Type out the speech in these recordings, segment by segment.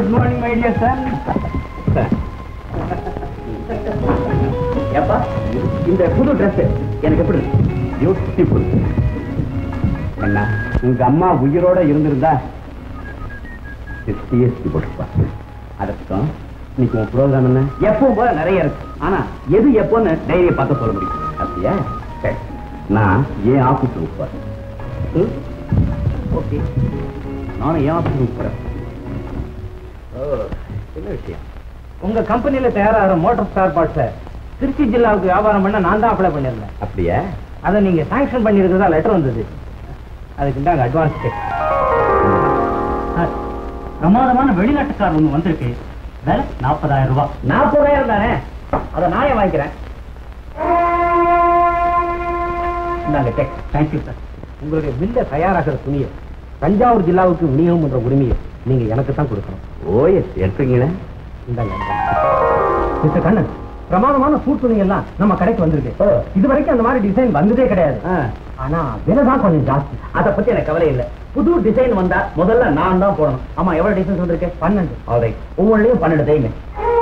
Good morning my dear son ஏப்பா இந்த புது Dress எனக்கு எப்படி பியூட்டிஃபுல் என்ன உங்க அம்மா உயிரோட இருந்திருந்தா சிஎஸ்டி போட்டுப்பா அதற்கும் இன்னைக்கு உன் ப்ரோக்ராம் என்ன எப்பவும் போல நிறைய இருக்கு ஆனா எது எப்போன்னு டைரியை பார்த்து சொல்ல முடியும் அப்படியா சரி. நான் ஏன் ஆபீஸ் போறேன் ஓகே நானும் ஏன் ஆஃபீஸுக்கு போறேன் ஓ என்ன விஷயம் உங்க கம்பெனில தயாராகிற மோட்டார் ஸ்டார் பார்ட்ஸை திருச்சி ஜில்லாவுக்கு வியாபாரம் பண்ண நான் தான் அப்ளை பண்ணியிருந்தேன் அப்படியா அதை நீங்க சாங்ஷன் பண்ணியிருக்கிறதா லெட்டர் வந்தது அதுக்கு தாங்க அட்வான்ஸ் செக் பிரமாதமான வெளிநாட்டுக்கார் ஒன்று வந்திருக்கு வேலை நாற்பதாயிரம் ரூபாய் நாற்பதாயிரம் தானே அதை நானே வாங்கிக்கிறேன் இந்தாங்க செக் தேங்க்யூ சார் உங்களுடைய பில்ல தயாராகிற துணியை தஞ்சாவூர் ஜில்லாவுக்கு விநியோகம் பண்ற உரிமையை நீங்க எனக்கு தான் கொடுக்கணும் ஓ எஸ் எடுத்துங்களே இந்தாங்க மிஸ்டர் கண்ணன் பிரமாதமான சூட் துணி எல்லாம் நம்ம கடைக்கு வந்திருக்கு இது வரைக்கும் அந்த மாதிரி டிசைன் வந்ததே கிடையாது ஆனா விலை தான் கொஞ்சம் ஜாஸ்தி அத பத்தி எனக்கு கவலை இல்ல புது டிசைன் வந்தா முதல்ல நான் தான் போடணும் ஆமா எவ்வளவு டிசைன் வந்திருக்கு பன்னெண்டு ஆல்ரைட் ஒவ்வொன்றையும் பன்னெண்டு தைங்க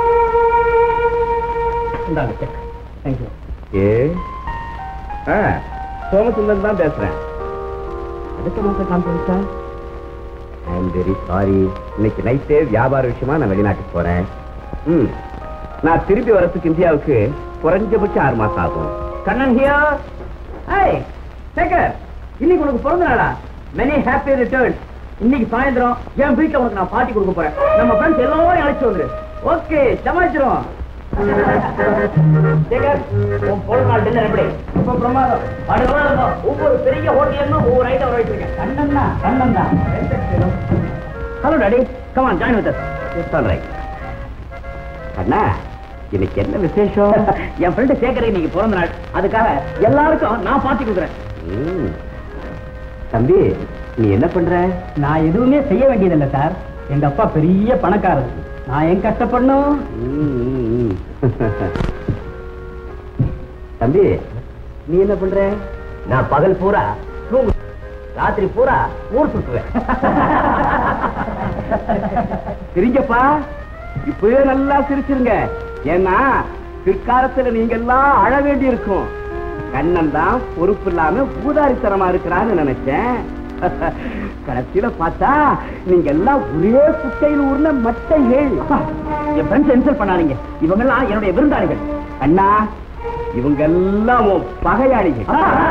இந்தாங்க செக் தேங்க்யூ ஏ ஆ சோமசுந்தர் தான் பேசுறேன் அடுத்த மாசம் கான்ஃபரன்ஸா ஐ எம் வெரி சாரி இன்னைக்கு நைட்டே வியாபார விஷயமா நான் வெளிநாட்டுக்கு போறேன் ம் நான் திருப்பி வரதுக்கு இந்தியாவுக்கு குறைஞ்சபட்சம் ஆறு மாசம் ஆகும் கண்ணன் ஹியர் ஹாய் சேகர் இன்னைக்கு உனக்கு பிறந்த நாளா மெனி ஹாப்பி ரிட்டர்ன் இன்னைக்கு சாயந்தரம் என் வீட்ல உனக்கு நான் பார்ட்டி கொடுக்க போறேன் நம்ம ஃப்ரெண்ட்ஸ் எல்லாரும் அழைச்சு வந்துரு ஓகே சமாளிச்சிரும் சேகர் உன் பிறந்த நாள் டின்னர் எப்படி ரொம்ப பிரமாதம் அடுத்த நாள் ஒவ்வொரு பெரிய ஹோட்டலும் ஒவ்வொரு ஐட்டம் வச்சிருக்கேன் கண்ணன் தான் கண்ணன் தான் hello daddy come on join with It's all right. அண்ணா இன்னைக்கு என்ன விசேஷம் என் ஃப்ரெண்டு சேகர் இன்னைக்கு பிறந்த நாள் அதுக்காக எல்லாருக்கும் நான் பார்ட்டி கொடுக்குறேன் ம். தம்பி நீ என்ன பண்ற நான் எதுவுமே செய்ய வேண்டியதில்லை சார் எங்க அப்பா பெரிய பணக்காரர் நான் ஏன் கஷ்டப்படணும் ம், ம், ம். தம்பி நீ என்ன பண்ற நான் பகல் பூரா தூங்கு ராத்திரி பூரா ஊர் சுத்துவேன் சிரிங்கப்பா இப்பவே நல்லா சிரிச்சிருங்க ஏன்னா பிற்காலத்துல நீங்க எல்லாம் அழ வேண்டி இருக்கும் கண்ணன் தான் பொறுப்பு இல்லாம பூதாரித்தனமா இருக்கிறான்னு நினைச்சேன் கடைசியில பார்த்தா நீங்க எல்லாம் ஒரே குட்டையில் ஊர்ன மட்டைகள் என் ஃப்ரெண்ட்ஸ் இன்சல்ட் பண்ணாதீங்க இவங்க எல்லாம் என்னுடைய விருந்தாளிகள் அண்ணா இவங்க எல்லாம் உன் பகையாளிகள்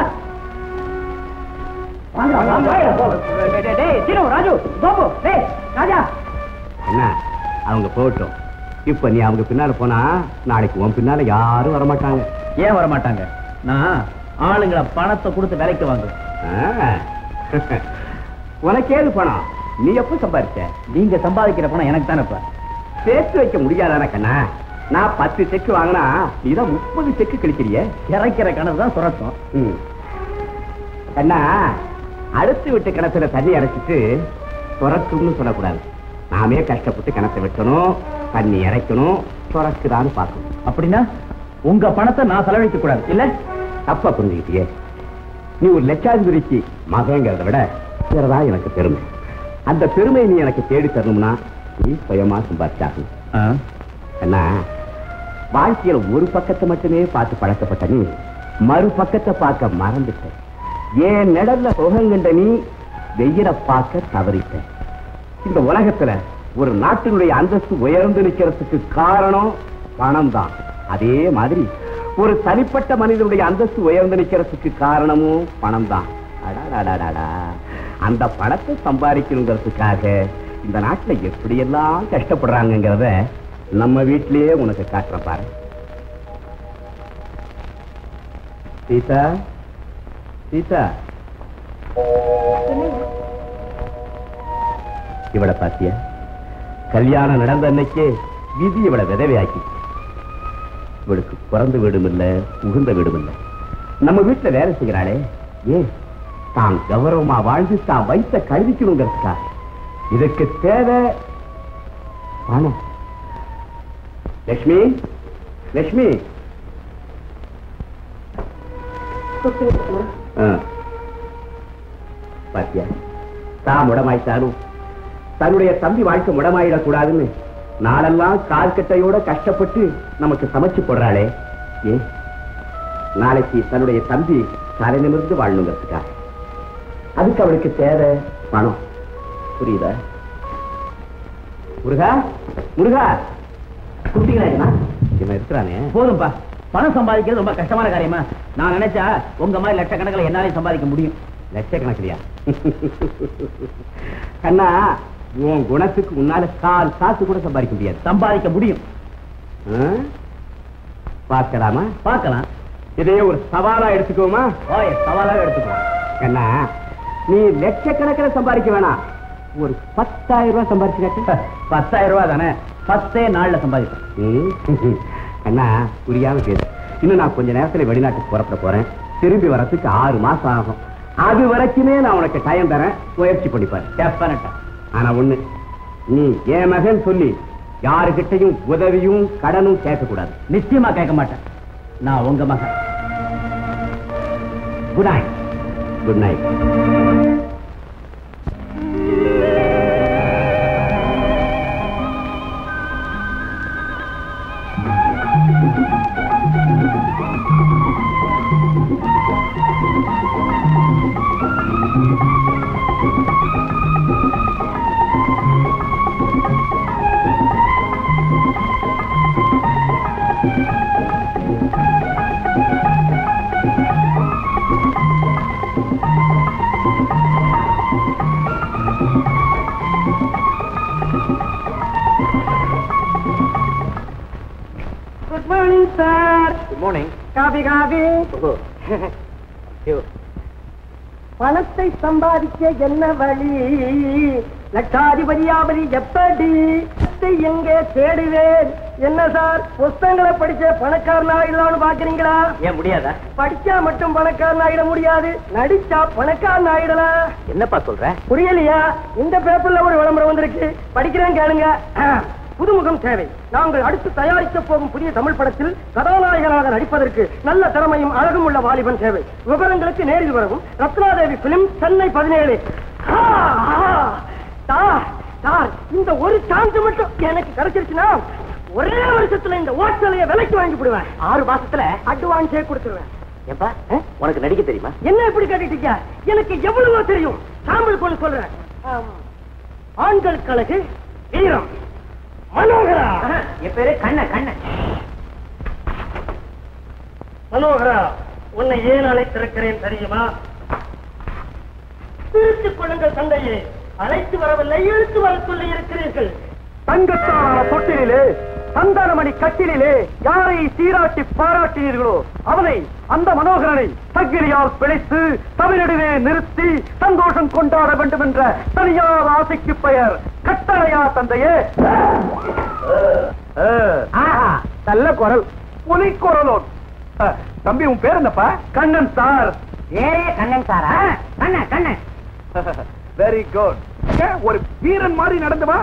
வாங்க, வாங்க. டேய், டேய், டேய், சீனு, ராஜு கோபு டேய் ராஜா என்ன அவங்க போகட்டும் இப்ப நீ அவங்க பின்னால போனா நாளைக்கு உன் பின்னால யாரும் வரமாட்டாங்க ஏன் வர மாட்டாங்க நான் ஆளுங்களை பணத்தை கொடுத்து விலைக்கு வாங்க ஆ. உனக்கேது பணம் நீ எப்ப சம்பாரிச்ச நீங்க சம்பாதிக்கிற பணம் எனக்கு தானே இப்ப சேர்த்து வைக்க முடியாதானே கண்ணா நான் பத்து செக்கு வாங்கினா நீதான் முப்பது செக்கு கழிக்கிறிய இறைக்கிற கணக்கு தான் சுரட்டும் ம். கண்ணா அடுத்து விட்டு கிணத்துல தண்ணி அடைச்சிட்டு துறக்கும்னு சொல்லக்கூடாது நாமே கஷ்டப்பட்டு கிணத்தை வெட்டணும் தண்ணி இறைக்கணும் துறக்குதான்னு பார்க்கணும் அப்படின்னா உங்க பணத்தை நான் செலவழிக்க கூடாது இல்ல தப்பா புரிஞ்சுக்கிட்டியே நீ ஒரு லட்சாதிபதிக்கு மகங்கிறத விட இருக்கிறதா எனக்கு பெருமை அந்த பெருமை நீ எனக்கு தேடி தரணும்னா நீ சுயமா சம்பாதிச்சாகணும் அண்ணா வாழ்க்கையில ஒரு பக்கத்தை மட்டுமே பார்த்து பழக்கப்பட்ட நீ மறு பக்கத்தை பார்க்க மறந்துட்ட ஏன் நிழல்ல சுகங்கண்ட நீ வெயில பார்க்க தவறிட்ட இந்த உலகத்துல ஒரு நாட்டினுடைய அந்தஸ்து உயர்ந்து நிக்கிறதுக்கு காரணம் பணம் தான் அதே மாதிரி ஒரு தனிப்பட்ட மனிதனுடைய அந்தஸ்து உயர்ந்து நிக்கிறதுக்கு காரணமும் பணம் தான் அடாடாடாடா அந்த பணத்தை சம்பாதிக்கணுங்கிறதுக்காக இந்த நாட்டுல எப்படியெல்லாம் கஷ்டப்படுறாங்கங்கிறத நம்ம வீட்டிலேயே உனக்கு காட்டுறேன் பாரு சீதா சீதா இவளை பாத்தியா கல்யாணம் நடந்த அன்னைக்கே விதி இவளை விதவையாக்கி இவளுக்கு பிறந்த வீடும் இல்ல உகுந்த வீடும் இல்ல நம்ம வீட்டுல வேலை செய்கிறாளே ஏன் தான் கௌரவமா வாழ்ந்து தான் வைத்த கழுவிக்கணுங்கிறதுக்கா இதுக்கு தேவை பணம் லட்சுமி லட்சுமி ஆ. பாத்தியா தான் முடமாய்த்தாலும் தன்னுடைய தம்பி வாழ்க்கை முடமாயிடக்கூடாதுன்னு நாளெல்லாம் கால்கட்டையோட கஷ்டப்பட்டு நமக்கு சமைச்சு போடுறாளே ஏ நாளைக்கு தன்னுடைய தம்பி தலை நிமிர்ந்து வாழணுங்கிறதுக்காக அதுக்கு அவளுக்கு தேவை பணம் புரியுதா முருகா முருகா குட்டிங்களா இவன் இருக்கிறானே போதும்பா பணம் சம்பாதிக்கிறது ரொம்ப கஷ்டமான காரியமா நான் நினைச்சா உங்க மாதிரி லட்சக்கணக்கில் என்னாலையும் சம்பாதிக்க முடியும் லட்சக்கணக்கிலையா கண்ணா உன் குணத்துக்கு முன்னால கால் காசு கூட சம்பாதிக்க முடியாது சம்பாதிக்க முடியும் ஆ? பார்க்கலாமா பார்க்கலாம் இதையே ஒரு சவாலா எடுத்துக்கோமா ஓய் சவாலாக எடுத்துக்கோ கண்ணா நீ லட்சக்கணக்கில் சம்பாதிக்க வேணாம் ஒரு பத்தாயிரம் ரூபாய் சம்பாதிச்சு பத்தாயிரம் ரூபாய் தானே பத்தே நாள்ல சம்பாதிப்பேன் அண்ணா புரியாம கேளு இன்னும் நான் கொஞ்ச நேரத்துல வெளிநாட்டுக்கு புறப்பட போறேன் திரும்பி வரத்துக்கு ஆறு மாசம் ஆகும் அது வரைக்குமே நான் உனக்கு டைம் தரேன் முயற்சி பண்ணிப்பாரு டெஃபனட்டா ஆனா ஒண்ணு நீ என் மகன் சொல்லி யாருகிட்டையும் உதவியும் கடனும் கேட்க கூடாது நிச்சயமா கேட்க மாட்டேன் நான் உங்க மகன் good night good night good morning sir good morning coffee coffee பணத்தை சம்பாதிக்க என்ன வழி லட்சாதிபதியாவதி எப்படி பணத்தை எங்கே தேடுவேன் என்ன சார் புஸ்தகங்களை படிச்ச பணக்காரன் ஆயிடலாம்னு பாக்குறீங்களா ஏன் முடியாதா படிச்சா மட்டும் பணக்காரன் ஆயிட முடியாது நடிச்சா பணக்காரன் ஆயிடலாம் என்னப்பா சொல்ற புரியலையா இந்த பேப்பர்ல ஒரு விளம்பரம் வந்திருக்கு படிக்கிறேன் கேளுங்க புதுமுகம் தேவை நாங்கள் அடுத்து தயாரிக்க போகும் புதிய தமிழ் படத்தில் கதாநாயகனாக நடிப்பதற்கு நல்ல திறமையும் அழகும் உள்ள வாலிபன் தேவை விவரங்களுக்கு நேரில் வரவும் ரத்னாதேவி பிலிம் சென்னை பதினேழு இந்த ஒரு சான்ஸ் மட்டும் எனக்கு கிடைச்சிருச்சுன்னா ஒரே வருஷத்துல இந்த ஓட்டலைய விலைக்கு வாங்கி விடுவேன் ஆறு மாசத்துல அட்வான்ஸே கொடுத்துருவேன் ஏப்பா உனக்கு நடிக்க தெரியுமா என்ன எப்படி கேட்டுட்டீங்க எனக்கு எவ்வளவோ தெரியும் சாம்பிள் கொண்டு சொல்றேன் ஆம். ஆண்கள் கழகு வீரம் மனோகரா என் பேரு கண்ண கண்ண மனோகரா உன்னை ஏன் அழைத்திருக்கிறேன் தெரியுமா திருத்திக் கொள்ளுங்கள் தந்தையே அழைத்து வரவில்லை இழுத்து வர சொல்லி இருக்கிறீர்கள் தங்கத்தான தொட்டிலே சந்தானமணி கட்டிலே யாரை சீராட்டி பாராட்டினீர்களோ அவனை அந்த மனோகரனை சக்கிலியால் பிழைத்து தமிழடுவே நிறுத்தி சந்தோஷம் கொண்டாட வேண்டும் என்ற தனியார் ஆசைக்கு பெயர் கட்டளையா தந்தையே ஆஹா, நல்ல குரல் புலி குரலோன் அஹ், தம்பி உன் பேர் என்னப்பா கண்ணன் சார் வேறே கண்ணன் சாரா கண்ண கண்ணன் வெரி குட் ஒரு வீரன் மாதிரி நடந்துவா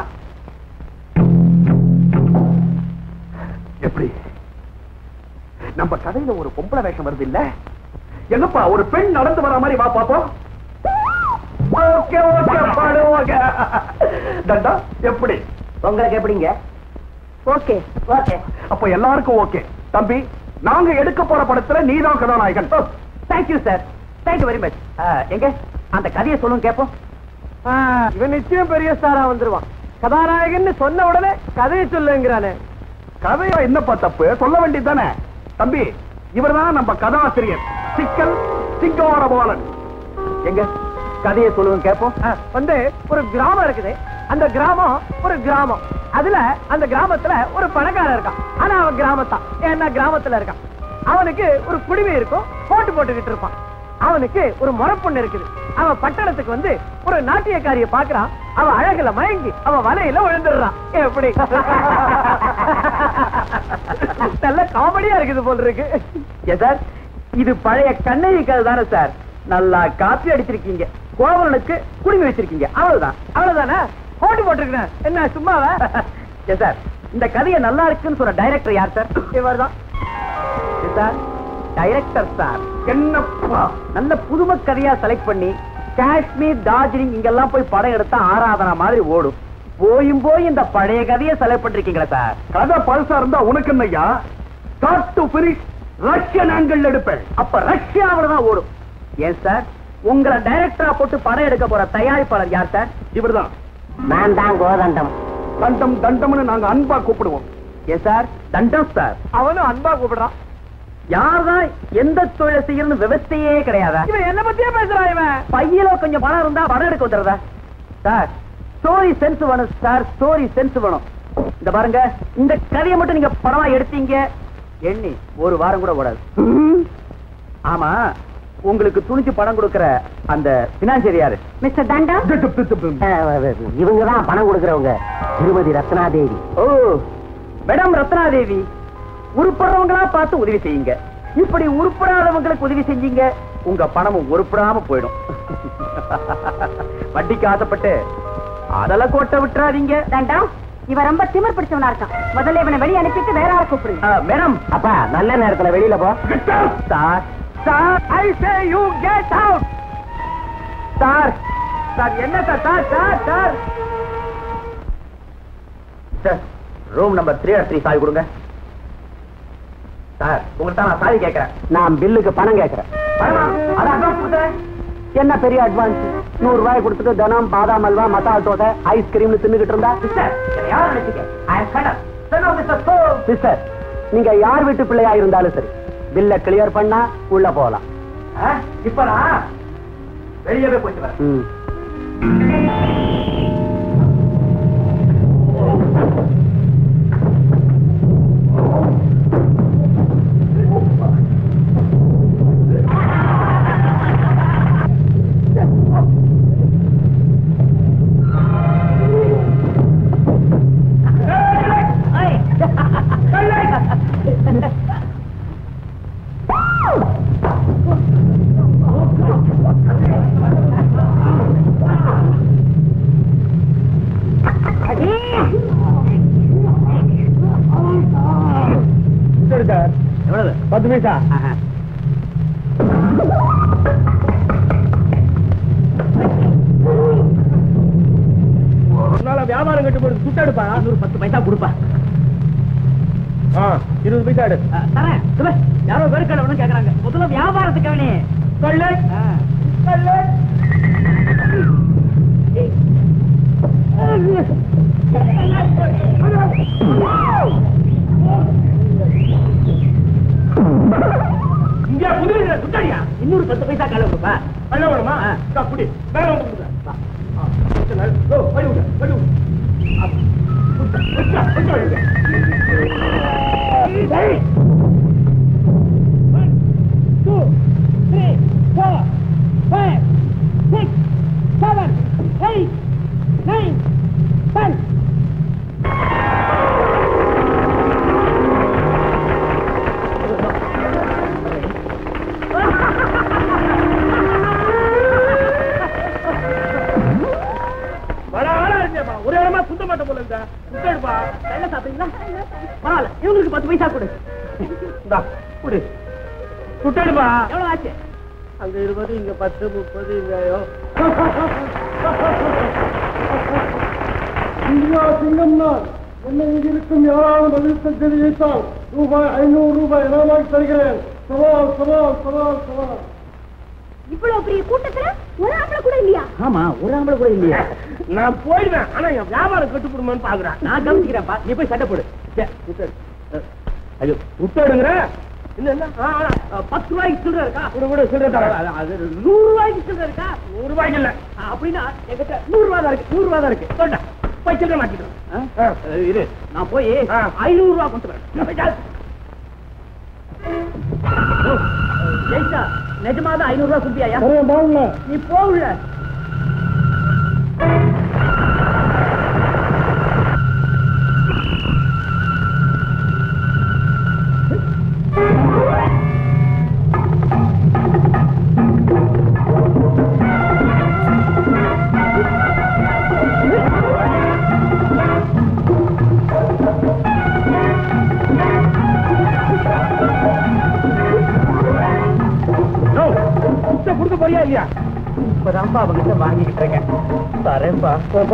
எப்படி நம்ம கதையில ஒரு பொம்பளை வேஷம் வருது இல்ல எங்கப்பா ஒரு பெண் நடந்து வர மாதிரி வா பாப்போம் ஓகே ஓகே பாடு ஓகே தண்டா எப்படி உங்களுக்கு எப்படிங்க ஓகே ஓகே அப்ப எல்லாருக்கும் ஓகே தம்பி நாங்க எடுக்க போற படத்துல நீதான் கதாநாயகன் thank you sir thank you very much எங்க அந்த கதையை சொல்லுங்க கேப்போம் இவன் நிச்சயம் பெரிய ஸ்டாரா வந்துருவான் கதாநாயகன் சொன்ன உடனே கதையை சொல்லுங்கிறானே கதையா என்னப்பா தப்பு சொல்ல வேண்டியது தானே தம்பி இவர்தான் நம்ம கதாசிரியர் சிக்கல் சிங்கோரபாலன் எங்க கதையை சொல்லுங்க கேப்போம் வந்து ஒரு கிராமம் இருக்குது அந்த கிராமம் ஒரு கிராமம் அதுல அந்த கிராமத்துல ஒரு பணக்காரன் இருக்கான் ஆனா அவன் கிராமத்தான் ஏன்னா கிராமத்துல இருக்கான் அவனுக்கு ஒரு குடிமை இருக்கும் போட்டு போட்டுக்கிட்டு இருப்பான் அவனுக்கு ஒரு முறப்பொண்ணு இருக்குது அவன் பட்டணத்துக்கு வந்து ஒரு நாட்டியக்காரிய பாக்குறான் அவன் அழகுல மயங்கி அவன் வலையில விழுந்துடுறான் எப்படி நல்ல காமெடியா இருக்குது போல இருக்கு ஏன் சார் இது பழைய கண்ணகி கதை தானே சார் நல்லா காப்பி அடிச்சிருக்கீங்க கோவலனுக்கு குடுமி வச்சிருக்கீங்க அவ்வளவுதான் அவ்வளவுதானே போட்டு போட்டிருக்கிறேன் என்ன சும்மாவா ஏன் சார் இந்த கதையை நல்லா இருக்குன்னு சொன்ன டைரக்டர் யார் சார் இவர்தான் ஏன் சார் டைரக்டர் சார் என்னப்பா நல்ல புதும கதையா செலக்ட் பண்ணி காஷ்மீர் டார்ஜிலிங் இங்கெல்லாம் போய் படம் எடுத்தா ஆராதனா மாதிரி ஓடும் போயும் போய் இந்த பழைய கதையை செலக்ட் பண்ணிருக்கீங்களா சார் கதை பழசா இருந்தா உனக்கு என்னய்யா start to finish Russian angle எடுப்பேன் அப்ப ரஷ்யாவில தான் ஓடும் ஏன் சார் உங்களை டைரக்டரா போட்டு படம் எடுக்க போற தயாரிப்பாளர் யார் சார் இவர்தான் நான் தான் கோதண்டம் தண்டம் தண்டம்னு நாங்க அன்பா கூப்பிடுவோம் ஏன் சார் தண்டம் சார் அவனும் அன்பா கூப்பிடுறான் யார்தான் எந்த தொழிலை செய்யறது விவசாயே கிடையாதா இவன் என்ன பத்தியே பேசுறான் இவன் பையில கொஞ்சம் பணம் இருந்தா படம் எடுக்க வந்துடுறதா சார் ஸ்டோரி சென்ஸ் வேணும் சார் ஸ்டோரி சென்ஸ் வேணும் இந்த பாருங்க இந்த கதையை மட்டும் நீங்க படமா எடுத்தீங்க எண்ணி ஒரு வாரம் கூட ஓடாது ஆமா உங்களுக்கு துணிச்சு பணம் கொடுக்கிற அந்த பினான்சியர் யாரு மிஸ்டர் தண்டம் இவங்க தான் பணம் கொடுக்கறவங்க திருமதி ரத்னாதேவி ஓ மேடம் ரத்னாதேவி உருப்படுறவங்களா பார்த்து உதவி செய்யுங்க இப்படி உருப்படாதவங்களுக்கு உதவி செஞ்சீங்க உங்க பணமும் உருப்படாம போயிடும் வட்டிக்கு ஆசைப்பட்டு அதல கோட்டை விட்டுறாதீங்க தண்டம் இவன் ரொம்ப திமிர் பிடிச்சவனா இருக்கான் முதல்ல இவனை வெளியே அனுப்பிட்டு வேற ஆளை கூப்பிடுங்க ஆ, மேடம் அப்பா நல்ல நேரத்துல வெளியில போ sir sir I say you get out sir sir என்ன sir sir sir sir sir room number three three சாவி கொடுங்க சார் உங்கள்ட்ட நான் சாவி கேட்கறேன் நான் பில்லுக்கு பணம் கேட்கறேன் பணமா? அது advance கொடுத்தேன். என்ன பெரிய அட்வான்ஸ் நூறு ரூபாய் கொடுத்துட்டு தினம் பாதாம் அல்வா மசால் தோசை ஐஸ்கிரீம்னு தின்னுகிட்டு இருந்தா சிஸ்டர், என்னை யார் நினைச்சீங்க? I am Kanan, son of Mr. Soul. Sister நீங்க யார் வீட்டு பிள்ளையா இருந்தாலும் சரி பில்ல கிளியர் பண்ணா உள்ள போகலாம் ஆ, இப்ப நான் வெளியவே போயிட்டு வரேன் ம். எவ்வளவு பத்து பைசா ஆஹா. உன்னால வியாபாரம் கட்டு போட்டு சுட்டெடுப்பா இன்னொரு பத்து பைசா கொடுப்பா இருபது பைசா எடு ஆ, தரேன் சொல்லு யாரோ வெறுக்கடவுன்னு கேக்குறாங்க முதல்ல வியாபாரத்துக்கு அவனே சொல்லு சொல்லு இங்க புதுவில சுட்டடியா இன்னொரு பத்து பைசா கால கொடுப்பா பண்ண வேணுமா ஆ. இந்தா, புடி வேற ஒன்று கொடுங்க வா. ஆ, கொஞ்ச நேரம். ஓ, வழி விடு, வழி விடு. ஆ, கொஞ்சம், கொஞ்சம், கொஞ்சம் வழி விடு. ஏய். One, two, three, four, five, six, seven, eight, nine, ten. வர, வர, இருந்தேப்பா. ஒரே இடமா சுத்த மாட்டேன் போல இருந்தா சுத்தடுப்பா வெள்ளை சாப்பிடுறீங்களா பரவாயில்ல இவங்களுக்கு பத்து பைசா கொடு இந்தா குடி சுட்டடுப்பா எவ்வளவு ஆச்சு அங்க இருபது இங்க பத்து முப்பது இங்க இந்தியா சிங்கம் நான் என்னை இங்கிருக்கும் யாராவது பதில் தெரிவித்தால் ரூபாய் ஐநூறு ரூபாய் இனமாக தருகிறேன் சவால் சவால் சவால் சவால் இவ்வளவு பெரிய கூட்டத்துல ஒரு ஆம்பளை கூட இல்லையா ஆமா ஒரு ஆம்பளை கூட இல்லையா நான் போயிடுவேன் ஆனா என் வியாபாரம் கட்டுப்படுமான்னு பாக்குறேன் நான் கவனிச்சுக்கிறேன்ப்பா நீ போய் சட்டை போடு சே, சுத்தடு. ஐயோ சுத்தடுங்கிற என்ன என்ன ஆ, ஆ, அஹ், பத்து ரூபாய்க்கு சில்லறை இருக்கா விடு விடு சில்லறை தரேன். அது- அது நூறு ரூபாய்க்கு சில்லறை இருக்கா நூறு ரூபாய்க்கு இல்ல அஹ், அப்படின்னா என்கிட்ட நூறு ரூபாய் தான் இருக்கு நூறு ரூபாய் தான் இருக்கு சொல்லிட்டேன் போய் சில்லறை மாத்திக்கிறேன் அஹ், ஆ. அஹ், இரு நான் போய் ஆ. ஐநூறு ரூபாய் கொண்டு வரேன் ஜெயிச்சா நிஜமாதான் ஐநூறு ரூபாய் கும்பியாயா தரேன் பாருங்க நீ போகல சுத்த கொடுக்க போறியா இல்லையா இப்பதான்ப்பா அவங்கிட்ட வாங்கிக்கிட்டு இருக்கேன் தரேன்பா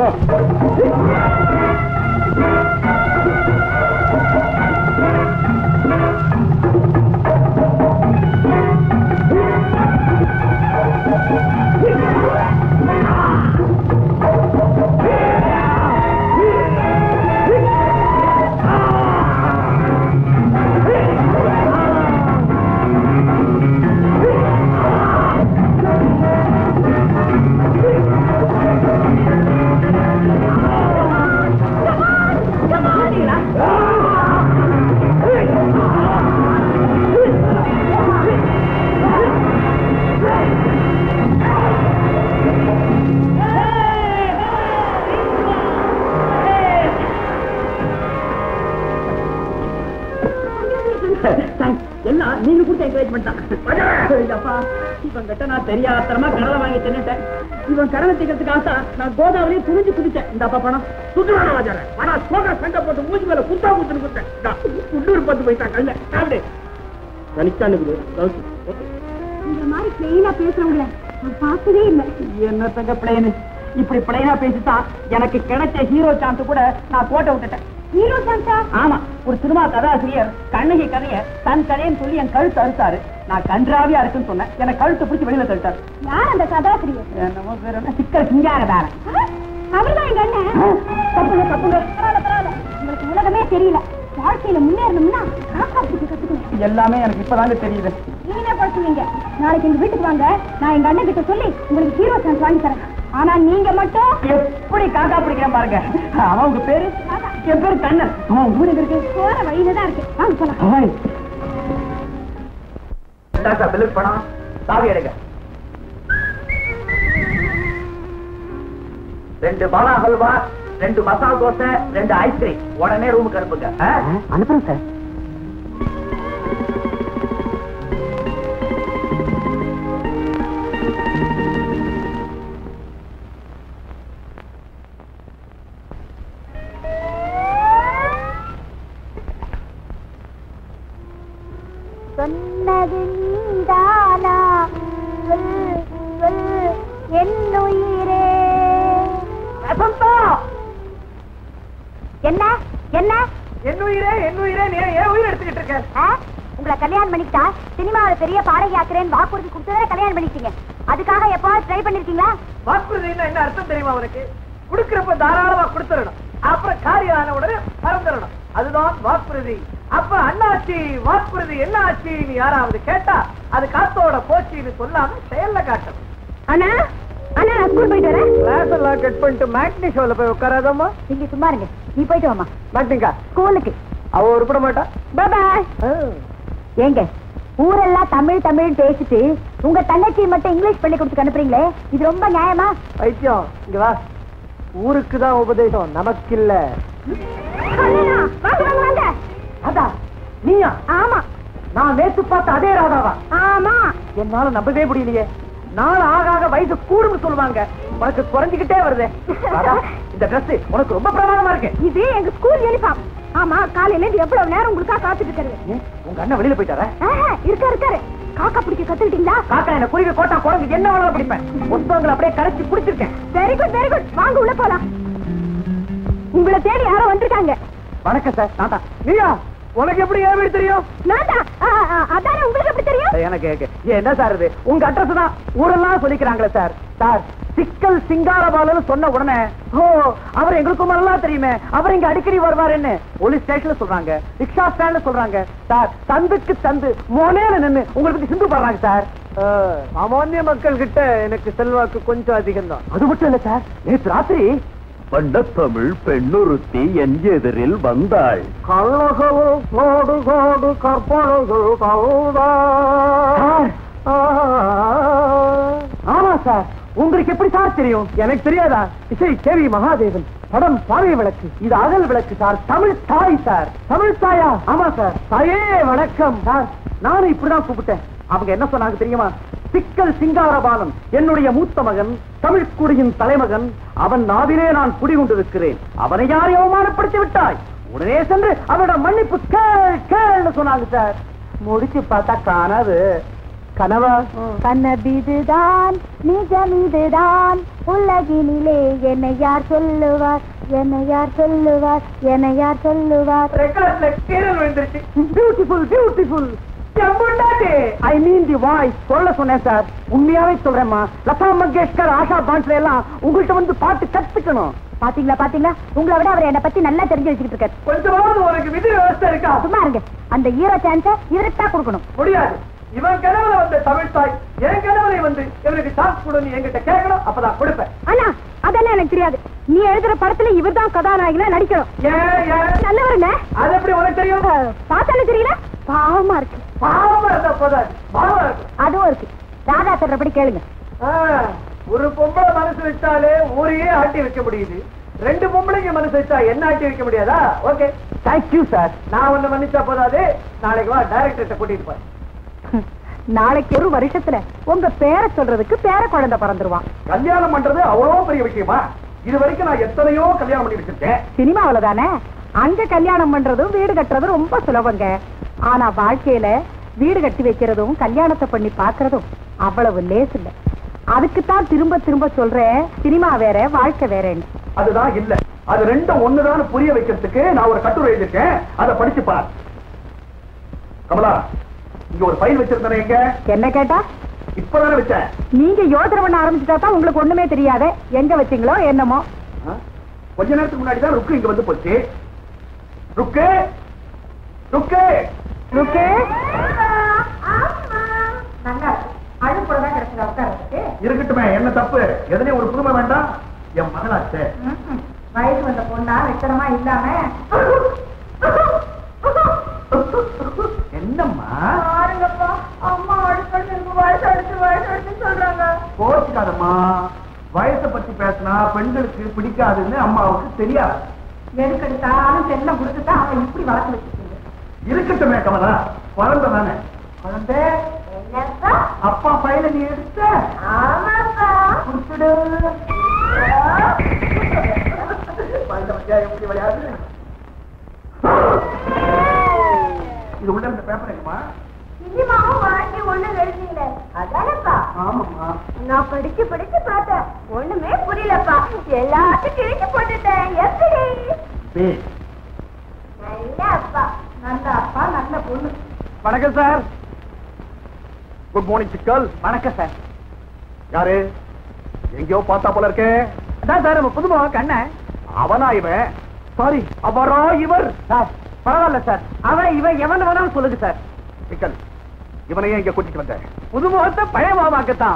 எல்லாம் நீங்க கொடுத்த என்கரேஜ்மெண்ட் தான் அப்பா இவன் கிட்ட நான் தெரியாதனமா கடலை வாங்கி தின்னுட்டேன் இவன் கடலை தீக்கிறதுக்காக நான் கோதாவரியை துணிஞ்சு குதிச்சேன் இந்த அப்பா பணம் சுத்துவான வாஜார ஆனா சோக சண்டை போட்டு மூஞ்சி மேல குத்தா குத்துன்னு குத்தேன் உள்ளூர் பத்து போயிட்டா கல்ல சாப்பிடு தனிச்சாண்டு இந்த மாதிரி பிளெயினா பேசுறவங்கள நான் பார்த்ததே இல்லை என்னத்தங்க பிளேனு இப்படி பிளைனா பேசித்தான் எனக்கு கிடைச்ச ஹீரோ சான்ஸ் கூட நான் கோட்டை விட்டுட்டேன் ஹீரோ சாந்தா ஆமா ஒரு சினிமா கதாசிரியர் கண்ணகி கதைய தன் கதைன்னு சொல்லி என் கழுத்து அறுத்தாரு நான் கன்றாவியா இருக்குன்னு சொன்னேன் எனக்கு கழுத்து பிடிச்சி வெளியில தள்ளிட்டாரு யார் அந்த கதாசிரியர் என்னமோ பேர் என்ன சிக்கல் சிங்காரதாரன் அவர்தான் எங்க அண்ணன் தப்புங்க தப்புங்க பரவாயில்ல பரவாயில்ல உங்களுக்கு உலகமே தெரியல வாழ்க்கையில முன்னேறணும்னா காக்கா பிடிக்க கத்துக்கணும் எல்லாமே எனக்கு இப்பதாங்க தெரியுது நீங்க படிச்சுவீங்க நாளைக்கு எங்க வீட்டுக்கு வாங்க நான் எங்க அண்ணன் கிட்ட சொல்லி உங்களுக்கு ஹீரோ சான்ஸ் வாங்கி தரேன் ஆனா நீங்க மட்டும் எப்படி காக்கா பிடிக்கிறேன் பாருங்க அவன் உங்க பேரு என் பேரு கண்ணன் அவன் ஊர் எங்க இருக்கு போற வழியில தான் இருக்கு வாங்க போலாம் பில்லுக்கு பணம் சாவி எடுங்க ரெண்டு பாலா ஹல்வா ரெண்டு மசாலா தோசை ரெண்டு ஐஸ்கிரீம் உடனே ரூமுக்கு அனுப்புங்க அனுப்புறேன் சார் சொன்னது நீதானா சொல் சொல் என்னுயிரே என்ன என்ன என்னுயிரே என்னுயிரே நீ ஏன் உயிர் எடுத்துக்கிட்டு இருக்க ஆ? உங்களை கல்யாணம் பண்ணிக்கிட்டா சினிமாவில் பெரிய பாடகி ஆக்குறேன்னு வாக்குறுதி கொடுத்ததே கல்யாணம் பண்ணிக்கிட்டீங்க அதுக்காக எப்பாவது ட்ரை பண்ணிருக்கீங்களா வாக்குறுதினா என்ன அர்த்தம் தெரியுமா உனக்கு குடுக்கறப்ப தாராளமா கொடுத்துடணும் அப்புறம் காரியம் ஆன உடனே மறந்துடணும் அதுதான் வாக்குறுதி அப்ப அண்ணாச்சி வாக்குறுதி என்ன ஆச்சு நீ யாராவது கேட்டா அது காத்தோட போச்சின்னு சொல்லாம செயல்ல காட்டணும் அண்ணா அண்ணா நான் ஸ்கூல் போயிட்டு வரேன் கிளாஸ் எல்லாம் கட் பண்ணிட்டு மேக்னி ஷோல போய் உட்காராதம்மா நீங்க சும்மா இருங்க நீ போயிட்டு வாமா மேக்னிங்கா ஸ்கூலுக்கு அவ உருப்பட மாட்டா பாய் ஏங்க ஊரெல்லாம் தமிழ் தமிழ் பேசிட்டு உங்க தங்கச்சி மட்டும் இங்கிலீஷ் பள்ளி கொடுத்து அனுப்புறீங்களே இது ரொம்ப நியாயமா வைத்தியம் இங்க வா ஊருக்கு தான் உபதேசம் நமக்கு இல்ல அண்ணா, வாங்க வாங்க வாங்க அதா நீயா ஆமா நான் நேத்து பார்த்த அதே ராதாவா ஆமா என்னால நம்பவே முடியலையே நாள் ஆக ஆக வயசு கூடும்னு சொல்லுவாங்க உனக்கு குறைஞ்சுக்கிட்டே வருதே ராதா, இந்த Dress உனக்கு ரொம்ப பிரமாதமா இருக்கு இது எங்க ஸ்கூல் யூனிஃபார்ம் ஆமா காலையில இருந்து எவ்வளவு நேரம் உங்களுக்கா காத்துட்டு இருக்கிறது ஏன், உங்க அண்ணன் வெளியில போயிட்டாரா ஆஹா, இருக்காரு இருக்காரு காக்கா பிடிக்க கத்துக்கிட்டீங்களா காக்கா என்ன குருவி கோட்டா குரங்கு என்ன வேணாலும் பிடிப்பேன் புத்தகங்களை அப்படியே கரைச்சு குடிச்சிருக்கேன் வெரி குட் வெரி குட் வாங்க உள்ள போலாம் உங்களை தேடி யாரோ வந்திருக்காங்க வணக்கம் சார் நான் தான் நீயா உனக்கு எப்படி ஏன் வீடு தெரியும் நான் தான் ஆ, ஆ, அதானே உங்களுக்கு எப்படி தெரியும் எனக்கு எனக்கு. ஏன் என்ன சார் இது உங்க அட்ரஸ் தான் ஊரெல்லாம் சொல்லிக்கிறாங்களே சார் சார் சிக்கல் சிங்காரபாலன்னு சொன்ன உடனே ஓ அவர் எங்களுக்கும் நல்லா தெரியுமே அவர் இங்க அடிக்கடி வருவாருன்னு போலீஸ் ஸ்டேஷன்ல சொல்றாங்க ரிக்ஷா ஸ்டாண்ட்ல சொல்றாங்க சார் தந்துக்கு தந்து மோனேல நின்னு உங்களை பத்தி சிந்து பாடுறாங்க சார் சாமானிய மக்கள் கிட்ட எனக்கு செல்வாக்கு கொஞ்சம் அதிகம் தான் அது மட்டும் இல்ல சார் நேற்று ராத்திரி பண்டத்தமிழ் பெண்ணொருத்தி என் எதிரில் வந்தாள் கள்ளகள் கோடு கோடு கற்பனைகள் ஆமா சார் உங்களுக்கு எப்படி சார் தெரியும் எனக்கு தெரியாதா இசை கேவி மகாதேவன் படம் பாவை விளக்கு இது அகல் விளக்கு சார் தமிழ் தாய் சார் தமிழ் தாயா ஆமா சார் தாயே வணக்கம் சார் நானும் இப்படிதான் கூப்பிட்டேன் அவங்க என்ன சொன்னாங்க தெரியுமா சிக்கல் சிங்காரபாலன் என்னுடைய மூத்த மகன் தமிழ் குடியின் தலைமகன் அவன் நாவிலே நான் குடிகொண்டிருக்கிறேன் அவனை யாரை அவமானப்படுத்தி விட்டாய் உடனே சென்று அவனிடம் மன்னிப்பு கேள் கேள்னு சொன்னாங்க சார் முடிச்சு பார்த்தா காணாது கனவா கனவிதுதான் நிஜமிதுதான் உலகினிலே என்னை யார் சொல்லுவார் என்னை யார் சொல்லுவார் என்னை யார் சொல்லுவார் ரெக்கார்ட்ல கீரல் விழுந்துருச்சு beautiful beautiful I mean the voice சொல்ல சொன்னேன் சார் உண்மையாவே சொல்றேம்மா லதா மங்கேஷ்கர் ஆஷா பான்ஸ்ல எல்லாம் உங்கள்கிட்ட வந்து பாட்டு கத்துக்கணும் பாத்தீங்களா பாத்தீங்களா உங்களை விட அவர் என்னை பத்தி நல்லா தெரிஞ்சு வச்சுக்கிட்டு இருக்காரு கொஞ்சமாவது உனக்கு விதி விவசாய இருக்கா சும்மா இருங்க அந்த ஹீரோ சான்ஸ இவருக்கு தான் கொடுக்கணும் முடியாது இவன் கனவுல வந்த தமிழ் தாய் என் கனவுல வந்து இவனுக்கு சான்ஸ் கொடு நீ என்கிட்ட கேட்கணும் அப்பதான் கொடுப்பேன் ஆனா அதெல்லாம் எனக்கு தெரியாது நீ எழுதுற படத்துல இவர்தான் கதாநாயகனா நடிக்கணும் ஏன் ஏன் நல்லவருங்க அது எப்படி உனக்கு தெரியும் பார்த்தாலே தெரியல பாவமா இருக்கு பாவமா இருந்தா போதாது பாவமா இருக்கு அதுவும் இருக்கு ராதா சொல்றபடி கேளுங்க ஆ, ஒரு பொம்பளை மனசு வச்சாலே ஊரையே ஆட்டி வைக்க முடியுது ரெண்டு பொம்பளைங்க மனசு வச்சா என்ன ஆட்டி வைக்க முடியாதா ஓகே தேங்க்யூ சார் நான் ஒண்ணு மன்னிச்சா போதாது நாளைக்கு வா டைரக்டர்கிட்ட கூட்டிட்டு போறேன் நாளைக்கு ஒரு வருஷத்துல உங்க பேரை சொல்றதுக்கு பேர குழந்தை பிறந்துருவான் கல்யாணம் பண்றது அவ்வளவு பெரிய விஷயமா இது வரைக்கும் நான் எத்தனையோ கல்யாணம் பண்ணி வச்சிருக்கேன் சினிமாவில தானே அங்க கல்யாணம் பண்றதும் வீடு கட்டுறதும் ரொம்ப சுலபங்க ஆனா வாழ்க்கையில வீடு கட்டி வைக்கிறதும் கல்யாணத்தை பண்ணி பாக்குறதும் அவ்வளவு லேஸ் இல்ல அதுக்குத்தான் திரும்ப திரும்ப சொல்றேன் சினிமா வேற வாழ்க்கை வேறன்னு அதுதான் இல்ல அது ரெண்டும் ஒண்ணுதான் புரிய வைக்கிறதுக்கு நான் ஒரு கட்டுரை எழுதிருக்கேன் அதை படிச்சு பார் கமலா இங்க ஒரு ஃபைல் வச்சிருந்தேன் எங்க என்ன கேட்டா இப்பதானே வச்சேன் நீங்க யோசனை பண்ண ஆரம்பிச்சுட்டா தான் உங்களுக்கு ஒண்ணுமே தெரியாதே எங்க வச்சீங்களோ என்னமோ ஆ? கொஞ்ச நேரத்துக்கு முன்னாடி தான் ருக்கு இங்க வந்து போச்சு ருக்கு ருக்கு ருக்கு நல்லா அழுப்புறதான் கிடைச்சது உட்காரத்துக்கு இருக்கட்டுமே என்ன தப்பு எதுலயும் ஒரு புதுமை வேண்டாம் என் மகளாச்சே வயசு வந்த பொண்ணா வெத்தனமா இல்லாம என்னம்மா பாருங்கப்பா அம்மா அடுத்து வயசு அடுத்து வயசு அடுத்து சொல்றாங்க கோச்சுக்காதம்மா வயசை பத்தி பேசினா பெண்களுக்கு பிடிக்காதுன்னு அம்மாவுக்கு தெரியாது எதுக்கெடுத்தாலும் செல்லம் கொடுத்துட்டா அவன் இப்படி வளர்த்து வச்சிருக்கீங்க இருக்கட்டுமே கமலா குழந்தை தானே குழந்தை அப்பா பையில நீ எடுத்த ஆமாப்பா கொடுத்துடு குழந்தை பத்தியா எப்படி விளையாடு இது உள்ள இந்த பேப்பர் எங்கம்மா சினிமாவும் வாங்கி ஒண்ணு எழுதிங்களே அதானப்பா ஆமாம்மா நான் படிச்சு படிச்சு பார்த்தேன் ஒண்ணுமே புரியலப்பா எல்லாத்தையும் கிழிச்சு போட்டுட்டேன் எப்படி பேய் நல்ல அப்பா நல்ல அப்பா நல்ல பொண்ணு வணக்கம் சார் குட் மார்னிங் சிக்கல் வணக்கம் சார் யாரு எங்கேயோ பார்த்தா போல இருக்கே அதான் சார் நம்ம புதுமா கண்ணன் அவனா இவன் சாரி அவரா இவர் சார் பரவாயில்ல சார் அவன் இவன் எவன் வேணாலும் சொல்லுங்க சார் சிக்கல் இவனையே இங்க கூட்டிட்டு வந்தேன் புது முகத்தை பழைய மாமாக்கத்தான்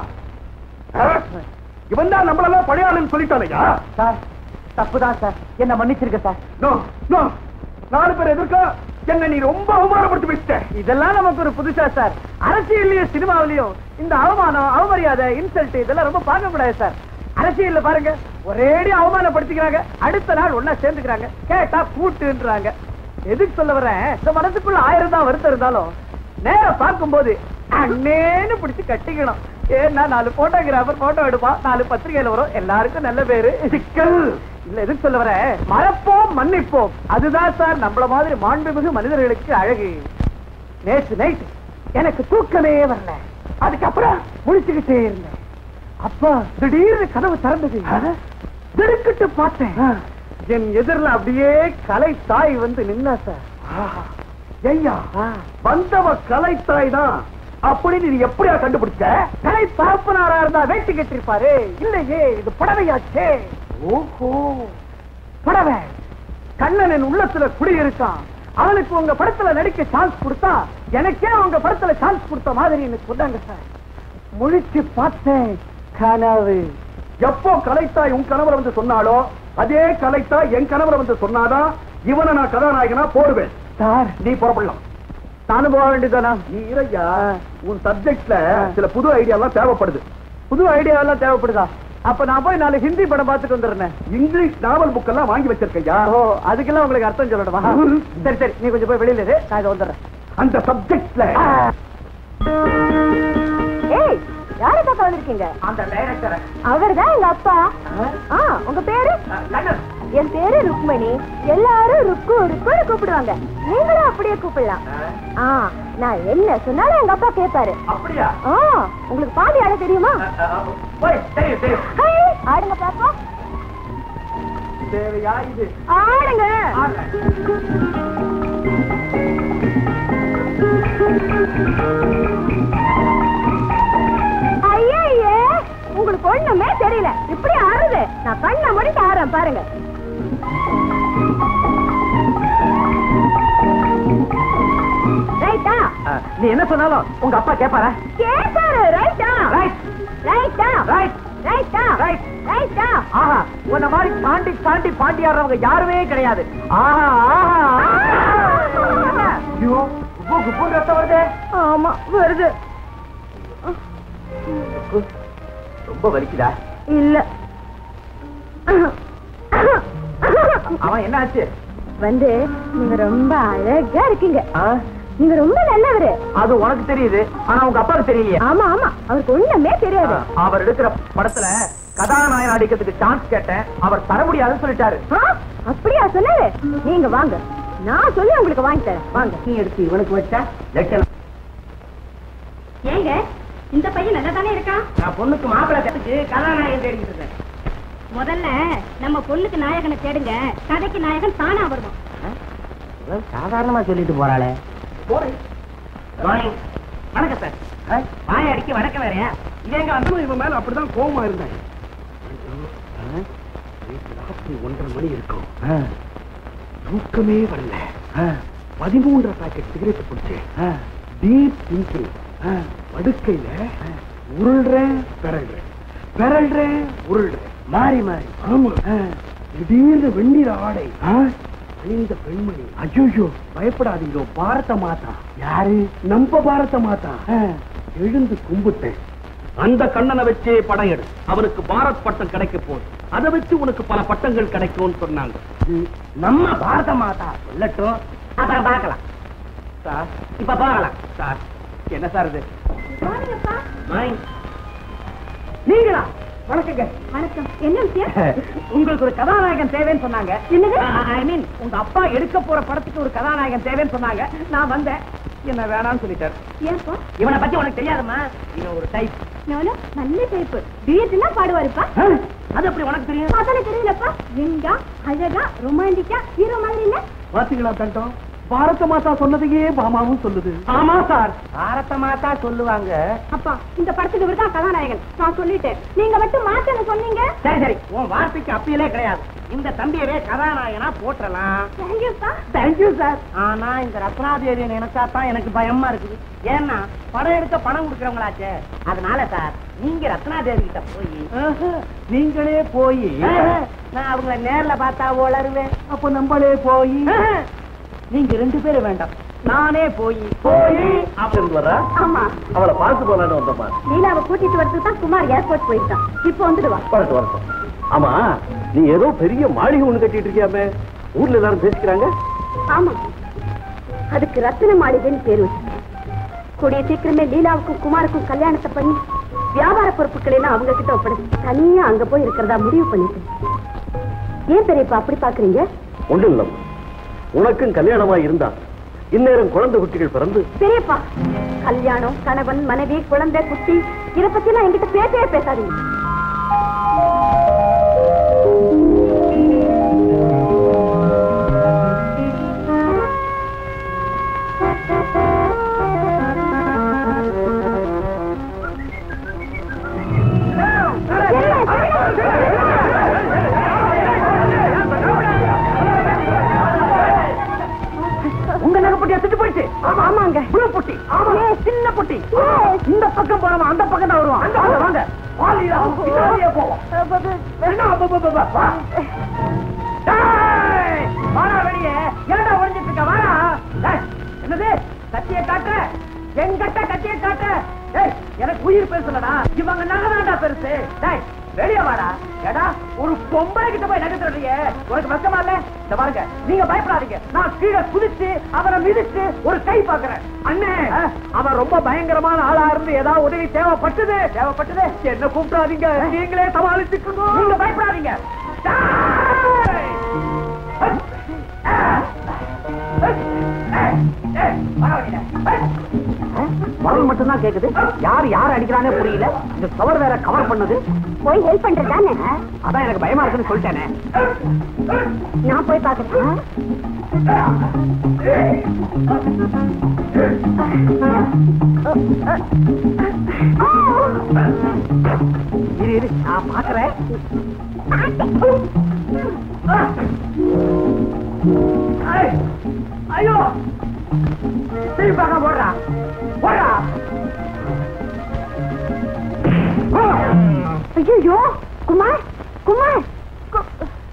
இவன் தான் நம்மளெல்லாம் பழைய ஆளுன்னு சொல்லிட்டானையா சார் தப்புதான் சார் என்ன மன்னிச்சிருக்க சார் நோ நோ நாலு பேர் எதிர்க்க என்ன நீ ரொம்ப அவமானப்படுத்தி வச்சிட்ட இதெல்லாம் நமக்கு ஒரு புதுசா சார் அரசியல்லயும் சினிமாவிலயும் இந்த அவமானம் அவமரியாதை இன்சல்ட் இதெல்லாம் ரொம்ப பார்க்க கூடாது சார் அரசியல்ல பாருங்க ஒரேடி அவமானப்படுத்திக்கிறாங்க அடுத்த நாள் ஒன்னா சேர்ந்துக்கிறாங்க கேட்டா கூட்டுன்றாங்க எதுக்கு சொல்ல வரேன் இந்த மனசுக்குள்ள ஆயிரம் தான் வருத்தம் இருந்தாலும் நேரா பார்க்கும்போது அண்ணேன்னு பிடிச்சு கட்டிக்கணும் ஏன்னா நாலு போட்டோகிராஃபர் போட்டோ எடுப்பான் நாலு பத்திரிகையில வரும் எல்லாருக்கும் நல்ல பேரு சிக்கல் இல்ல எதுக்கு சொல்ல வரேன் மறப்போம் மன்னிப்போம் அதுதான் சார் நம்மள மாதிரி மாண்புமிகு மனிதர்களுக்கு அழகு நேற்று நைட் எனக்கு தூக்கமே வரல அதுக்கப்புறம் முழிச்சுக்கிட்டே இருந்தேன் அப்ப திடீர்னு கதவு திறந்தது திடுக்கிட்டு பார்த்தேன் என் எதிரில் அப்படியே கலை தாய் வந்து நின்னா சார் ஐயா வந்தவ கலைத்தாய் தான் அப்படின்னு நீ எப்படியா கண்டுபிடிச்ச கலை தகப்பனாரா இருந்தா வேட்டி கட்டிருப்பாரு இல்லையே இது புடவையாச்சே ஓஹோ புடவை கண்ணன் என் உள்ளத்துல குடியிருக்கான் அவனுக்கு உங்க படத்துல நடிக்க சான்ஸ் கொடுத்தா எனக்கே உங்க படத்துல சான்ஸ் கொடுத்த மாதிரி எனக்கு சொன்னாங்க சார் முழிச்சு பார்த்தேன் கனவு எப்போ கலைத்தாய் உன் கணவரை வந்து சொன்னாலோ அதே கலைத்தாய் என் கணவரை வந்து சொன்னாதான் இவனை நான் கதாநாயகனா போடுவேன் சார் நீ புறப்படலாம் நானும் போக வேண்டியதானா நீ இறையா உன் சப்ஜெக்ட்ல சில புது ஐடியா எல்லாம் தேவைப்படுது புது ஐடியா எல்லாம் தேவைப்படுதா அப்ப நான் போய் நாலு ஹிந்தி படம் பார்த்துட்டு வந்துடுறேன் இங்கிலீஷ் நாவல் புக் எல்லாம் வாங்கி வச்சிருக்கையா ஓ அதுக்கெல்லாம் உங்களுக்கு அர்த்தம் சொல்லணுமா சரி சரி நீ கொஞ்சம் போய் வெளியில இரு நான் இதை வந்துடுறேன் அந்த சப்ஜெக்ட்ல ஏய் யாரை பார்க்க வந்திருக்கீங்க அந்த டைரக்டரை அவர்தான் எங்க அப்பா ஆ உங்க பேரு கண்ணன் என் பேரு ருக்மணி எல்லாரும் ருக்கு ருக்குன்னு கூப்பிடுவாங்க நீங்களும் அப்படியே கூப்பிடலாம் ஆ நான் என்ன சொன்னாலும் எங்க அப்பா கேட்பாரு அப்படியா ஆ உங்களுக்கு பாதி ஆட தெரியுமா போய் தெரியும் தெரியும் ஹை, ஆடுங்க பாப்போம் தேவையா இது ஆடுங்க ஐயே உங்களுக்கு ஒண்ணுமே தெரியல இப்படி ஆடுது நான் கண்ணை முடிச்சு ஆடுறேன் பாருங்க ரைட்டா நீ என்ன சொன்னாலும் உங்க அப்பா கேப்பாரா கேட்டாரு ரைட்டா ரைட் ரைட்டா ரைட் ரைட்டா ரைட் ரைட்டா ஆஹா உன்ன மாதிரி தாண்டி தாண்டி பாண்டி ஆடுறவங்க யாருமே கிடையாது ஆஹா ஆஹா என்ன? ஐயோ குப்பு குப்பு ரத்தம் வருதே ஆமா வருது ரொம்ப வலிக்குதா இல்ல அவன் என்ன ஆச்சு வந்து நீங்க ரொம்ப அழகா இருக்கீங்க ஆ? நீங்க ரொம்ப நல்லவரு அது உனக்கு தெரியுது ஆனா உங்க அப்பாவுக்கு தெரியலையே ஆமா ஆமா அவருக்கு ஒண்ணுமே தெரியாது அவர் எடுக்கிற படத்துல கதாநாயகன் அடிக்கிறதுக்கு சான்ஸ் கேட்டேன் அவர் தர முடியாதுன்னு சொல்லிட்டாரு ஆ, அப்படியா சொன்னாரு நீங்க வாங்க நான் சொல்லி உங்களுக்கு வாங்கி தரேன் வாங்க நீ எடுத்து இவனுக்கு வச்சா லட்சணம் ஏங்க இந்த பையன் நல்லா தானே இருக்கான் நான் பொண்ணுக்கு மாப்பிள்ளை கத்துக்கு கதாநாயகன் தேடிக்கிட்டு இருக்கேன் முதல்ல நம்ம பொண்ணுக்கு நாயகனை தேடுங்க கதைக்கு நாயகன் தானா வருவான் சாதாரணமா சொல்லிட்டு போறாளே வணக்கம் சார் வாய அடிக்க வணக்கம் வேறையா இது எங்க வந்து இவன் மேல அப்படிதான் கோவமா இருந்தேன் ராத்திரி ஒன்றரை மணி இருக்கும் தூக்கமே வரல பதிமூன்றரை பாக்கெட் சிகரெட் பிடிச்சேன் டீப் திங்கிங் படுக்கையில உருள்றேன் பெறல்றேன் பெறல்றேன் உருள்றேன் மாறி மாறி ஆமா திடீர்னு வெந்நீர் ஆடை அணிந்த பெண்மணி ஐயோ பயப்படாதீங்க பாரத மாதா யாரு நம்ம பாரத மாதா எழுந்து கும்பிட்டேன் அந்த கண்ணனை வச்சே படம் எடு அவனுக்கு பாரத் பட்டம் கிடைக்க போகுது அதை வச்சு உனக்கு பல பட்டங்கள் கிடைக்கும்னு சொன்னாங்க நம்ம பாரத மாதா சொல்லட்டும் அப்புறம் பார்க்கலாம் சார் இப்ப பார்க்கலாம் சார் என்ன சார் இது மைண்ட். நீங்களா வணக்கங்க வணக்கம் என்ன விஷயம் உங்களுக்கு ஒரு கதாநாயகன் தேவைன்னு சொன்னாங்க என்னது? ஐ மீன் உங்க அப்பா எடுக்க போற படத்துக்கு ஒரு கதாநாயகன் தேவைன்னு சொன்னாங்க நான் வந்தேன் என்ன வேணாம்னு சொல்லிட்டாரு ஏன்பா இவனை பத்தி உனக்கு தெரியாதம்மா இவன் ஒரு டைப் நானும் நல்ல டைப் டியூட்லாம் பாடுவாருப்பா அது எப்படி உனக்கு தெரியும் பார்த்தாலே தெரியலப்பா எங்கா அழகா ரொமான்டிக்கா ஹீரோ மாதிரி இல்ல பாத்தீங்களா தண்டம் பாரத மாதா சொன்னதையே பாமாவும் சொல்லுது ஆமா சார் பாரத மாதா சொல்லுவாங்க அப்பா இந்த படத்துக்கு இவர் தான் கதாநாயகன் நான் சொல்லிட்டேன் நீங்க மட்டும் மாத்தங்க சொன்னீங்க சரி சரி உன் வார்த்தைக்கு அப்பீலே கிடையாது இந்த தம்பியவே கதாநாயகனா போட்டுறலாம் தேங்க்யூப்பா தேங்க்யூ சார் ஆனா இந்த ரத்னாதேவியை நினைச்சா தான் எனக்கு பயமா இருக்குது ஏன்னா படம் எடுக்க பணம் கொடுக்கறவங்களாச்சே அதனால சார் நீங்க ரத்னாதேவி கிட்ட போய் நீங்களே போய் நான் அவங்கள நேர்ல பார்த்தா உளருவேன் அப்ப நம்மளே போய் நீங்க ரெண்டு பேரும் வேண்டாம் நானே போய் போய் அப்படின்னு வர்றா ஆமா அவளை பார்த்து போலான்னு வந்தோமா லீலாவை கூட்டிட்டு வரதுக்கு தான் குமார் ஏர்போர்ட் போயிருக்கான் இப்போ வந்துடுவா வரட்டும் வரட்டும் ஆமா நீ ஏதோ பெரிய மாளிகை ஒண்ணு கட்டிட்டு இருக்கியாமே ஊர்ல எல்லாரும் பேசிக்கிறாங்க ஆமா அதுக்கு ரத்தின மாளிகைன்னு பேர் வச்சிருக்கேன் கூடிய சீக்கிரமே லீலாவுக்கும் குமாருக்கும் கல்யாணத்தை பண்ணி வியாபார பொறுப்புகளை எல்லாம் அவங்க கிட்ட ஒப்படைச்சு தனியா அங்க போய் இருக்கிறதா முடிவு பண்ணிட்டேன் ஏன் பெரியப்பா அப்படி பாக்குறீங்க ஒண்ணும் இல்ல உனக்கும் கல்யாணமா இருந்தா இந்நேரம் குழந்தை குட்டிகள் பிறந்து பெரியப்பா கல்யாணம் கணவன் மனைவி குழந்தை குட்டி இத பத்தி எல்லாம் என்கிட்ட பேசவே பேசாதீங்க உங்க நகைப்பட்டியா திட்டு போயிடுச்சு ஆமாங்க புழு பொட்டி Yes. சின்ன பொட்டி Yes. இந்த பக்கம் போறவன் அந்த பக்கம் தான் வருவான் வாங்க, வாங்க வாலியா, பின்னாடியே போவோம் என்ன, அப்ப, அப்ப, அப்ப, அப்ப, வா. டேய், வாடா வெளியே ஏன்டா ஒளிஞ்சிட்டு இருக்க வாடா டேய், என்னது கத்திய காட்டுற எங்கிட்ட கத்திய காட்டுற டேய் எனக்கு உயிர் பேசலடா இவங்க நகதாண்டா பெருசு டேய் வெளிய வாடா ஏடா ஒரு பொம்பளை கிட்ட போய் நகை சொல்றீங்க உனக்கு வெக்கமா இல்ல இந்த பாருங்க நீங்க பயப்படாதீங்க நான் கீழே குதிச்சு அவரை மிதிச்சு ஒரு கை பாக்குறேன் அண்ணே அவன் ரொம்ப பயங்கரமான ஆளா இருந்து ஏதாவது உதவி தேவைப்பட்டது தேவைப்பட்டது என்ன கூப்பிடாதீங்க நீங்களே சமாளிச்சுக்கணும் நீங்க பயப்படாதீங்க டேய்! குரல் மட்டும்தான் கேக்குது யார் யார் அடிக்கிறானே புரியல இந்த கவர் வேற கவர் பண்ணது போய் ஹெல்ப் பண்றதானே அதான் எனக்கு பயமா இருக்குன்னு சொல்லிட்டேனே நான் போய் பாக்குறேன் இரு இரு நான் பாக்குறேன் ஐயோ திரும்பி பார்க்க போடுறா போடுறா ஐயோ குமார் குமார் கு-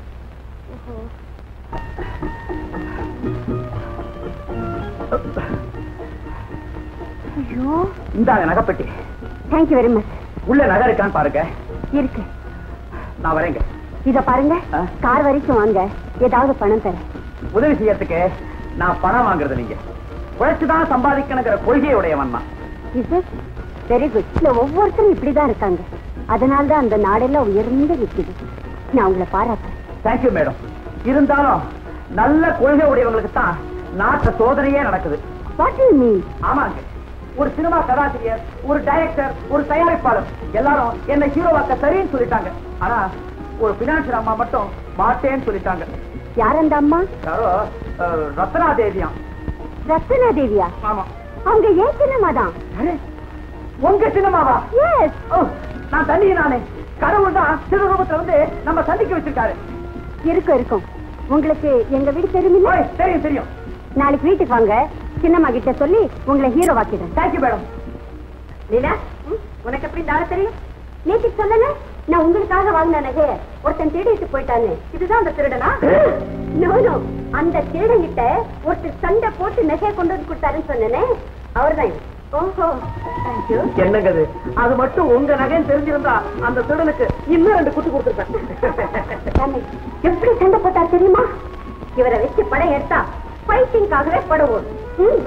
ஐயோ இந்தாங்க நகைப்பெட்டி தேங்க்யூ வெரி மச் உள்ள நகை இருக்கான்னு பாருங்க இருக்கு நான் வரேங்க இத பாருங்க ஆ? கார் வரைக்கும் வாங்க ஏதாவது பணம் தரேன் உதவி செய்யறதுக்கு நான் பணம் வாங்குறது நீங்க உழைச்சுதான் சம்பாதிக்கணுங்கிற கொள்கையுடையவன் தான் இது வெரி குட் இல்ல ஒவ்வொருத்தரும் இப்படிதான் இருக்காங்க அதனால தான் அந்த நாடெல்லாம் உயர்ந்து நிக்குது நான் உங்களை பாராட்டுறேன் தேங்க்யூ மேடம் இருந்தாலும் நல்ல கொள்கை உடையவங்களுக்கு தான் நாட்டு சோதனையே நடக்குது வாட் யூ மீன் ஆமாங்க ஒரு சினிமா கதாசிரியர் ஒரு டைரக்டர் ஒரு தயாரிப்பாளர் எல்லாரும் என்ன ஹீரோவாக்க சரின்னு சொல்லிட்டாங்க ஆனா ஒரு பினான்சியல் அம்மா மட்டும் மாட்டேன்னு சொல்லிட்டாங்க யார் அந்த அம்மா யாரோ அஹ், ரத்னா தேவியாம் ரத்னா தேவியா ஆமா அவங்க ஏன் சின்னமா தான் அரே, உங்க சினிமாவா எஸ் ஓ, நான் தண்ணி நானே கடவுள் தான் சிறுரூபத்துல வந்து நம்ம சந்திக்க வச்சிருக்காரு இருக்கும் இருக்கும் உங்களுக்கு எங்க வீடு தெரியுமில்ல ஓய், தெரியும் தெரியும் நாளைக்கு வீட்டுக்கு வாங்க சின்னம்மா கிட்ட சொல்லி உங்களை ஹீரோ ஆக்கிடுறேன் தேங்க்யூ மேடம் லீலா ம், உனக்கு எப்படி தாழ தெரியும் நேற்றுக்கு சொல்லல நான் உங்களுக்காக வாங்கின நகைய ஒருத்தன் திருடிட்டு போயிட்டானே இதுதான் அந்த திருடனா நோ நோ அந்த திருடன் கிட்ட ஒருத்தர் சண்டை போட்டு நகைய கொண்டு வந்து கொடுத்தாருன்னு சொன்னேனே அவர்தான் இவன். ஓஹோ தேங்க்யூ என்னங்க அது அது மட்டும் உங்க நகைன்னு தெரிஞ்சிருந்தா அந்த திருடனுக்கு இன்னும் ரெண்டு குத்து கொடுத்துருப்பேன் எப்படி சண்டை போட்டார் தெரியுமா இவரை வச்சு படம் எடுத்தா ஃபைட்டிங்காகவே படம் ஓடும் ம்.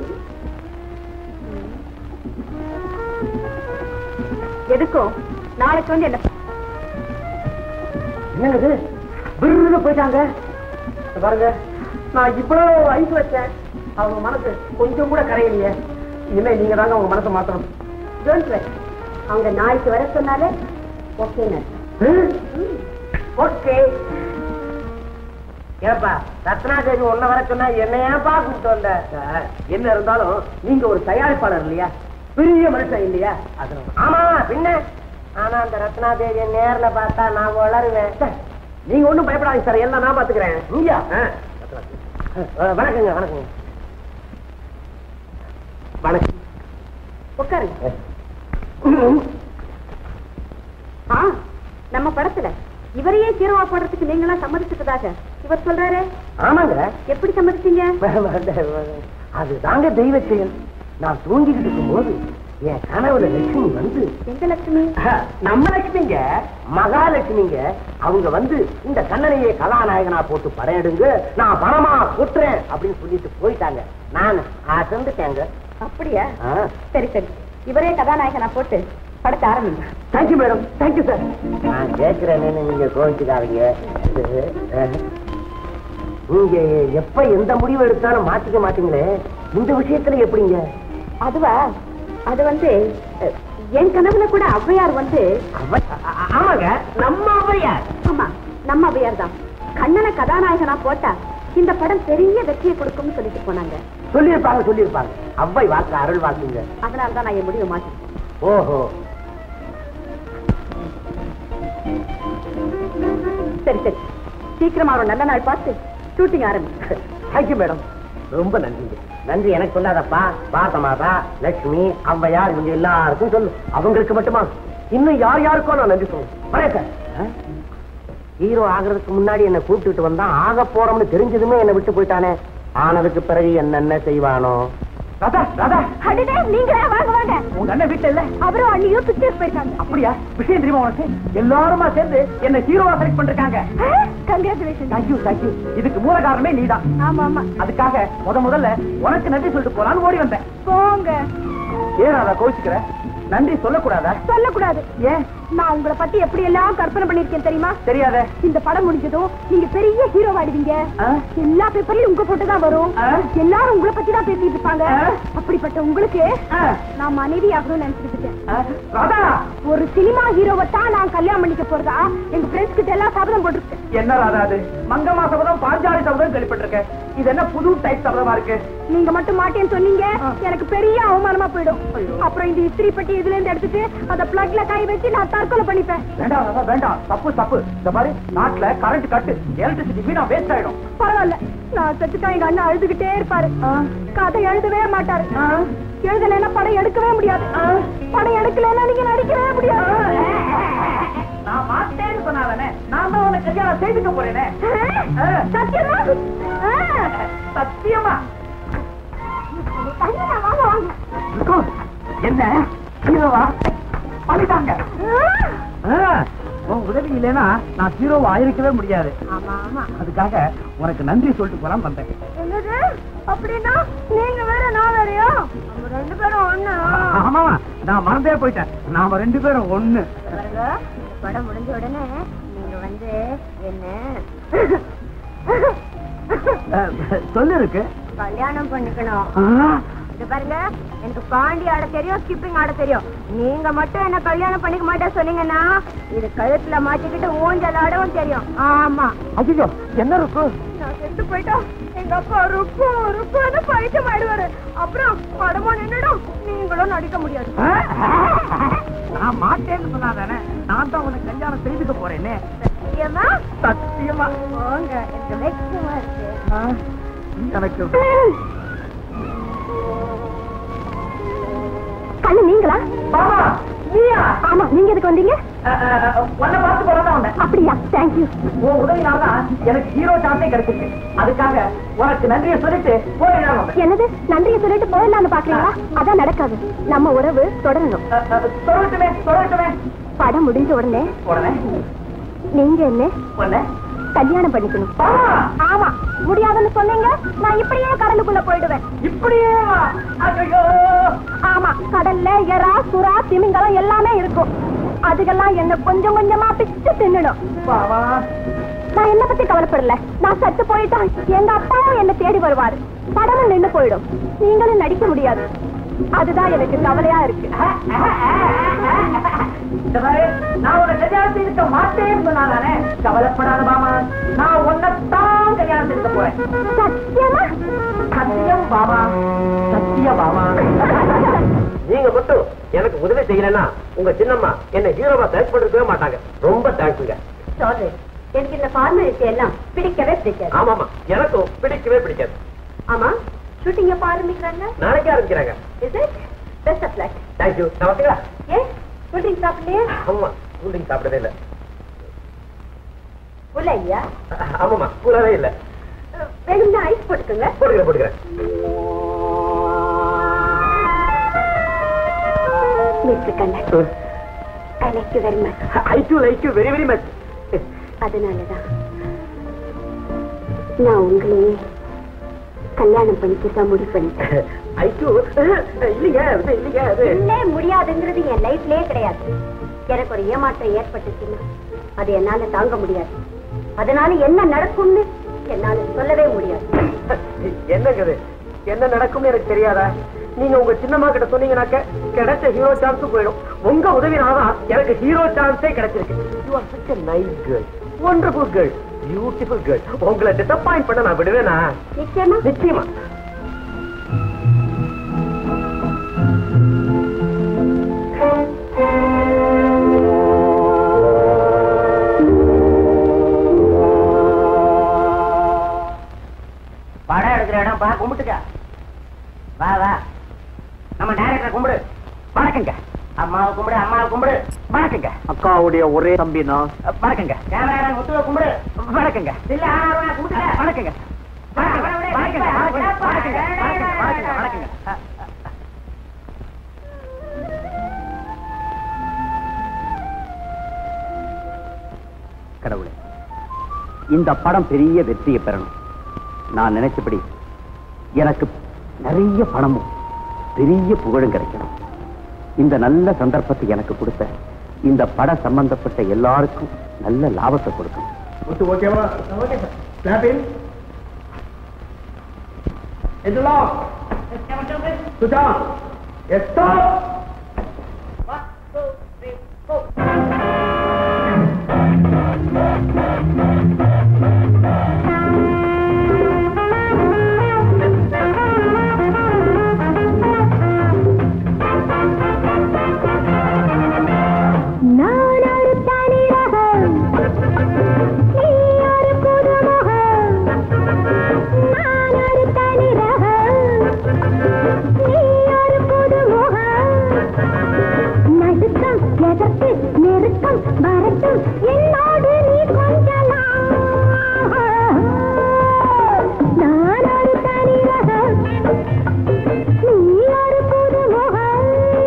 எதுக்கும் நாளைக்கு வந்து என்ன என்னங்க இது விருது போயிட்டாங்க இத பாருங்க நான் இவ்வளவு ஐஸ் வச்சேன் அவங்க மனசு கொஞ்சம் கூட கரையலையே இல்லை நீங்க தாங்க அவங்க மனசை மாத்தணும் டோன்ட் வரி அவங்க நாளைக்கு வர சொன்னாலே ஓகே ஓகே ஏப்பா ரத்னாதேவி ஒன்ன வர சொன்னா என்ன ஏன்பா கூப்பிட்டு வந்த என்ன இருந்தாலும் நீங்க ஒரு தயாரிப்பாளர் இல்லையா பெரிய மனுஷன் இல்லையா அதனால ஆமா பின்ன ஆனா அந்த ரத்னாதேவிய நேர்ல பார்த்தா நான் வளருவேன் நீங்க ஒண்ணும் பயப்படாதீங்க சார் எல்லாம் நான் பாத்துக்கிறேன் நீயா ஆ. வணக்கங்க வணக்கங்க வணக்கம் உட்காருங்க ஆ நம்ம படத்துல இவரையே ஹீரோவா போடுறதுக்கு நீங்களாம் சம்மதிச்சிட்டதாக இவர் சொல்றாரு ஆமாங்க எப்படி சம்மதிச்சீங்க அது தாங்க தெய்வ செயல் நான் தூங்கிக்கிட்டு இருக்கும்போது என் கனவுல லட்சுமி வந்து எங்க லட்சுமி நம்ம லட்சுமிங்க மகாலட்சுமிங்க அவங்க வந்து இந்த கண்ணனையே கதாநாயகனா போட்டு படம் எடுங்க நான் பணமா கொட்டுறேன் அப்படின்னு சொல்லிட்டு போயிட்டாங்க நான் அசந்துட்டேங்க அப்படியா ஆ. சரி சரி இவரே கதாநாயகனா போட்டு படத்தை ஆரம்பிங்க தேங்க்யூ மேடம் தேங்க்யூ சார் நான் கேட்கிறேன்னு நீங்க கோவிச்சுக்காதீங்க இது, அஹ், நீங்க எப்ப எந்த முடிவு எடுத்தாலும் மாத்திக்க மாட்டீங்களே இந்த விஷயத்துல எப்படிங்க அதுவா அது வந்து அஹ், என் கனவுல கூட ஔவையார் வந்து அவ- ஆ- ஆமாங்க நம்ம அவையார் ஆமா நம்ம ஔவையார் தான் கண்ணனை கதாநாயகனா போட்டா இந்த படம் பெரிய வெற்றியை கொடுக்கும்னு சொல்லிட்டு போனாங்க சொல்லியிருப்பாங்க சொல்லியிருப்பாங்க அவ்வை வாக்கு அருள் வாக்குங்க அதனால தான் நான் என் முடிவை மாட்டேன் ஓஹோ சரி சரி சீக்கிரமா ஒரு நல்ல நாள் பார்த்து ஷூட்டிங் ஆரம்பிச்சு தேங்க்யூ மேடம் ரொம்ப நன்றிங்க நன்றி எனக்கு சொல்லாதப்பா பாசமாதா லட்சுமி ஔவையார் இவங்க எல்லாருக்கும் சொல்லு அவங்களுக்கு மட்டுமா இன்னும் யார் யாருக்கோ நான் நன்றி சொல்லு வரேன் சார் ஹீரோ ஆகிறதுக்கு முன்னாடி என்ன கூப்பிட்டுட்டு வந்தான் ஆக போறோம்னு தெரிஞ்சதுமே என்ன விட்டு போயிட்டானே ஆனதுக்கு பிறகு என்னென்ன செய்வானோ ராதா ராதா அடடே நீங்களே வாங்க வாங்க உங்க அண்ணன் வீட்டுல இல்ல அவரும் அண்ணியும் பிக்சர் போயிட்டாங்க அப்படியா விஷயம் தெரியுமா உனக்கு எல்லாருமா சேர்ந்து என்ன ஹீரோவா செலக்ட் பண்ணிருக்காங்க கங்க்ராச்சுலேஷன் தேங்க்யூ தேங்க்யூ இதுக்கு மூல காரணமே நீதான் ஆமா ஆமா அதுக்காக முத முதல்ல உனக்கு நன்றி சொல்லிட்டு போலான்னு ஓடி வந்தேன் போங்க ஏன் ராதா கோவிச்சுக்கிற நன்றி சொல்லக்கூடாதா சொல்லக்கூடாது ஏன் நான் உங்களை பத்தி எப்படி எல்லாம் கற்பனை பண்ணிருக்கேன் தெரியுமா தெரியாத இந்த படம் முடிஞ்சதும் நீங்க பெரிய ஹீரோ ஆடுவீங்க ஆ? எல்லா பேப்பர்லயும் உங்க போட்டு தான் வரும் ஆ? எல்லாரும் உங்களை பத்தி தான் பேசிட்டு இருப்பாங்க ஆ? அப்படிப்பட்ட உங்களுக்கு ஆ. நான் மனைவி ஆகணும்னு நினைச்சிட்டு இருக்கேன் ஆ, ராதா ஒரு சினிமா ஹீரோவை தான் நான் கல்யாணம் பண்ணிக்க போறதா எங்க ஃப்ரெண்ட்ஸ் கிட்ட எல்லாம் சபதம் போட்டிருக்கேன் என்ன ராதா அது மங்கம்மா சபதம் பாஞ்சாலி சபதம் கேள்விப்பட்டிருக்கேன் இது என்ன புது டைப் சபதமா இருக்கு நீங்க மட்டும் மாட்டேன்னு சொன்னீங்க எனக்கு பெரிய அவமானமா போயிடும் அப்புறம் இந்த இஸ்திரி பெட்டி இதுல இருந்து எடுத்துட்டு அந்த பிளக்ல கை வச்சு நான் தற்கொலை பண்ணிப்பேன் வேண்டாம் ராதா வேண்டாம் தப்பு தப்பு இந்த மாதிரி நாட்டுல கரண்ட் கட்டு எலக்ட்ரிசிட்டி வீணா வேஸ்ட் ஆயிடும் பரவாயில்ல நான் செத்துட்டா எங்க அண்ணன் அழுதுகிட்டே இருப்பாரு கதை எழுதவே மாட்டாரு எழுதலைன்னா படம் எடுக்கவே முடியாது படம் எடுக்கலைன்னா நீங்க நடிக்கவே முடியாது நான் மாட்டேன்னு சொன்னாதானே நான் தான் உனக்கு கல்யாணம் செய்துக்க போறேனே ஆ. சத்தியமா ஆ. சத்தியமா தனியா வாங்க வாங்க என்ன ஹீரோவா பண்ணிட்டாங்க ஆ, உன் உதவி இல்லைன்னா நான் ஹீரோவா ஆயிருக்கவே முடியாது ஆமா ஆமா அதுக்காக உனக்கு நன்றி சொல்லிட்டு போலாம் வந்தேன் என்னது அப்படின்னா நீங்க வேற நான் வேறயா நம்ம ரெண்டு பேரும் ஒண்ணு ஆமா நான் மறந்தே போயிட்டேன் நாம ரெண்டு பேரும் ஒண்ணு பாருங்க இந்த படம் முடிஞ்ச உடனே நீங்க வந்து என்ன அஹ், சொல்லு இருக்கு கல்யாணம் பண்ணிக்கணும் ஆ, இது பாருங்க எனக்கு பாண்டி ஆட தெரியும் ஸ்கிப்பிங் ஆட தெரியும் நீங்க மட்டும் என்ன கல்யாணம் பண்ணிக்க மாட்டேன் சொன்னீங்கன்னா இது கழுத்துல மாட்டிக்கிட்டு ஊஞ்சல் ஆடவும் தெரியும் ஆமா ஐயோ என்ன இருக்கு நான் செத்து போயிட்டா எங்க அப்பா ருக்கு ருக்குன்னு பைத்தியம் ஆயிடுவாரு அப்புறம் படமும் நின்னுடும் நீங்களும் நடிக்க முடியாது ஆ, நான் மாட்டேன்னு சொன்னாதானே நான் தான் உனக்கு கல்யாணம் செய்துக்க போறேனே சத்தியமா சத்தியமா போங்க எனக்கு வெக்கமா இருக்கு ஆ, எனக்கு கண்ணு நீங்களா பாமா நீயா ஆமா நீங்க எதுக்கு வந்தீங்க அஹ், அஹ், உன்னை பார்த்து போறதா வந்தேன் அப்படியா தேங்க்யூ உன் உதவினால தான் எனக்கு ஹீரோ சான்ஸே கிடைச்சிருக்கு அதுக்காக உனக்கு நன்றியை சொல்லிட்டு போயிடலாம் வந்தேன். என்னது நன்றியை சொல்லிட்டு போயிடலாம்னு பாக்குறீங்களா அதான் நடக்காது நம்ம உறவு தொடரணும் அஹ், அஹ், சொல்லட்டுமே சொல்லட்டுமே படம் முடிஞ்ச உடனே உடனே நீங்க என்ன உடனே கல்யாணம் பண்ணிக்கணும் பாமா ஆமா முடியாதுன்னு சொன்னீங்க நான் இப்படியே கடலுக்குள்ள போயிடுவேன் இப்படியே வா. ஐயையோ. ஆமா கடல்ல எறா சுறா திமிங்கலம் எல்லாமே இருக்கும் அதுக்கெல்லாம் என்ன கொஞ்சம் கொஞ்சமா பிச்சு தின்னுடும் பாவா நான் என்ன பத்தி கவலைப்படல நான் சத்து போயிட்டா எங்க அப்பாவும் என்ன தேடி வருவாரு படமும் நின்னு போயிடும் நீங்களும் நடிக்க முடியாது அதுதான் எனக்கு கவலையா இருக்கு இந்த பாரு, நான் உன்னை கல்யாணம் செய்துக்க மாட்டேன்னு சொன்னாதானே கவலைப்படாத பாமா நான் உன்னைத்தான் கல்யாணம் செய்துக்க போறேன் சத்தியமா சத்தியம் பாமா சத்திய பாமா நீங்க மட்டும் எனக்கு உதவி செய்யலன்னா உங்க சின்னம்மா என்ன ஹீரோவா செலக்ட் பண்ணிருக்கவே மாட்டாங்க ரொம்ப தேங்க்ஸுங்க சாரி எனக்கு இந்த ஃபார்மாலிட்டி எல்லாம் பிடிக்கவே பிடிக்காது ஆமாமா எனக்கும் பிடிக்கவே பிடிக்காது ஆமா ஷூட்டிங் எப்ப ஆரம்பிக்கிறாங்க நாளைக்கே ஆரம்பிக்கிறாங்க is it best of luck thank you நான் வரட்டுங்களா ஏ ஷூட்டிங் சாப்பிடலையே ஆமா கூலிங் சாப்பிடவே இல்ல உள்ள ஐயா ஆமாமா கூலவே இல்ல வேணும்னா ஐஸ் போட்டுக்கோங்க போட்டுக்கிறேன் போட்டுக்கிறேன் mister Kannan I like you very much I too like you very very much அதனாலதான் நான் உங்களையே கல்யாணம் பண்ணிக்க முடிவு பண்ணிட்டேன் ஐ டூ இல்லைங்க இது இல்லைங்க அது இல்லே முடியாதுங்கிறது என் லைஃப்லயே கிடையாது எனக்கு ஒரு ஏமாற்றம் ஏற்பட்டுச்சுன்னா அது என்னால தாங்க முடியாது அதனால என்ன நடக்கும்னு என்னால சொல்லவே முடியாது என்னங்க இது என்ன நடக்கும்னு எனக்கு தெரியாதா நீங்க உங்க சின்னம்மா கிட்ட சொன்னீங்கன்னாக்க கிடைச்ச ஹீரோ சான்ஸ் போயிடும் உங்க உதவினாதான் எனக்கு ஹீரோ சான்ஸே கிடைச்சிருக்கு you are such a nice girl wonderful girl beautiful girl உங்களை டிசப்பாயிண்ட் பண்ண நான் விடுவேனா நிச்சயமா நிச்சயமா படம் எடுக்கிற இடம் பா கும்பிட்டுக்க வா வா நம்ம டைரக்டர் கும்பிடு வணக்கங்க அம்மாவை கும்பிடு அம்மாவை கும்பிடு வணக்கங்க அக்காவுடைய ஒரே தம்பி நான் வணக்கங்க கேமரா முத்துவை கும்பிடு வணக்கங்க இல்ல ஆனா கும்பிட்டுக்க வணக்கங்க வணக்கங்க வணக்கங்க வணக்கங்க வணக்கங்க வணக்கங்க வணக்கங்க கடவுளே இந்த படம் பெரிய வெற்றியை பெறணும் நான் நினைச்சபடி எனக்கு நிறைய பணமும் பெரிய புகழும் கிடைக்கணும் இந்த நல்ல சந்தர்ப்பத்தை எனக்கு கொடுத்த இந்த பட சம்பந்தப்பட்ட எல்லாருக்கும் நல்ல லாபத்தை கொடுக்கும் ஓகேவா ஓகே சார் ஸ்னாப்பிங் இதெல்லாம் சுதா எஸ்டா நான் ஒரு தனி ரகம் நீ ஒரு புதுமுகம் நான் ஒரு தனி ரகம் நீ ஒரு புதுமுகம் நடுக்கம் எதற்கு நெருக்கம் வரட்டும் என்னோடு நீ கொஞ்சலாம் நான் ஒரு தனி ரகம் நீ ஒரு புதுமுகம்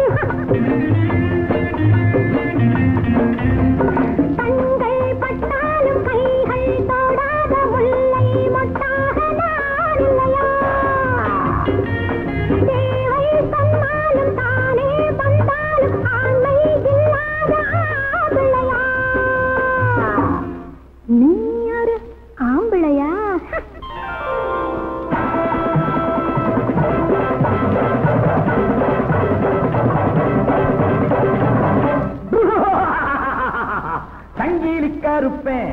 கண்கள் பட்டாலும் கைகள் தொடாத முல்லை மொட்டாக நான் இல்லையா தேவை சொன்னாலும் தானே வந்தாலும் ஆண்மை இல்லாத ஆம்பிளையா நீ ஒரு ஆம்பிளையா சங்கீலி கருப்பேன்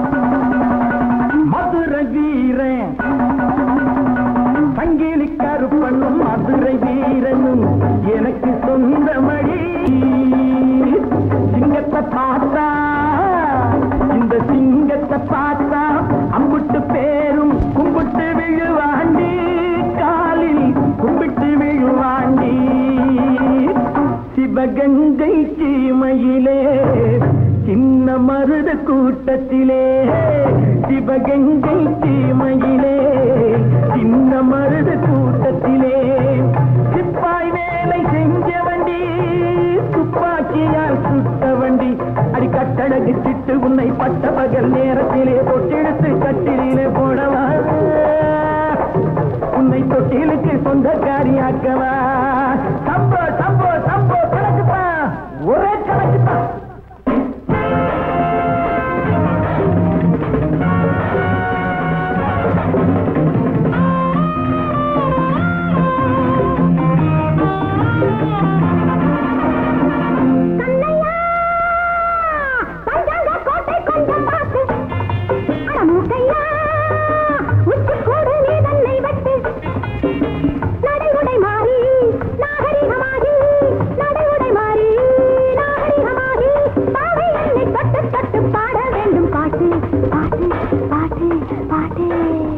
மதுரை வீரன் சங்கீலி கருப்பனும் மதுரை வீரனும் எனக்கு சொந்தமடி சிங்கத்தை பார்த்தா இந்த சிங்கத்தை பார்த்தா அம்புட்டு பேரும் கும்பிட்டு விழுவாண்டி காலில் கும்பிட்டு விழுவாண்டி சிவகங்கை சீமையிலே சின்ன மருத கூட்டத்திலே சிவகங்கை சீமையிலே சின்ன மருத கூட்டத்திலே சிப்பாய் வேலை செஞ்ச வண்டி துப்பாக்கியால் சுட்ட வண்டி அடி கட்டழகு சிட்டு உன்னை பட்ட பகல் நேரத்திலே தொட்டெடுத்து கட்டிலே போடவா உன்னை தொட்டிலுக்கு சொந்தக்காரியாக்கவா சம்போ சம்போ சம்போ கணக்குதான் ஒரே கணக்குதான் கண்ணையா பஞ்சாங்க கோட்டை கொஞ்சம் பார்த்து அடமூக்கையா உச்சி கூடு நீ தன்னை வெட்டு நடைமுறை மாறி நாகரிகமாகி நடைமுறை மாறி நாகரிகமாகி பாவை என்னை தொட்டு தொட்டு பாட வேண்டும் பாட்டு பாட்டு பாட்டு பாட்டு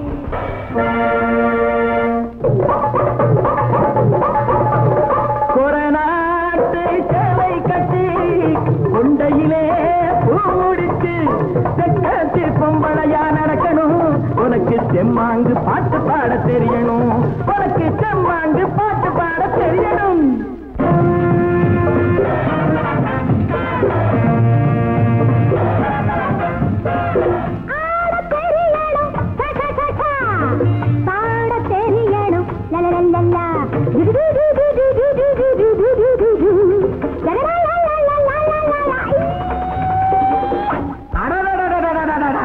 கொரநாட்டு சேலை கட்டி கொண்டையிலே பூடிச்சு தெற்காசி பொம்பளையா நடக்கணும் உனக்கு செம்மாங்கு பாட்டு பாட தெரியணும் உனக்கு செம்மாங்கு பாட்டு பாட தெரியணும் ஆட தெரியணும் ச, ச, ச, ச. பாட தெரியணும் லலலலலா. டுடுடுடுடுடுடுடுடுடுடுடுடுடு. லலலலலலலலலலா. அடடடடடடடடடா.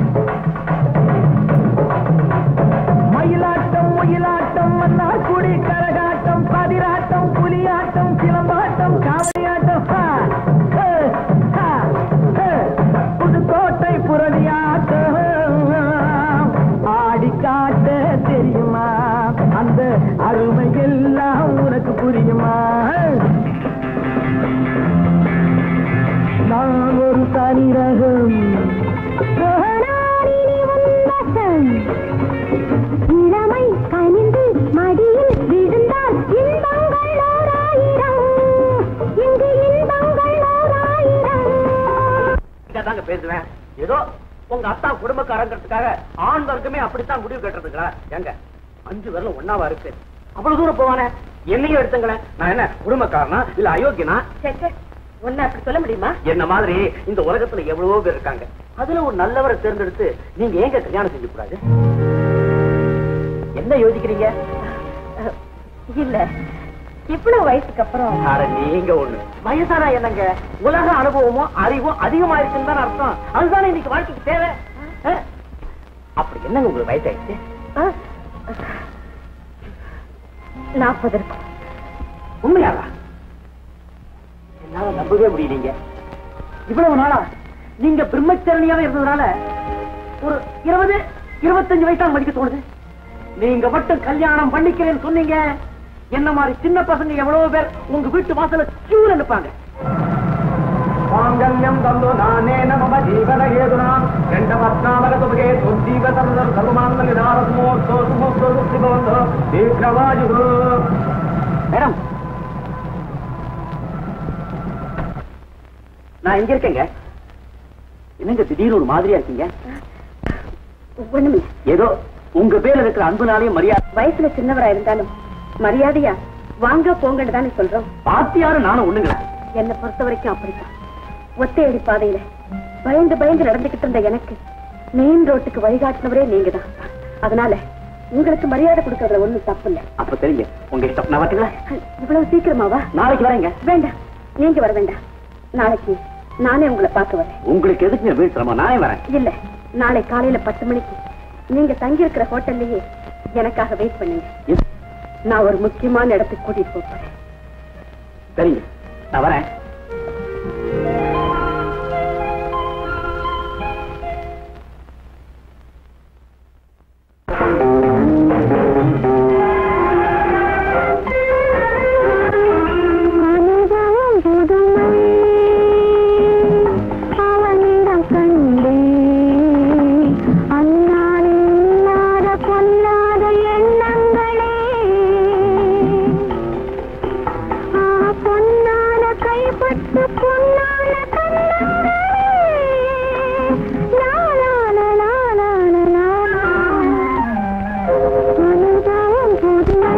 மயிலாட்டம் ஒயிலாட்டம் மன்னார்குடி கரகாட்டம் பதிராட்டம் புலியாட்டம் சிலம்பாட்டம் காவடியாட்டம் ஹா, ஹே, ஹா, ஹே. புதுக்கோட்டை புரளியாட்டம் ஆடி காட்ட தெரியுமா அந்த அருமை எல்லாம் உனக்கு புரியுமா நான் ஒரு தனி ரகம் புகழாரினி உன்வசம். இளமை கனிந்து மடியில் விழுந்தால் இன்பங்கள் ஓராயிரம் இங்கு இன்பங்கள் ஓராயிரம் தாங்க பேசுவேன் ஏதோ உங்க அத்தா குடும்பக்காரங்கிறதுக்காக ஆண் வர்க்கமே அப்படித்தான் முடிவு கட்டுறதுங்களா ஏங்க அஞ்சு வரல ஒன்னாவா இருக்கு அவ்வளவு தூரம் போவானே என்னையும் எடுத்துங்களேன் நான் என்ன குடும்பக்காரனா இல்ல அயோக்கியனா ஒன்னு அப்படி சொல்ல முடியுமா என்ன மாதிரி இந்த உலகத்துல எவ்வளவோ பேர் இருக்காங்க அதுல ஒரு நல்லவரை தேர்ந்தெடுத்து நீங்க ஏங்க கல்யாணம் செஞ்சு கூடாது என்ன யோசிக்கிறீங்க இல்ல இவ்வளவு வயசுக்கு அப்புறம் அட நீங்க ஒண்ணு வயசானா என்னங்க உலக அனுபவமும் அறிவும் அதிகமா இருக்குன்னு தான் அர்த்தம் அதுதானே இன்னைக்கு வாழ்க்கைக்கு தேவை ஆ? அப்படி என்னங்க உங்களுக்கு வயசாயிடுச்சு நாற்பது இருக்கும் உண்மையாவா என்னால நம்பவே முடியலீங்க இவ்வளவு நாளா நீங்க பிரம்மச்சரணியாவே இருந்ததுனால ஒரு இருபது இருபத்தஞ்சு வயசா மதிக்க தோணுது நீங்க மட்டும் கல்யாணம் பண்ணிக்கிறேன்னு சொன்னீங்க என்ன மாதிரி சின்ன பசங்க எவ்வளவு பேர் உங்க வீட்டு வாசல கியூல நிப்பாங்க மாங்கல்யம் தந்தோ நானே நம ஜீவன ஹேதுனா ரெண்ட பத்னாமக துபகே துஜீவ தந்தர் சர்வமாங்கல்ய தாரஸ்மோ சோசுமோ சோசுப்தி பவந்தோ தீர்க்கவாயு மேடம் நான் இங்க இருக்கேங்க என்னங்க திடீர்னு ஒரு மாதிரியா இருக்கீங்க ஒண்ணுமில்ல ஏதோ உங்க பேர்ல இருக்கிற அன்புனாலே மரியாதை வயசுல சின்னவரா இருந்தாலும் மரியாதையா வாங்க போங்கன்னு தானே சொல்றோம் பாத்தியாரு நானும் ஒண்ணுங்களா என்னை பொறுத்த வரைக்கும் அப்படித்தான் ஒத்தையடி பாதையில பயந்து பயந்து நடந்துகிட்டு இருந்த எனக்கு மெயின் ரோட்டுக்கு வழிகாட்டினவரே நீங்க தான் அதனால உங்களுக்கு மரியாதை கொடுக்கறதுல ஒண்ணும் தப்பு இல்ல அப்ப தெரியுங்க உங்க இஷ்டம் நான் வரட்டுங்களா இவ்வளவு சீக்கிரமாவா நாளைக்கு வரேங்க வேண்டாம் நீங்க வர வேண்டாம் நாளைக்கு நானே உங்களை பார்க்க வரேன் உங்களுக்கு எதுக்குங்க வீடு சிரமம் நானே வரேன் இல்ல நாளை காலையில பத்து மணிக்கு நீங்க தங்கி இருக்கிற ஹோட்டல்லயே எனக்காக வெயிட் பண்ணுங்க எது? நான் ஒரு முக்கியமான இடத்துக்கு கூட்டிட்டு போப் போறேன் சரிங்க நான் வரேன் அனுபவம் புதுமை அவனிடம் கண்டே அந்நாளில் இல்லாத பொல்லாத எண்ணங்களே ஆ, பொன்னான கைப்பட்டு பொன்னான கண்ணங்களே லாலால லாலால லாலா. அனுபவம் புதுமை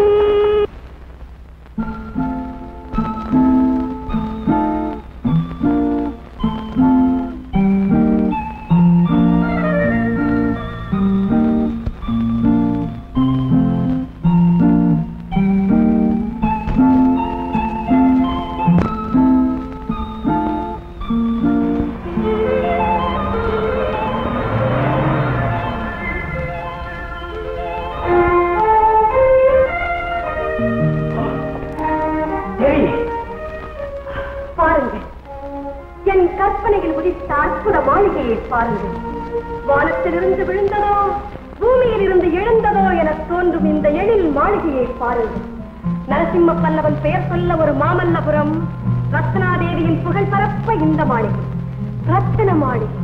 பாருங்கள் என் கற்பனையில் உதித்த அற்புத மாளிகையை பாருங்கள் வானத்திலிருந்து விழுந்ததோ பூமியில் இருந்து எழுந்ததோ என தோன்றும் இந்த எழில் மாளிகையை பாருங்கள் நரசிம்ம பல்லவன் பெயர் சொல்ல ஒரு மாமல்லபுரம் ரத்னாதேவியின் புகழ் பரப்ப இந்த மாளிகை ரத்தின மாளிகை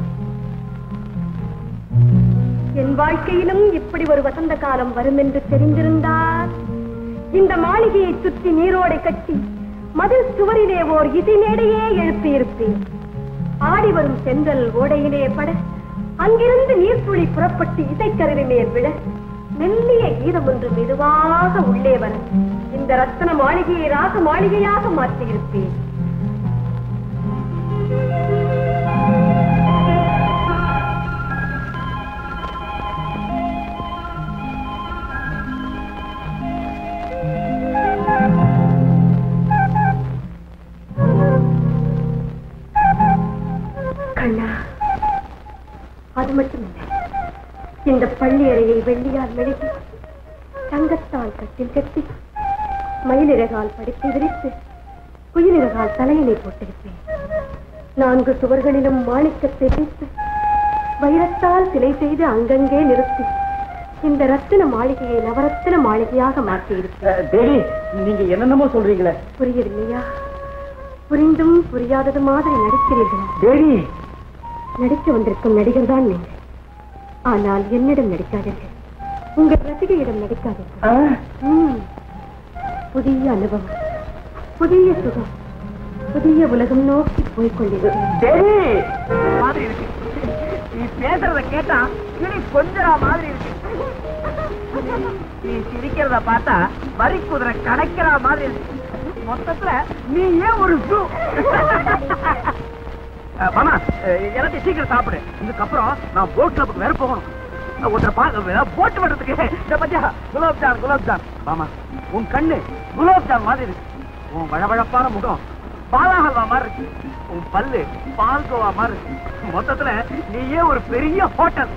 என் வாழ்க்கையிலும் இப்படி ஒரு வசந்த காலம் வரும் என்று தெரிந்திருந்தால் இந்த மாளிகையை சுற்றி நீரோடை கட்டி மதில் சுவரிலே ஓர் இசைமேடையே எழுப்பியிருப்பேன் ஆடி வரும் சென்றல் ஓடையிலே பட அங்கிருந்து நீர்த்துளி புறப்பட்டு இசைக்கருவி மேல் விழ மெல்லிய கீதம் ஒன்று மெதுவாக உள்ளே வர இந்த ரத்தன மாளிகையை ராக மாளிகையாக மாற்றியிருப்பேன் கண்ணா அது மட்டுமில்லை இந்த பள்ளி அறையை வெள்ளியால் மெழுகி தங்கத்தால் கட்டில் கட்டி மயிலிறகால் படுக்கை விரித்து குயிலிறகால் தலையினை போட்டிருப்பேன் நான்கு சுவர்களிலும் மாணிக்கத்தை வைத்து வைரத்தால் சிலை செய்து அங்கங்கே நிறுத்தி இந்த ரத்தின மாளிகையை நவரத்தின மாளிகையாக மாற்றியிருப்பேன் தேவி நீங்க என்னென்னமோ சொல்றீங்களே புரியவில்லையா புரிந்தும் புரியாதது மாதிரி நடிக்கிறீர்களா தேவி நடிக்க வந்திருக்கும் நடிகர் தான் நீங்கள் ஆனால் என்னிடம் நடிக்காதீர்கள் உங்கள் ரசிகையிடம் நடிக்காதீர்கள் ம். புதிய அனுபவம் புதிய சுகம் புதிய உலகம் நோக்கி போய்கொண்டிருக்கிறேன் தேவி மாதிரி இருக்கு நீ பேசுறத கேட்டா கிளி கொஞ்சரா மாதிரி இருக்கு நீ சிரிக்கிறத பார்த்தா வரி குதிரை கடைக்கிற மாதிரி இருக்கு மொத்தத்துல நீ ஏன் ஒரு ஜூ மாமா அஹ், எல்லாத்தையும் சீக்கிரம் சாப்பிடு இதுக்கப்புறம் நான் போட் கிளப்புக்கு வேற போகணும் ஒருத்தர் பாக்க போட்டு விடுறதுக்கு இந்த பத்தியா குலாப் ஜான் குலாப் ஜான் ஆமா உன் கண்ணு குலாப் ஜான் மாதிரி இருக்கு உன் வழவழப்பான முகம் பாலா ஹல்வா மாதிரி இருக்கு உன் பல்லு பால்கோவா மாதிரி இருக்கு மொத்தத்துல நீயே ஒரு பெரிய ஹோட்டல்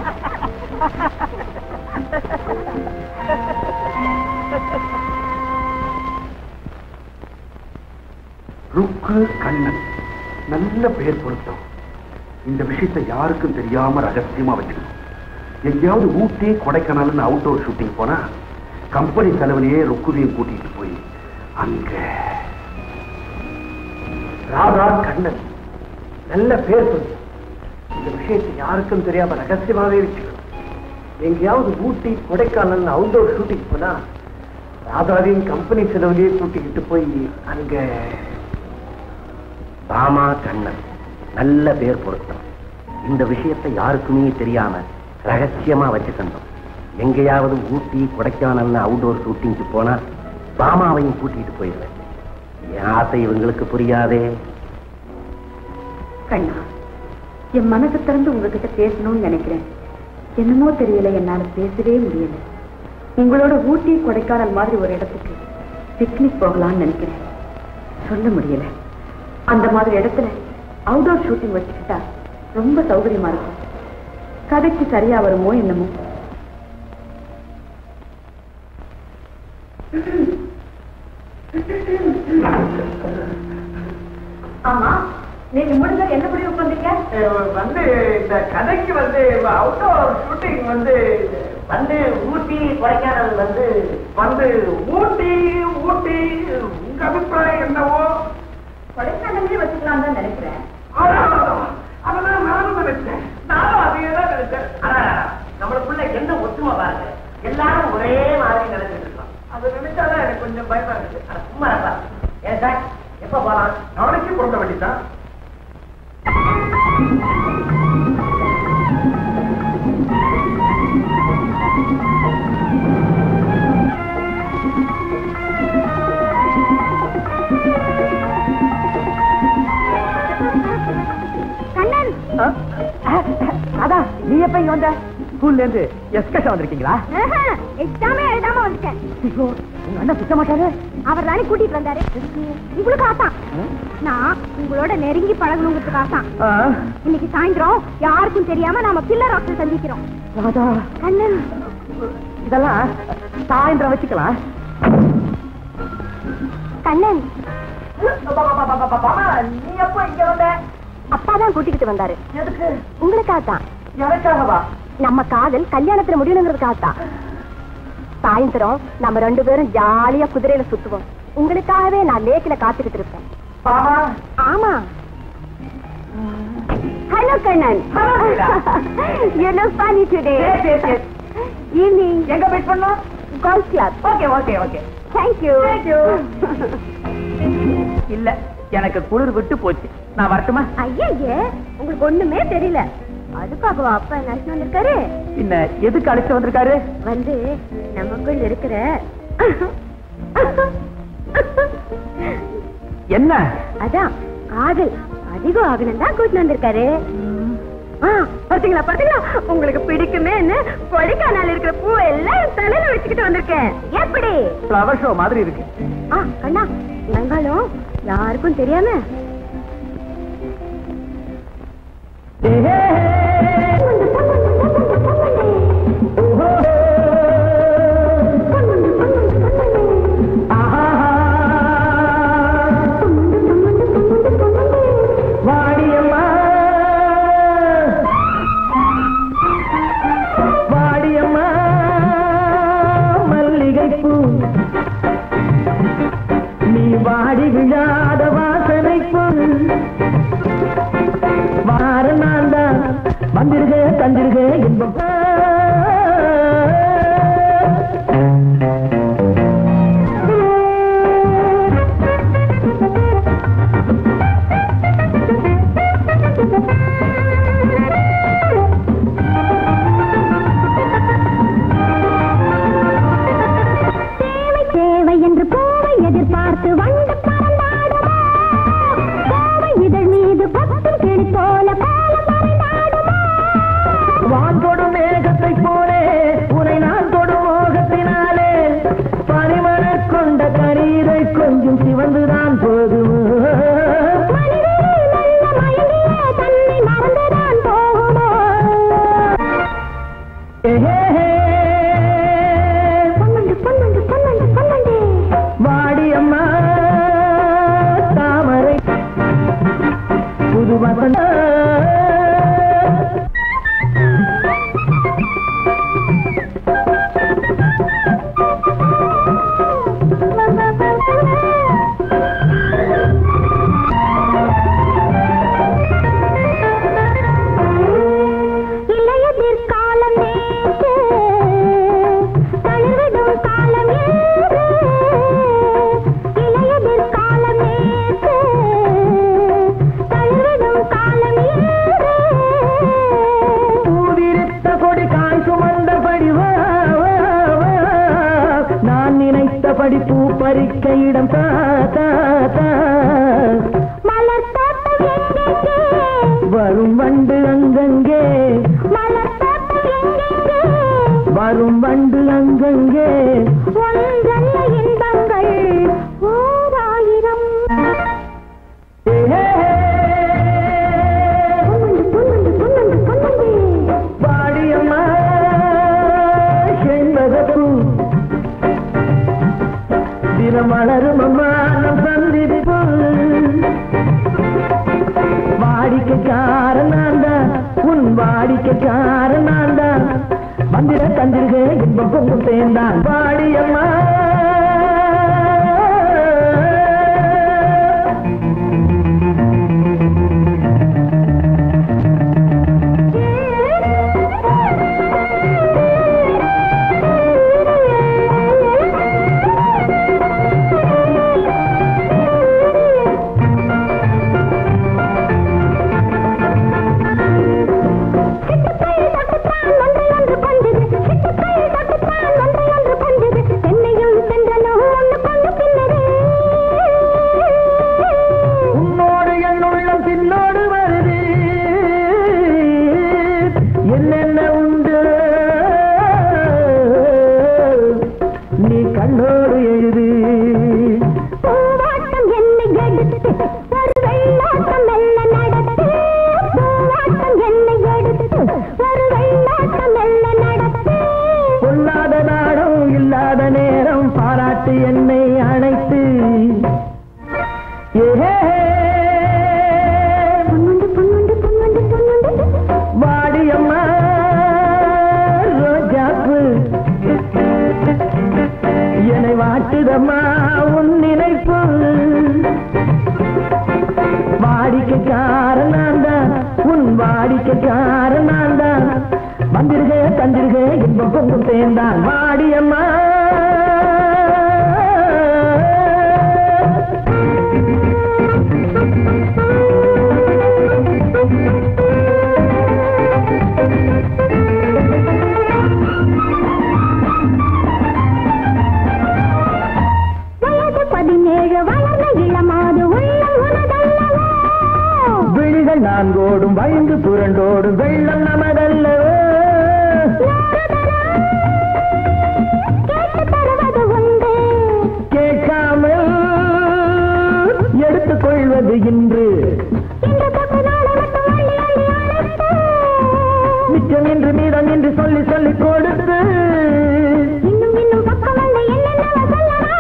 ருக்கு கண்ணன் நல்ல பெயர் பொருத்தம் இந்த விஷயத்தை யாருக்கும் தெரியாம ரகசியமா வச்சுக்கணும் எங்கேயாவது ஊட்டி கொடைக்கானல்னு அவுட்டோர் ஷூட்டிங் போனா கம்பெனி செலவுலயே ருக்குவையும் கூட்டிட்டு போய் அங்க ராதா கண்ணன் நல்ல பேர் சொல்லு இந்த விஷயத்தை யாருக்கும் தெரியாம ரகசியமாவே வச்சுக்கணும் எங்கேயாவது ஊட்டி கொடைக்கானல் அவுட்டோர் ஷூட்டிங் போனா ராதாவின் கம்பெனி செலவுலயே கூட்டிக்கிட்டு போய் அங்க ராமா கண்ணன் நல்ல பேர் பொருத்தம் இந்த விஷயத்தை யாருக்குமே தெரியாம ரகசியமா வச்சுக்கணும் எங்கேயாவது ஊட்டி கொடைக்கானல்னு அவுட்டோர் ஷூட்டிங்க்கு போனா பாமாவையும் கூட்டிட்டு போயிடுவேன் என் ஆசை இவங்களுக்கு புரியாதே கண்ணா என் மனசு திறந்து உங்ககிட்ட பேசணும்னு நினைக்கிறேன் என்னமோ தெரியல என்னால பேசவே முடியல உங்களோட ஊட்டி கொடைக்கானல் மாதிரி ஒரு இடத்துக்கு பிக்னிக் போகலாம்னு நினைக்கிறேன் சொல்ல முடியல அந்த மாதிரி இடத்துல அவுட்டோர் ஷூட்டிங் வச்சுக்கிட்டா ரொம்ப சௌகரியமா இருக்கும் கதைக்கு சரியா வருமோ என்னமோ ஆமா நீங்க முடிஞ்ச என்ன முடிவு பண்ணீங்க வந்து இந்த கதைக்கு வந்து அவுட்டோர் ஷூட்டிங் வந்து வந்து ஊட்டி கொடைக்கானல் வந்து வந்து ஊட்டி ஊட்டி உங்க அபிப்பிராயம் என்னவோ கொடைக்கானலே வச்சுக்கலாம் தான் நினைக்கிறேன் அதான், அதான் நானும் நினைச்சேன் நானும் அதே தான் நினைச்சேன் ஆனா நம்மளுக்குள்ள என்ன ஒத்துமை பாருங்க எல்லாரும் ஒரே மாதிரி நினைச்சிட்டு இருக்கோம் அது நினைச்சாதான் எனக்கு கொஞ்சம் பயமா இருக்கு ஆனா சும்மா இருப்பா ஏன் சார் எப்ப போலாம் நாளைக்கு பொருந்த வேண்டியதான் கண்ணன் அதான் நீ எப்ப இங்க வந்த ஸ்கூல்ல இருந்து எஸ்கஷன் வந்திருக்கீங்களா எக்ஸாமே எழுதாம வந்துட்டேன் ஐயோ, உங்க அண்ணன் சுத்த மாட்டாரு அவர் தானே கூட்டிட்டு வந்தாரு உங்களுக்கு ஆசான் நான் உங்களோட நெருங்கி பழகணுங்கிறதுக்கு ஆசான் ஆ, இன்னைக்கு சாயந்தரம் யாருக்கும் தெரியாம நாம கில்லர் ஆப்ஷன் சந்திக்கிறோம் ராதா கண்ணன் இதெல்லாம் சாயந்தரம் வச்சுக்கலாம் கண்ணன் நீ எப்ப இங்க வந்த அப்பா தான் கூட்டிக்கிட்டு வந்தாரு எதுக்கு உங்களுக்காக தான் எனக்காகவா நம்ம காதல் கல்யாணத்துல முடியணுங்கிறதுக்காக தான் சாயந்தரம் நம்ம ரெண்டு பேரும் ஜாலியா குதிரையில சுத்துவோம் உங்களுக்காகவே நான் லேக்கில காத்துக்கிட்டு இருப்பேன் பாமா ஆமா hello Kannan you look funny today Yes, yes, yes. Evening எங்க மீட் பண்ணோம் golf club okay okay okay thank you இல்ல எனக்கு குளிர் விட்டு போச்சு நான் வரட்டுமா ஐயே உங்களுக்கு ஒண்ணுமே தெரியல அதுக்காகவா அப்பா என்ன அழைச்சிட்டு வந்திருக்காரு பின்ன எதுக்கு அழைச்சு வந்திருக்காரு வந்து நமக்குள் இருக்கிற என்ன அதான் காதல் அதிகம் ஆகணும் தான் கூட்டிட்டு வந்திருக்காரு ஆ, பாத்தீங்களா பாத்தீங்களா உங்களுக்கு பிடிக்குமே என்ன கொடைக்கானல் இருக்கிற பூ எல்லாம் தலையில வச்சுக்கிட்டு வந்திருக்கேன் எப்படி ஃப்ளவர் ஷோ மாதிரி இருக்கு ஆ கண்ணா வெங்காயம் யாருக்கும் தெரியாம வாடியம்மா வாடியம்மா மல்லிகைப்பூ நீ வாடி விழாத வாசனை வார நான் தான் வந்திருக தந்திருக இன்பம் தேவை தேவை என்று பூவை எதிர்பார்த்து வண்டு பறந்தாடுமா கோவை இதழ் மீது பத்தும் கிளி போல காலம் மறைந்தாடுமா கீரை கொஞ்சம் சிவந்துதான் போதும் மனிதரே நல்ல மயங்கிய தன்னை மறந்துதான் போகுமோ பொன்னண்டு பொன்னண்டு பொன்னண்டு பொன்னண்டு வாடி அம்மா தாமரை புது வசந்த இளையதிர் காலம் நேற்று தழுவிடும் காலம் என்று இளையதிர் காலம் நேற்று தழுவிடும் காலம் என்று பூவிருத்த கொடி காய் சுமந்தபடி வா, வா, வா. நான் நினைத்தபடி பூ பறிக்க இடம் தா தா, தா. மலர் தோட்டம் எங்கெங்கே வரும் வண்டு அங்கங்கே மலர் தோட்டம் எங்கெங்கே வரும் வண்டு அங்கங்கே ஒன்றல்ல இன்பங்கள் ஓராயிரம் ஏ, பொன்னண்டு பொன்னண்டு பொன்னண்டு பொன்னண்டு வாடியம்மா செண்பகப்பூ தினம் வளரும் அம்மா நம் சந்திப்பு வாடிக்கைக்காரன் நான் தான் உன் வாடிக்கைக்காரன் நான் தான் வந்திட தந்திருக இன்பம் பொங்கும் தேர்ந்தான் வாடியம்மா சிட்டுப்பை தொட்டுத்தான் ஒன்றை ஒன்று கொஞ்சது சிட்டுப்பை தொட்டுத்தான் ஒன்றை ஒன்று கொஞ்சது தென்னையும் தென்றலும் ஒன்று கொண்டு பின்னது உன்னோடு என் உள்ளம் பின்னோடு வருது என்னென்ன உண்டு நீ கண்ணோடு எழுது பூவாட்டம் என்னை எடுத்து ஒரு வெள்ளாட்டம் மெல்ல நடத்து பூவாட்டம் என்னை எடுத்து ஒரு வெள்ளாட்டம் மெல்ல நடத்து பொல்லாத நாடம் இல்லாத நேரம் பாராட்டு என்னை அழைத்து ஏஹே பொன்னுண்டு பொன்னுண்டு பொன்னுண்டு பொன்னுண்டு வாடியம்மா ரோஜாப்பு என்னை வாட்டுதம்மா உன் நினைப்பு வாடிக்கைக்காரன் நான் தான் உன் வாடிக்கைக்காரன் நான் தான் வந்திருக தந்திருக இன்பம் பொங்கும் தேர்ந்தான் வாடியம்மா வயது பதினேழு வளர்ந்த இளமாது உள்ளம் உனதல்லவோ விழிகள் நான்கோடும் வயந்து புரண்டோடும் வெள்ளம் நமதல்லவோ கேட்டு தருவது உண்டு கேட்காமல் எடுத்துக் கொள்வது இன்று இந்த பத்து நாளை மட்டும் அள்ளி அள்ளி அழைத்து மிச்சம் என்று மீதம் என்று சொல்லி சொல்லி கொடுத்து இன்னும் இன்னும் பக்கம் வந்து என்னென்ன சொல்லலாம்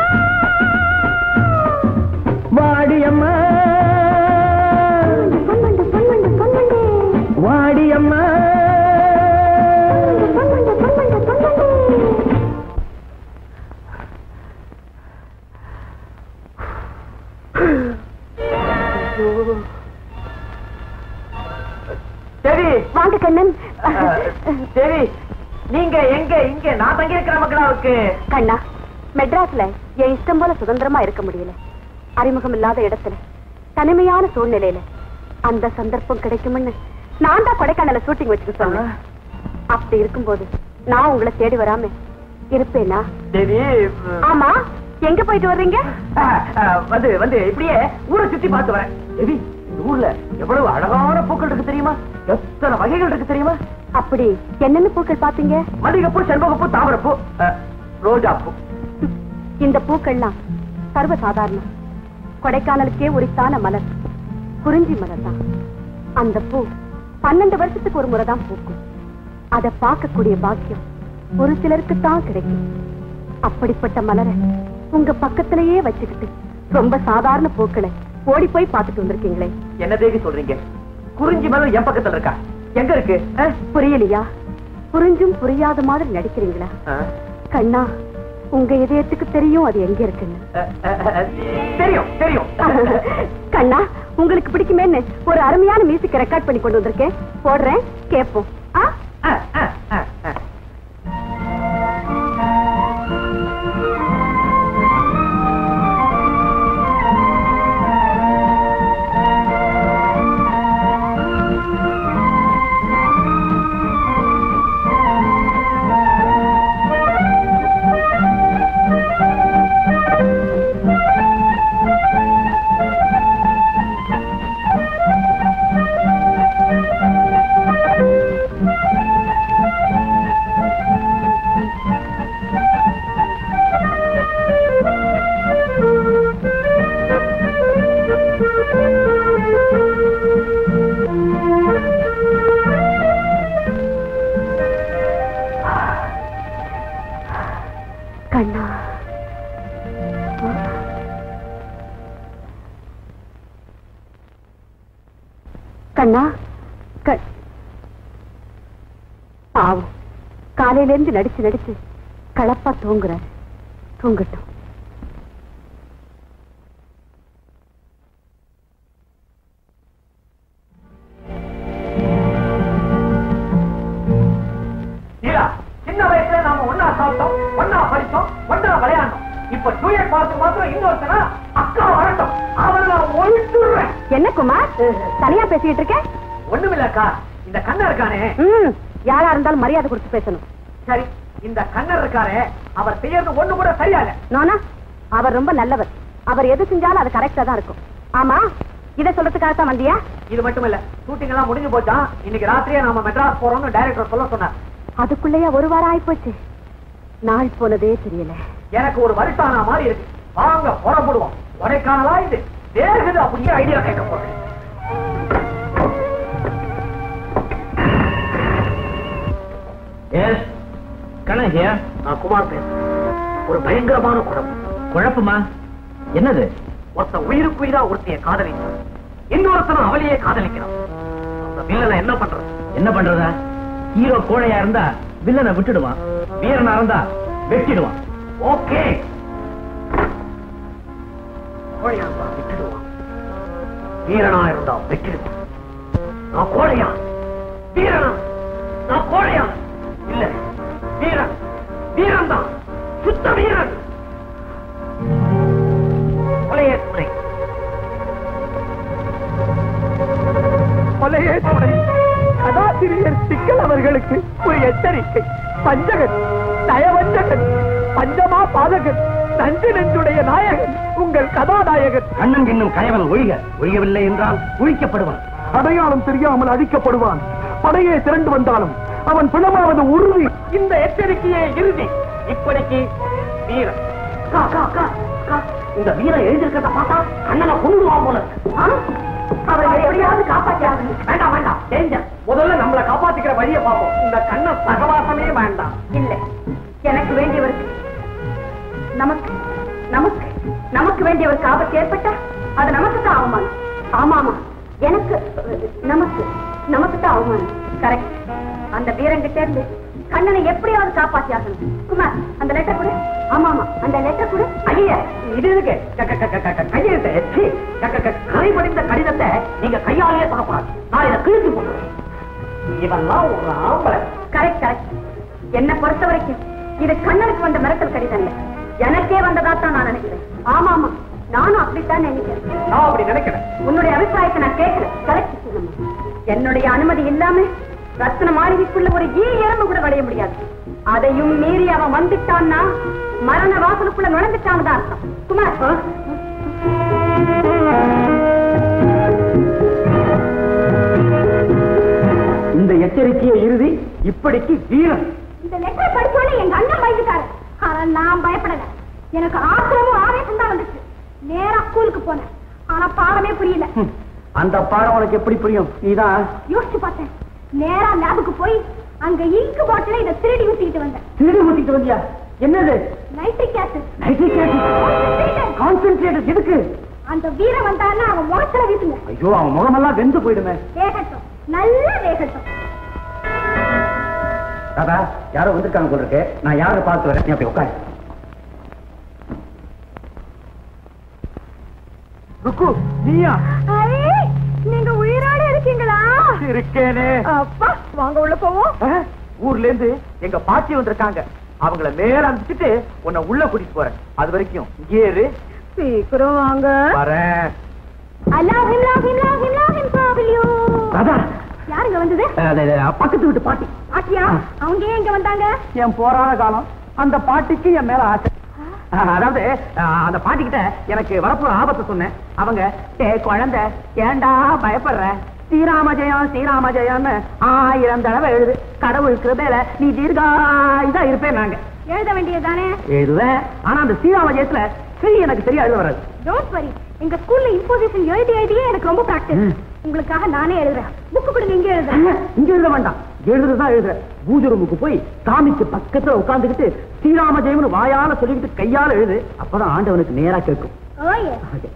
வாடியம்மா பொன்வண்டு பொன்வண்டு பொன்வண்டு வாடியம்மா பொன்வண்டு பொன்வண்டு பொன்வண்டு சரி வாங்க கண்ணன் சரி நீங்க எங்க இங்க நான் தங்கி இருக்கிற மக்களாவுக்கு கண்ணா மெட்ராஸ்ல என் இஷ்டம் போல சுதந்திரமா இருக்க முடியல அறிமுகம் இல்லாத இடத்துல தனிமையான சூழ்நிலையில அந்த சந்தர்ப்பம் கிடைக்கும்னு நான் தான் கொடைக்கானல ஷூட்டிங் வச்சுக்க சொன்னேன் அப்படி இருக்கும்போது நான் உங்களை தேடி வராம இருப்பேனா சரி ஆமா எங்க போயிட்டு வர்றீங்க அஹ், அஹ், வந்து வந்து இப்படியே ஊரை சுத்தி பார்த்து வரேன் தேவி இந்த ஊர்ல எவ்வளவு அழகான பூக்கள் இருக்கு தெரியுமா எத்தனை வகைகள் இருக்கு தெரியுமா அப்படி என்னென்ன பூக்கள் பாத்தீங்க மல்லிகைப்பூ செண்பகப்பூ தாமரைப்பூ அஹ், ரோஜாப்பூ இந்த பூக்கள்லாம் சர்வ சாதாரணம் கொடைக்கானலுக்கே உரித்தான மலர் குறிஞ்சி மலர் தான் அந்த பூ பன்னெண்டு வருஷத்துக்கு ஒரு முறை தான் பூக்கும் அதை பார்க்கக்கூடிய பாக்கியம் ஒரு சிலருக்கு தான் கிடைக்கும் அப்படிப்பட்ட மலரை உங்க பக்கத்திலேயே வச்சுக்கிட்டு ரொம்ப சாதாரண பூக்களை ஓடி போய் பார்த்துட்டு வந்திருக்கீங்களே என்ன தேவி சொல்றீங்க குறிஞ்சி மலர் என் பக்கத்துல இருக்கா எங்க இருக்கு அஹ்? புரியலையா புரிஞ்சும் புரியாத மாதிரி நடிக்கிறீங்களா அஹ், கண்ணா உங்க இதயத்துக்கு தெரியும் அது எங்க இருக்குன்னு அஹ், அஹ், அஹ், தெரியும் தெரியும் கண்ணா உங்களுக்கு பிடிக்குமேன்னு ஒரு அருமையான மியூசிக் ரெக்கார்ட் பண்ணி கொண்டு வந்திருக்கேன் போடுறேன் கேட்போம் ஆ? அஹ், அஹ், அஹ், அஹ். கண்ணா கண்ணா க- பாவம் காலையில இருந்து நடிச்சு நடிச்சு கலப்பா தூங்குறாரு தூங்கட்டும் நீலா சின்ன வயசுல நாம ஒன்னா சாப்பிட்டோம் ஒன்னா படிச்சோம் ஒன்னா விளையாண்டோம் இப்ப டூயட் பார்த்து மாத்திரம் இன்னொருத்தனா அக்கா வரட்டும் அவனை நான் ஒழிச்சுடுறேன் என்ன குமார் தனியா பேசிக்கிட்டு இருக்க ஒண்ணுமில்லக்கா இந்த கண்ணர் இருக்கானே ம் யாரா இருந்தாலும் மரியாதை கொடுத்து பேசணும் சரி இந்த கண்ணர் இருக்காரே அவர் செய்யறது ஒண்ணு கூட சரியா இல்ல நோனா அவர் ரொம்ப நல்லவர் அவர் எது செஞ்சாலும் அது கரெக்டா தான் இருக்கும் ஆமா இத சொல்றதுக்காக தான் வந்தியா இது மட்டும் இல்ல ஷூட்டிங் எல்லாம் முடிஞ்சு போச்சான் இன்னைக்கு ராத்திரியே நாம மெட்ராஸ் போறோம்னு டைரக்டர் சொல்ல சொன்னார் அதுக்குள்ளேயே ஒரு வாரம் ஆயிப்போச்சு நாள் போனதே தெரியல எனக்கு ஒரு வருஷானா மாதிரி இருக்கு வாங்க புறப்படுவோம் கொடைக்கானலா இது வேறுகுது அப்படியே ஐடியா கேட்க போறேன் எஸ் கண்ணகியா நான் குமார் பேசுறேன் ஒரு பயங்கரமான குழப்பம் குழப்பமா என்னது ஒருத்தன் உயிருக்கு உயிரா ஒருத்தைய காதலிச்சான் இன்னொருத்தனும் அவளையே காதலிக்கிறான் அந்த வில்லனை என்ன பண்றது என்ன பண்றதா ஹீரோ கோழையா இருந்தா வில்லனை விட்டுடுவான் வீரனா இருந்தா வெட்டிடுவான் ஓகே கோழையா இருந்தா விட்டுடுவான் வீரனா இருந்தா வெட்டிடுவான் நான் கோழையா வீரனா நான் கோழையா இல்ல வீரன் வீரன் தான் சுத்த வீரன் கொலையே துணை கொலையே துணை கதாசிரியர் சிக்கல் அவர்களுக்கு ஒரு எச்சரிக்கை பஞ்சகன் நயவஞ்சகன் பஞ்சமா பாதகன் நஞ்சு நெஞ்சுடைய நாயகன் உங்கள் கதாநாயகன் கண்ணன் என்னும் கயவன் ஒழிக ஒழியவில்லை என்றால் ஒழிக்கப்படுவான் அடையாளம் தெரியாமல் அழிக்கப்படுவான் படையே திரண்டு வந்தாலும் அவன் பிணமாவது உறுதி இந்த எச்சரிக்கையே இறுதி இப்படிக்கு வீரன் கா, கா, கா, கா. இந்த வீரன் எழுதிருக்கிறத பார்த்தா கண்ணனை கொண்டுவான் போல இருக்கு. ஆ? அவரை எப்படியாவது காப்பாற்றியாகணும் வேண்டாம் வேண்டாம் டேஞ்சர் முதல்ல நம்மளை காப்பாத்திக்கிற வழியை பார்ப்போம் இந்த கண்ண சகவாசமே வேண்டாம் இல்ல எனக்கு வேண்டியவருக்கு நமக்கு நமக்கு நமக்கு வேண்டியவருக்கு ஆபத்து ஏற்பட்டா அது நமக்கு தான் அவமானம் ஆமா ஆமா எனக்கு நமக்கு நமக்கு தான் அவமானம் கரெக்ட் அந்த வீரங்கிட்ட இருந்து கண்ணனை எப்படியாவது காப்பாத்தி ஆகணும் குமார் அந்த லெட்டர் கொடு ஆமா ஆமா அந்த லெட்டர் கொடு ஐயா இது இருக்கு க- க- க- க- க- கையெழுத்து சீ, க- க- க- கரை படிந்த கடிதத்தை நீங்க கையாலேயே தரப்படாது நான் இதை கிழிச்சு போட்டுறேன் இவெல்லாம் ஒரு ஆம்பளை கரெக்ட் கரெக்ட் என்ன பொறுத்த வரைக்கும் இது கண்ணனுக்கு வந்த மிரட்டல் கடிதம் இல்ல எனக்கே வந்ததாத்தான் நான் நினைக்கிறேன் ஆமா ஆமா நானும் அப்படித்தான் நினைக்கிறேன் நான் அப்படி நினைக்கிறேன் உன்னுடைய அபிப்பிராயத்தை நான் கேட்கிறேன் கரெக்ட் என்னுடைய அனுமதி இல்லாம ரத்ன மாளிகைக்குள்ள ஒரு ஈ எறும்பு கூட விளைய முடியாது அதையும் மீறி அவன் வந்துட்டான்னா மரண வாசலுக்குள்ள நுழைஞ்சிட்டான்னு தான் அர்த்தம் குமார் இந்த எச்சரிக்கையை இறுதி இப்படிக்கு வீரன் இந்த லெட்டர் படிச்சோடனே எங்க அண்ணன் பயந்துட்டாரு ஆனா நான் பயப்படல எனக்கு ஆத்திரமும் ஆவேசம் தான் வந்துச்சு போனேன் ஆனா பாடமே புரியல அந்த பாடம் உனக்கு எப்படி புரியும் நீதான் யோசிச்சு பார்த்தேன் நேரா லேபுக்கு போய் அங்க இங்கு பாட்டில இதை திருடி ஊத்திக்கிட்டு வந்தேன் திருடி ஊத்திட்டு வந்தியா என்னது நைட்ரிக் ஆசிட் நைட்ரிக் கான்சென்ட்ரேட்டட் எதுக்கு அந்த வீரன் வந்தான்னா அவன் முகத்துல வீசுங்க ஐயோ அவன் முகமெல்லாம் வெந்து போயிடுமே வேகட்டும் நல்ல வேகட்டும் தாதா யாரோ வந்திருக்காங்க போல இருக்கு நான் யாரை பார்த்து வரேன் நீ அப்படி உட்காரு ருக்கு நீயா ஐ, நீங்க உயிரோட இருக்கீங்களா இருக்கேனே அப்பா வாங்க உள்ள போவோம் அஹ், ஊர்ல இருந்து எங்க பாட்டி வந்திருக்காங்க அவங்கள மேல அனுப்பிச்சிட்டு உன்னை உள்ள கூட்டிட்டு போறேன் அது வரைக்கும் இங்கே இரு சீக்கிரம் வாங்க வரேன் அல்லாஹ் இல்லாஹ் இல்லாஹ் இல்லாஹ் காவலியோ தாதா யாருங்க வந்தது அஹ், அது, அது, பக்கத்து வீட்டு பாட்டி ஆட்டியா அவங்க ஏன் இங்க வந்தாங்க என் போராத காலம் அந்த பாட்டிக்கு என் மேல ஆசை அஹ், அதாவது அஹ், அந்த பாட்டி கிட்ட எனக்கு வரப்போற ஆபத்தை சொன்னேன் அவங்க ஏ குழந்தை ஏண்டா பயப்படுற ஸ்ரீராம ஜெயம் ஸ்ரீராம ஜெயம்னு ஆயிரம் தடவை எழுது கடவுள் கிருபையில நீ தீர்காயுதா இருப்பேன் நாங்க எழுத வேண்டியதுதானே எழுதுவேன் ஆனா அந்த ஸ்ரீராம ஜெயத்துல சரி எனக்கு சரியா எழுத வராது டோன்ட் வரி எங்க ஸ்கூல்ல இம்போசிஷன் எழுதி எழுதியே எனக்கு ரொம்ப பிராக்டிஸ் ம். உங்களுக்காக நானே எழுதுறேன் புக்கு கொடுங்க இங்க எழுதுறேன் இங்க எழுத வேண்டாம் எழுதுதான் எழுதுற பூஜை ரூமுக்கு போய் சாமிக்கு பக்கத்துல உட்கார்ந்துகிட்டு ஸ்ரீராம ஜெயம்னு வாயால சொல்லிக்கிட்டு கையால எழுது அப்பதான் ஆண்டவனுக்கு நேரா கேட்கும் ஓயே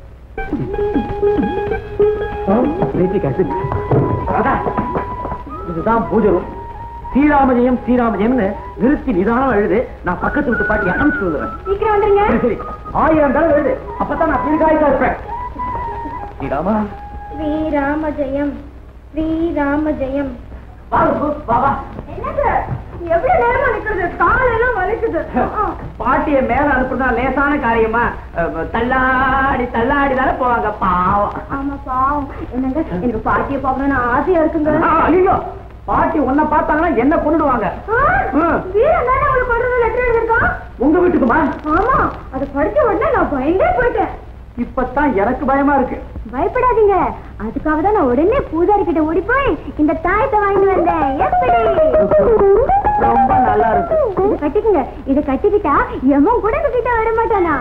Nitric acid. ராதா, இதுதான் பூஜை ரூம் ஸ்ரீராமஜெயம் ஸ்ரீராமஜெயம்னு நிறுத்தி நிதானம் எழுது நான் பக்கத்து விட்டு பாட்டி அனுப்பிச்சு வந்துடுறேன் சீக்கிரம் வந்துருங்க சரி சரி ஆயிரம் தடவை எழுது அப்பதான் நான் தீர்காயுதா இருப்பேன் ஸ்ரீராமா ஸ்ரீராம ஜெயம் ஸ்ரீராம ஜெயம் வா ருக்கு, வா வா என்னது எவ்வளவு நேரமா நிக்கிறது காலெல்லாம் வலிக்குது பாட்டிய மேல அனுப்புறதா லேசான காரியமா அஹ், தள்ளாடி தள்ளாடி தானே போவாங்க பாவம் ஆமா பாவம் என்னங்க எனக்கு பாட்டிய பாக்கணும்னு ஆசையா இருக்குங்க ஆ, ஐயோ பாட்டி உன்னை பார்த்தாங்கன்னா என்ன கொண்டுடுவாங்க ம். வீரன் தானே உங்களுக்கு கொண்டு லெட்டர் எழுதிருக்கான் உங்க வீட்டுக்குமா ஆமா அதை படிச்ச உடனே நான் பயந்தே போயிட்டேன் இப்பதான் எனக்கு பயமா இருக்கு பயப்படாதீங்க அதுக்காக தான் நான் உடனே பூஜாரி கிட்ட ஓடி போய் இந்த தாயத்தை வாங்கிட்டு வந்தேன் எப்படி ரொம்ப நல்லா இருக்கு இதை கட்டிக்குங்க இதை கட்டிக்கிட்டா எவன் கூட கிட்ட வர மாட்டானா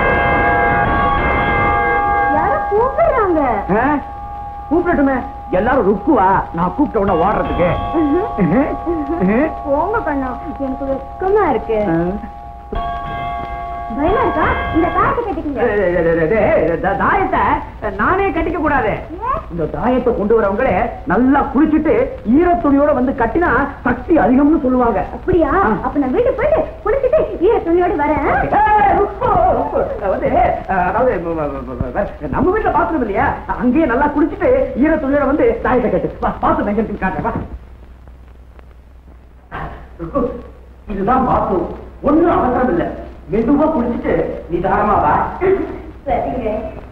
யாரோ கூப்பிடுறாங்க ஆ? கூப்பிடட்டுமே எல்லாரும் ருக்குவா நான் கூப்பிட்ட உடனே ஓடுறதுக்கு போங்க கண்ணா எனக்கு வெக்கமா இருக்கு பயமா இருக்கா இந்த தாயத்தை கட்டிக்குங்க த- தாயத்தை நானே கட்டிக்க கூடாது ஏன்? இந்த தாயத்தை கொண்டு வரவங்களே நல்லா குளிச்சுட்டு ஈரத்துணியோட வந்து கட்டினா சக்தி அதிகம்னு சொல்லுவாங்க அப்படியா ஆ. அப்ப நான் வீட்டுக்கு போயிட்டு குளிச்சுட்டு ஈர துணியோட வரேன் ஏய், ருக்கு, ருக்கு. வந்து அதாவது நம்ம வீட்டுல பாத்ரூம் இல்லையா அங்கேயே நல்லா குளிச்சுட்டு ஈரத்துணியோட வந்து தாயத்தை கட்டு வா, பாத்ரூம் எங்க இருக்குன்னு காட்டுறேன், வா. ருக்கு, இதுதான் பாத்ரூம் ஒண்ணும் அவசரம் இல்ல மெதுவா குளிச்சுட்டு நிதானமா வா சரிங்க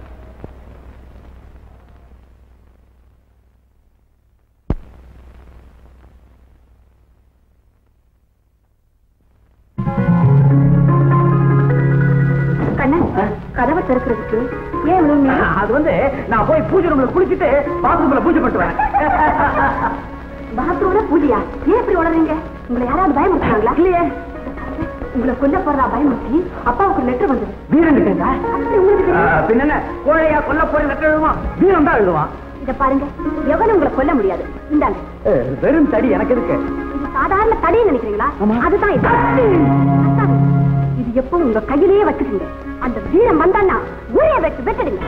கண்ணன் கதவை திறக்கிறதுக்கு ஏன் இவ்வளவு நேரம்? அது வந்து நான் போய் பூஜை ரூம்ல குளிச்சுட்டு பாத்ரூம்ல பூஜை பண்ணிட்டு வரேன் பாத்ரூம்ல பூஜையா ஏன் இப்படி உளறீங்க உங்களை யாராவது பயமுறுத்தாங்களா இல்லையே உங்களை கொல்ல போறதா பயமுறுத்தி அப்பாவுக்கு லெட்டர் வந்தது வீரன் கிட்டா அப்படி உங்களுக்கு தெரியும்? பின்ன கோழையா கொல்ல போய் லெட்டர் எழுதுவான் வீரன் தான் எழுதுவான் இத பாருங்க எவனும் உங்களை கொல்ல முடியாது இந்தாங்க அஹ், வெறும் தடி எனக்கு இருக்கு இது சாதாரண தடையை நினைக்கிறீங்களா ஆமா. அதுதான் இது அதான். இது எப்பவும் உங்க கையிலேயே வச்சுக்கீங்க அந்த வீரம் வந்தான்னா ஊரே வச்சு வெட்டிடுங்க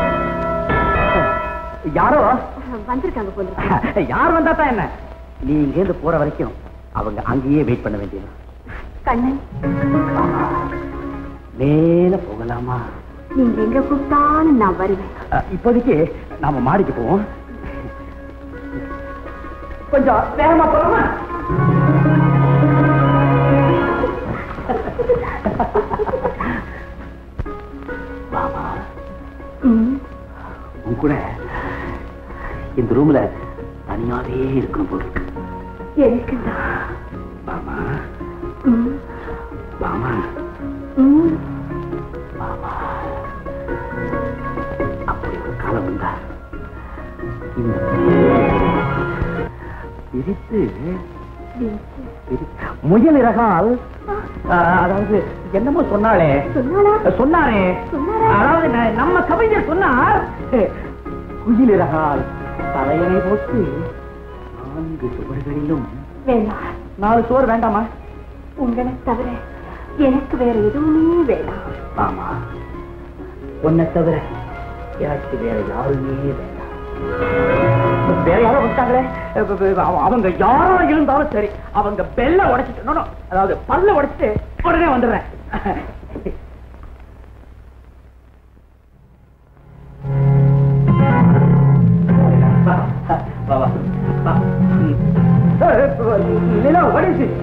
யாரோ வந்திருக்காங்க போல இருக்கு. யார் வந்தா தான் என்ன நீ இங்க இருந்து போற வரைக்கும் அவங்க அங்கேயே வெயிட் பண்ண வேண்டியது கண்ணன் மேல போகலாமா நீங்க எங்க கூப்பிட்டாலும் நான் வருவேன் அஹ், இப்போதைக்கு நாம மாடிக்கு போவோம் கொஞ்சம் வேகமா போலாமா வாமா ம். உன் கூட இந்த ரூம்ல தனியாவே இருக்கணும் போல இருக்கு எதுக்குடா? வாமா ம். வாமா ம். வாமா அப்படி ஒரு காலம் வந்தா இந்த பிரித்து முயல் இறகால் ஆ, அதாவது என்னமோ சொன்னாலே சொன்னாளா சொன்னாரே சொன்னாரா? அதாவது ந- நம்ம கவிஞர் சொன்னார் குயில் இறகால் தலையணை போட்டு நான்கு சுவர்களிலும் வேண்டாம் நாலு சுவர் வேண்டாமா உங்களை தவிர எனக்கு வேற எதுவுமே வேண்டாம் ஆமா உன்னை தவிர எனக்கு வேற யாருமே வேண்டாம் வேற யாரோ வந்துட்டாங்களே இப்ப- இப்ப அவ- அவங்க யாரோ இருந்தாலும் சரி அவங்க பெல்ல உடைச்சிட்டு no, no, அதாவது பல்ல உடைச்சிட்டு உடனே வந்துடுறேன் வா, வா, வா, வா. ம். லீலா, what is it?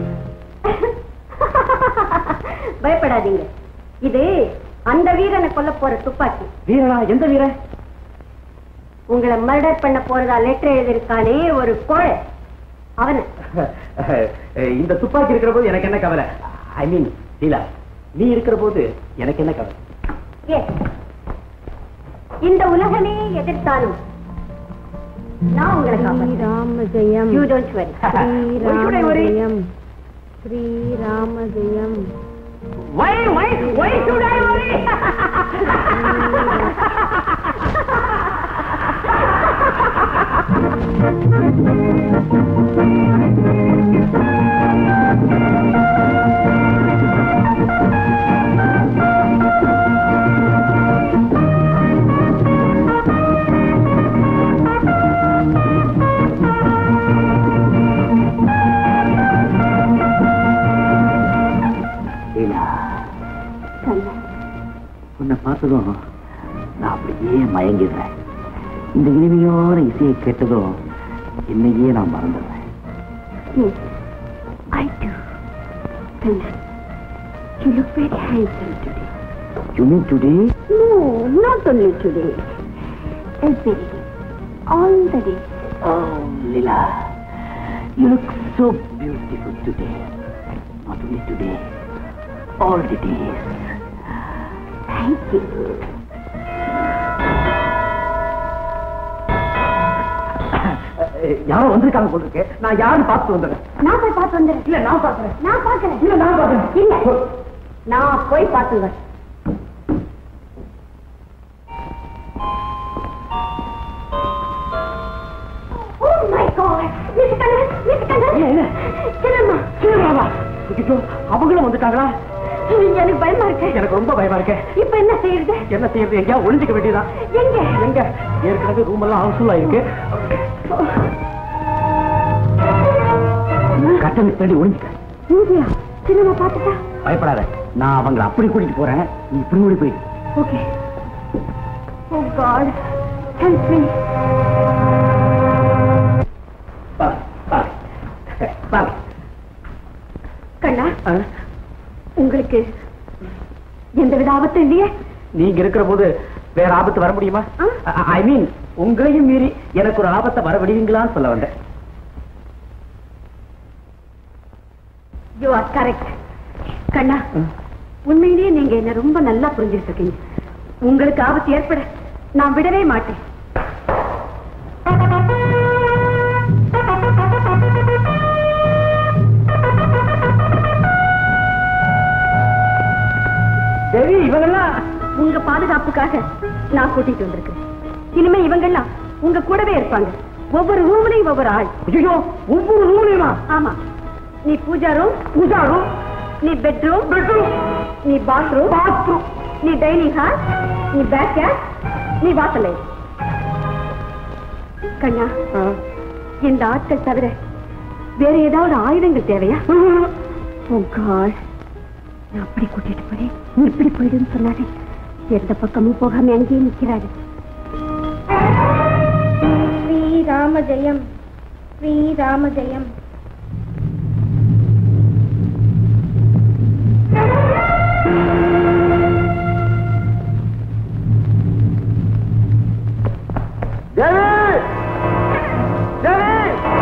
பயப்படாதீங்க இது அந்த வீரனை கொல்ல போற துப்பாக்கி வீரனா எந்த வீரன் உங்களை மர்டர் பண்ண போறதா லெட்டர் எழுதியிருக்கானே ஒரு கோழை அவன இந்த துப்பாக்கி இருக்கிற போது எனக்கு என்ன கவலை ஐ மீன் லீலா நீ இருக்கிற போது எனக்கு என்ன கவலை Yes. இந்த உலகமே எதிர்த்தாலும் நான் உங்களை Srirama Jayam you don't worry should I worry? Jayam Srirama Jayam why why why should I worry Leela உன்னை பார்த்ததும் நான் அப்படியே மயங்கிடுறேன் இந்த இனிமையோட இசையை கேட்டதும் என்னையே நான் மறந்துடுறேன் I do. Kanda, you look very handsome today. You mean today? No, not only today. Every day. All the day. Oh, Lila, you look so beautiful today. Not only today, all the days. Thank you. யாரோ வந்திருக்காங்க போல இருக்கு நான் யாருன்னு பார்த்து வந்துடுறேன் நான் போய் பார்த்து வந்துடுறேன் இல்ல நான் பாக்குறேன் நான் பார்க்கறேன் இல்ல நான் பாக்குறேன் இல்ல நான் போய் பார்த்துங்க Oh my God! Miss Kannan, Miss Kannan. இல்ல, இல்ல. சின்னம்மா, சீக்கிரமா ஐயோ அவங்களும் வந்துட்டாங்களா எனக்கு பயமா இருக்கு எனக்கு ரொம்ப பயமா இருக்கு இப்ப என்ன செய்யறது என்ன செய்யறது எங்கேயா ஒளிஞ்சுக்க வேண்டியதான் எங்க எங்க ஏற்கனவே ரூம் எல்லாம் ஹவுஸ்ஃபுல்லா இருக்கு கட்டளை தேடி ஒளிஞ்சுக்க இங்கயா சின்னம்மா பாத்துட்டா பயப்படாத நான் அவங்களை அப்படி கூட்டிட்டு போறேன் நீ இப்படி ஓடி போயிடு okay oh god help me வா, வா. வா. கண்ணா ஆ, உங்களுக்கு எந்தவித ஆபத்தும் இல்லையே நீங்க இருக்கிற போது வேற ஆபத்து வர முடியுமா ஆ? ஐ மீன் உங்களையும் மீறி எனக்கு ஒரு ஆபத்தை வர விடுவீங்களான்னு சொல்ல வந்தேன் யூ ஆர் கரெக்ட் கண்ணா உண்மையிலேயே நீங்க என்ன ரொம்ப நல்லா புரிஞ்சுட்டு இருக்கீங்க உங்களுக்கு ஆபத்து ஏற்பட நான் விடவே மாட்டேன் தேவி இவங்கெல்லாம் உங்க பாதுகாப்புக்காக நான் கூட்டிட்டு வந்திருக்கேன் இனிமே இவங்கெல்லாம் உங்க கூடவே இருப்பாங்க ஒவ்வொரு ரூம்லயும் ஒவ்வொரு ஆள் ஐயோ ஒவ்வொரு ரூம்லயுமா ஆமா நீ பூஜா ரூம் பூஜா ரூம் நீ பெட்ரூம் பெட்ரூம் நீ பாத்ரூம் பாத்ரூம் நீ டைனிங் ஹால் நீ பேக் யார்ட் நீ வாசலை கண்ணா இந்த ஆட்கள் தவிர வேற ஏதாவது ஆயுதங்கள் தேவையா ஓ காட் நான் அப்படி கூட்டிட்டு போறேன் நீ இப்படி போயிடுன்னு சொன்னாரு எந்த பக்கமும் போகாம அங்கேயே நிக்கிறாரு ஸ்ரீராம ஜெயம் ஸ்ரீராம ஜெயம் தேவி தேவி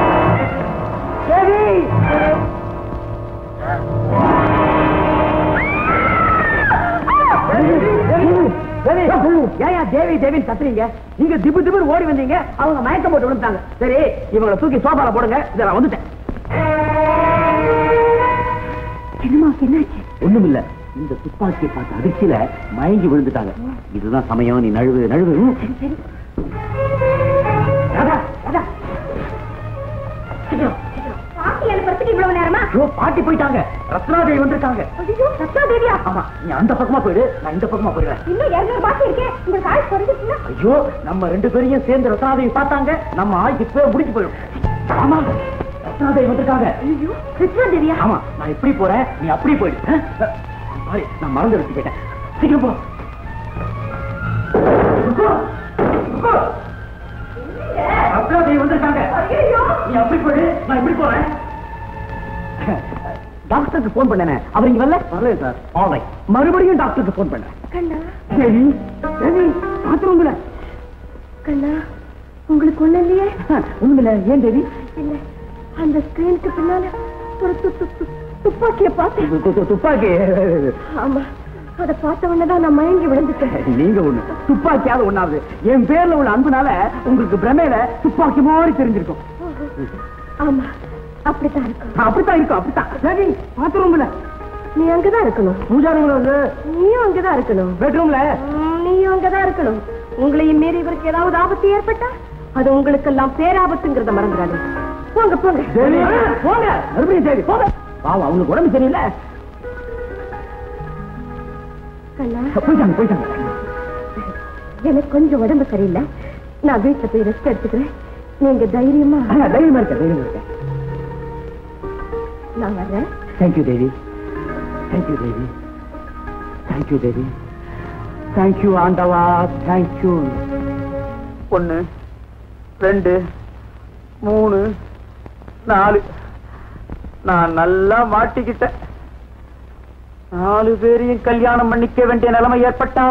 தேவி ஏயா தேவி தேவின்னு கத்துறீங்க நீங்க திபு திபுன்னு ஓடி வந்தீங்க அவங்க மயக்கம் போட்டு விழுந்தாங்க சரி இவங்களை தூக்கி சோபால போடுங்க இதை நான் வந்துட்டேன் அம்மாவுக்கு என்னாச்சு ஒண்ணும் இல்ல இந்த துப்பாக்கியை பார்த்த அதிர்ச்சியில மயங்கி விழுந்துட்டாங்க இதுதான் சமயம் நீ நழுவு நழுவு ம். சரி சரி ராதா, ராதா. பாட்டி எழுப்புறதுக்கு இவ்வளவு நேரமா ஐயோ, பாட்டி போயிட்டாங்க ரத்னாதேவி வந்திருக்காங்க ஐயோ ரத்னா தேவியா ஆமா நீ அந்த பக்கமா போயிடு நான் இந்த பக்கமா போயிடுறேன் இன்னும் இருநூறு பாட்டி இருக்கே உங்களுக்கு ஆள் குறைஞ்சிச்சுன்னா ஐயோ நம்ம ரெண்டு பேரையும் சேர்ந்து ரத்னாதேவி பார்த்தாங்க நம்ம ஆய்க்கு பேர் முடிச்சு போயிடும் ஆமா ரத்னாதேவி வந்திருக்காங்க ஐயோ ரத்னா தேவியா ஆமா நான் இப்படி போறேன் நீ அப்படி போயிடு ஆ? சாரி நான் மறந்து வச்சு போயிட்டேன் சீக்கிரம் போ ருக்கோ, ருக்கோ. ரத்னாதேவி வந்திருக்காங்க நீ அப்படி போயிடு நான் இப்படி போறேன் டாக்டருக்கு போன் பண்ணேனே அவர் இங்க வரல வரல சார் ஆல்ரைட் மறுபடியும் டாக்டருக்கு போன் பண்ணேன் கண்ணா தேவி தேவி பாத்துருங்கள கண்ணா உங்களுக்கு ஒண்ணு இல்லையே ஒண்ணுமில்ல ஏன் தேவி இல்ல அந்த ஸ்கிரீனுக்கு பின்னால ஒரு து- து- து- துப்பாக்கிய பார்த்தேன் து- து- து- துப்பாக்கி ஆமா அத பார்த்த உடனே தான் நான் மயங்கி விழுந்துட்டேன் நீங்க ஒண்ணு துப்பாக்கியாவது ஒண்ணாவது என் பேர்ல உள்ள அன்புனால உங்களுக்கு பிரமையில துப்பாக்கி மாதிரி தெரிஞ்சிருக்கும் ஆமா அப்படித்தான் இருக்கும் அப்படித்தான் இருக்கும் அப்படித்தான் தேவி பாத்ரூம்ல நீ அங்கதான் இருக்கணும் பூஜா ரூம்ல வந்து நீயும் அங்கதான் இருக்கணும் பெட்ரூம்ல ம், நீயும் அங்கதான் இருக்கணும் உங்களையும் மீறி இவருக்கு ஏதாவது ஆபத்து ஏற்பட்டா அது உங்களுக்கெல்லாம் பேராபத்துங்கிறத மறந்துடாது போங்க போங்க தேவி போங்க மறுபடியும் தேவி போங்க பாவம் அவங்களுக்கு உடம்பு சரியில்லை கண்ணா போயிட்டாங்க போயிட்டாங்க எனக்கு கொஞ்சம் உடம்பு சரியில்லை நான் வீட்டுல போய் ரெஸ்ட் எடுத்துக்கிறேன் நீங்க தைரியமா ஆ, தைரியமா இருக்க தைரியமா இருக்க நான் வர்றேன் thank you Devi thank you Devi thank you Devi thank you ஆண்டவா தேங்க்யூ ஒன்று ரெண்டு மூணு நாலு நான் நல்லா மாட்டிக்கிட்டேன் நாலு பேரையும் கல்யாணம் பண்ணிக்க வேண்டிய நிலைமை ஏற்பட்டா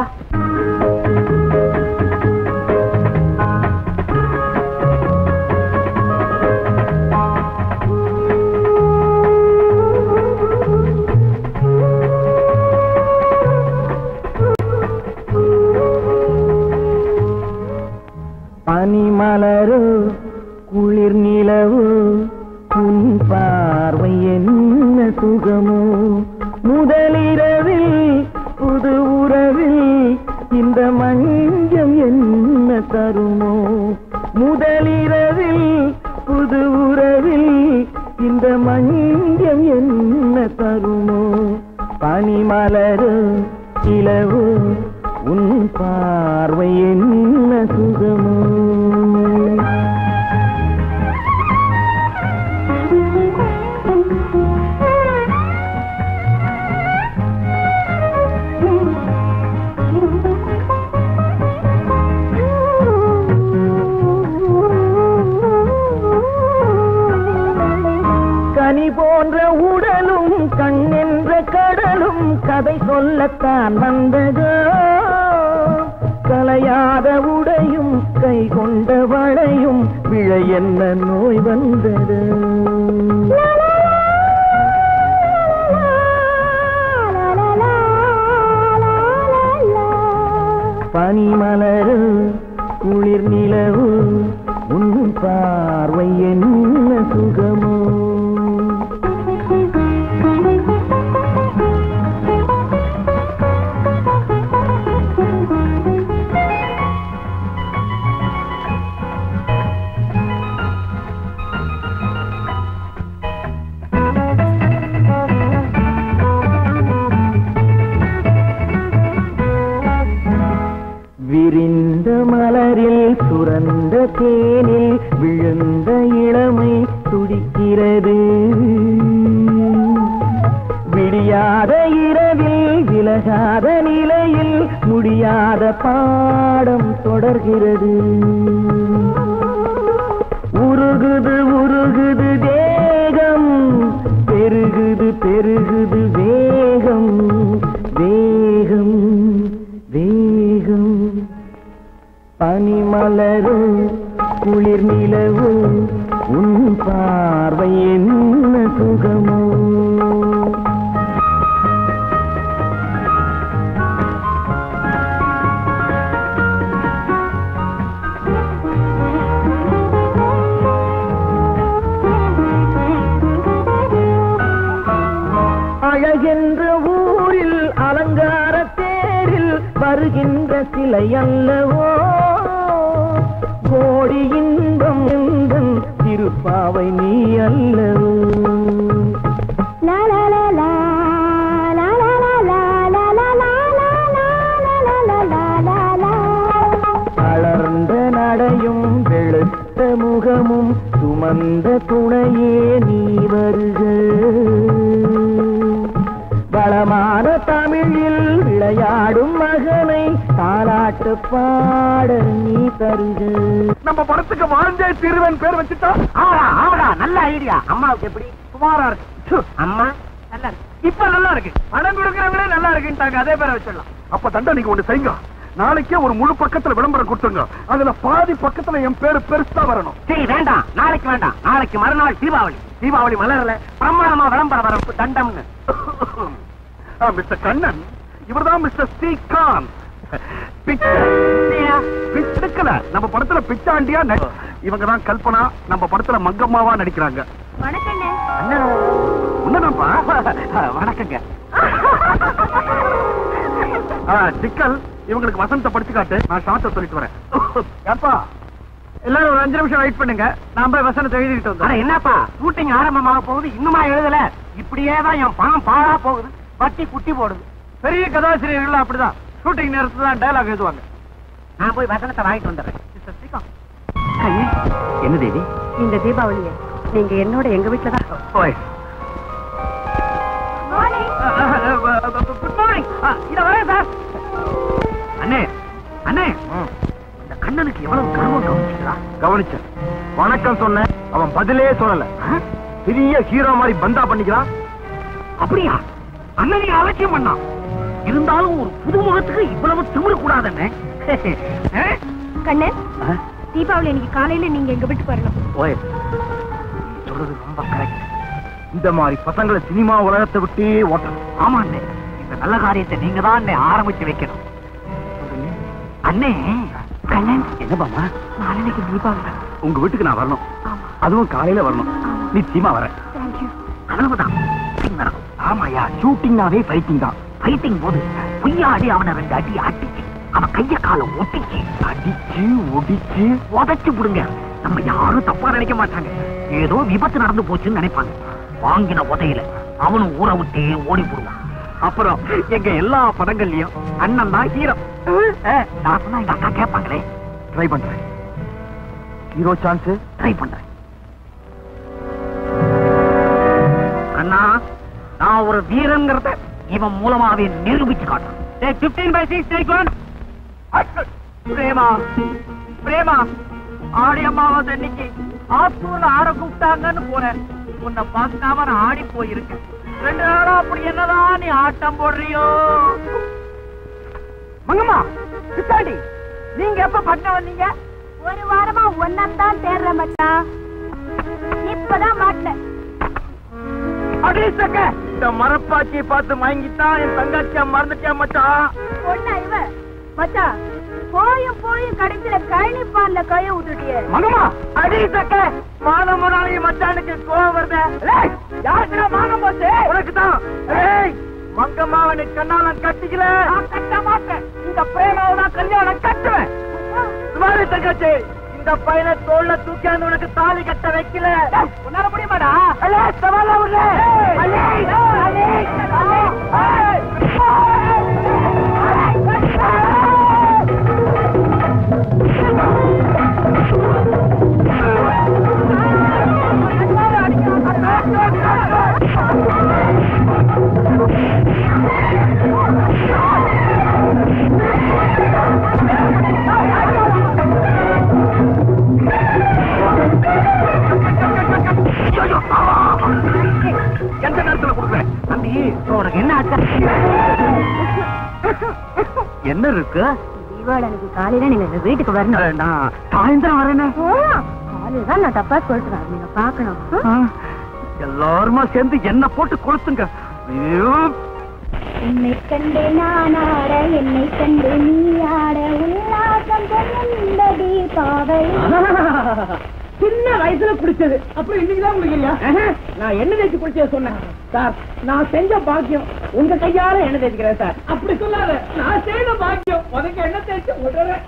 பனிமலரு குளிர் நிலவு உன் பார்வை என்ன சுகமோ முதலிரவில் புது உறவில் இந்த மஞ்சம் என்ன தருமோ முதலிரவில் புது உறவில் இந்த மஞ்சம் என்ன தருமோ பனிமலரு இலவு உன் பார்வை என்ன சுகமோ கனி போன்ற உடலும் கண்ணென்ற கடலும் கதை சொல்லத்தான் வந்ததோ கலையாத உடையும் கை கொண்ட வளையும் விழ என்ன நோய் வந்தது பனிமலரு குளிர் நிலவு உன் பார்வை என்ன சுகமோ விரிந்த மலரில் சுரந்த தேனில் விழுந்த இளமை துடிக்கிறது விடியாத இரவில் விலகாத நிலையில் முடியாத பாடம் தொடர்கிறது உருகுது உருகுது தேகம் பெருகுது பெருகுது வேகம் வேகம் வேகம் பனிமலரும் குளிர் நிலவும் உன் பார்வை என்ன சுகமோ அழகென்ற வந்த சிலை அல்லவோ கோடி இன்பம் எந்தன் திருப்பாவை நீ அல்லவோ லா லா லா லா லா லா லா லா லா லா லா லா லா லா லா லா லா லா வளர்ந்த நடையும் வெளுத்த முகமும் சுமந்த துணையே நீ வருக வளமான தமிழில் விளையாடும் மகனை தாலாட்டு பாட நீ தருக நம்ம படத்துக்கு வாழ்ந்தே திருவன் பேர் வச்சுட்டா ஆமாடா ஆமாடா நல்ல ஐடியா அம்மாவுக்கு எப்படி சுமாரா இருக்கு சு, அம்மா நல்லா இருக்கு இப்ப நல்லா இருக்கு பணம் கொடுக்கறவங்களே நல்லா இருக்குன்ட்டாங்க அதே பேரை வச்சிடலாம் அப்ப தண்டா நீங்க ஒண்ணு செய்யுங்க நாளைக்கே ஒரு முழு பக்கத்துல விளம்பரம் கொடுத்துங்க அதுல பாதி பக்கத்துல என் பேரு பெருசா வரணும் சரி வேண்டாம் நாளைக்கு வேண்டாம் நாளைக்கு மறுநாள் தீபாவளி தீபாவளி மலர்ல பிரமாணமா விளம்பரம் வரப்பு தண்டம்னு ஆ, மிஸ்டர் கண்ணன் இவர்தான் மிஸ்டர் ஸ்ரீகாந்த் பிச்சை பிச்சை எடுக்கல நம்ம படத்துல பிச்சாண்டியா நடி- இவங்க தான் கல்பனா நம்ம படத்துல மங்கம்மாவா நடிக்கிறாங்க வணக்கண்ணே உன்னதான்ப்பா வணக்கங்க ஆ, சிக்கல் இவங்களுக்கு வசந்த படிச்சு காட்டு நான் ஷார்ட்ட சொல்லிட்டு வரேன் ஏப்பா எல்லாரும் ஒரு அஞ்சு நிமிஷம் வெயிட் பண்ணுங்க நான் போய் வசனத்தை எழுதிட்டு அட வந்தேன் என்னப்பா ஷூட்டிங் ஆரம்பமாக போகுது இன்னுமா எழுதல இப்படியே தான் என் பணம் பாழா போகுது வட்டி குட்டி போடுது பெரிய கதாசிரியர்கள் அப்படிதான் ஷூட்டிங் நேரத்துல தான் டயலாக் எழுதுவாங்க நான் போய் வசனத்தை வாங்கிட்டு வந்துடுறேன் மிஸ்டர் ஸ்ரீகாந்த். என்ன தேவி இந்த தீபாவளிய நீங்க என்னோட எங்க வீட்டுல தான் போய் குட் மார்னிங் இத வரேன் சார் அண்ணே அண்ணே இந்த கண்ணனுக்கு எவ்வளவு கர்வம் கவனிச்சுக்கிறா கவனிச்சேன் வணக்கம் சொன்னேன் அவன் பதிலே சொல்லல பெரிய ஹீரோ மாதிரி பந்தா பண்ணிக்கிறான் அப்படியா அண்ணனை அலட்சியம் பண்ணான் இருந்தாலும் ஒரு புது முகத்துக்கு இவ்வளவு திமிரு கூடாதுன்னு கண்ணன் தீபாவளி அன்னைக்கு காலையில நீங்க எங்க வீட்டுக்கு வரணும் ஓய் நீ சொல்றது ரொம்ப கரெக்ட் இந்த மாதிரி பசங்களை சினிமா உலகத்தை விட்டே ஓட்டணும் ஆமா அண்ணே இந்த நல்ல காரியத்தை நீங்க தான் அண்ணே ஆரம்பிச்சு வைக்கணும் அண்ணே கண்ணன் என்ன பாமா நாளைக்கு தீபாவளி உங்க வீட்டுக்கு நான் வரணும் அதுவும் காலையில வரணும் நிச்சயமா வரேன் தேங்க்யூ கனவுதான் சிங்கம். ஆமாயா ஷூட்டிங்னாவே ஃபைட்டிங் தான் ஃபைட்டிங் போது பொய்யாடி அவனை ரெண்டு அடி அடிச்சு அவன் கைய காலை ஒட்டிச்சு அடிச்சு ஒடிச்சு உதச்சு விடுங்க நம்ம யாரும் தப்பா நினைக்க மாட்டாங்க ஏதோ விபத்து நடந்து போச்சுன்னு நினைப்பாங்க வாங்கின உதையில அவனும் ஊரை விட்டே ஓடி போடுவான் அப்புறம் எங்க எல்லா படங்கள்லயும் அண்ணன் தான் ஹீரோ நான் சொன்னா எங்க அக்கா கேட்பாங்களே ட்ரை பண்றேன் ஹீரோ சான்ஸ் ட்ரை பண்றேன் அண்ணா நான் ஒரு வீரங்கிறத இவன் மூலமாவே நிரூபிச்சு காட்டான் take 15 by 6 take 1 Prema Prema ஆடி அம்மாவாசை அன்னைக்கு ஆத்தூர்ல ஆட கூப்பிட்டாங்கன்னு போறேன் உன்னை பார்க்காம நான் ஆடி போயிருக்கேன் ரெண்டு நாளா அப்படி என்னதான் நீ ஆட்டம் போடுறியோ மங்கம்மா பித்தாண்டி நீங்க எப்ப பட்டம் வந்தீங்க ஒரு வாரமா ஒன்னத்தான் தேடுற மச்சான் இப்பதான் மாட்டினேன் அடேசக்க இந்த மரப்பாச்சியை பார்த்து மயங்கித்தான் என் தங்கச்சியா மறந்துட்டியா மச்சான் பொண்ணா இவ மச்சான் போயும் போயும் கடைசியில கழனிப்பான்ல கைய விட்டுட்டியே மங்கம்மா அடேசக்க மாதம் முன்னாலே மச்சானுக்கு கோவம் வருது ஏய் யாருக்குடா மானம் போச்சு உனக்கு தான் ஏய் மங்கம்மாவனை கண்ணாலம் கட்டிக்கல நான் கட்ட மாட்டேன் இந்த பிரேமாவை நான் கல்யாணம் கட்டுவேன் சுமாரி தங்கச்சி இந்த பையனை தோல்ல தூக்கியாந்து உனக்கு தாலி கட்ட வைக்கல உன்னால முடியுமாடா அல்ல சவால விடுற அல்ல அல்ல எந்த நேரத்துல கொடுக்குறேன் தம்பி உனக்கு என்ன ஆச்சு என்ன இருக்கு தீபாவளி அன்னைக்கு காலையில நீங்க எங்க வீட்டுக்கு வரணும் நான் சாயந்தரம் வரேனே காலையில தான் நான் தப்பா சொல்றேன் நீங்க பாக்கணும் எல்லாருமா சேர்ந்து என்ன போட்டு கொளுத்துங்க ஐயோ என்னை கண்டு நான் ஆட என்னை கண்டு நீ ஆட உல்லாசம் கொண்ட தீபாவளி சின்ன வயசுல குடிச்சது அப்புறம் இன்னைக்குதான் குடிக்கலையா நான் எண்ணெய் தேய்ச்சி குடிச்சத சொன்னேன் சார் நான் செஞ்ச பாக்கியம் உங்க கையால எண்ணெய் தேய்ச்சிக்கிறேன் சார் அப்படி சொல்லாத நான் செய்த பாக்கியம் உனக்கு எண்ணெய் தேய்ச்சி விடுறேன்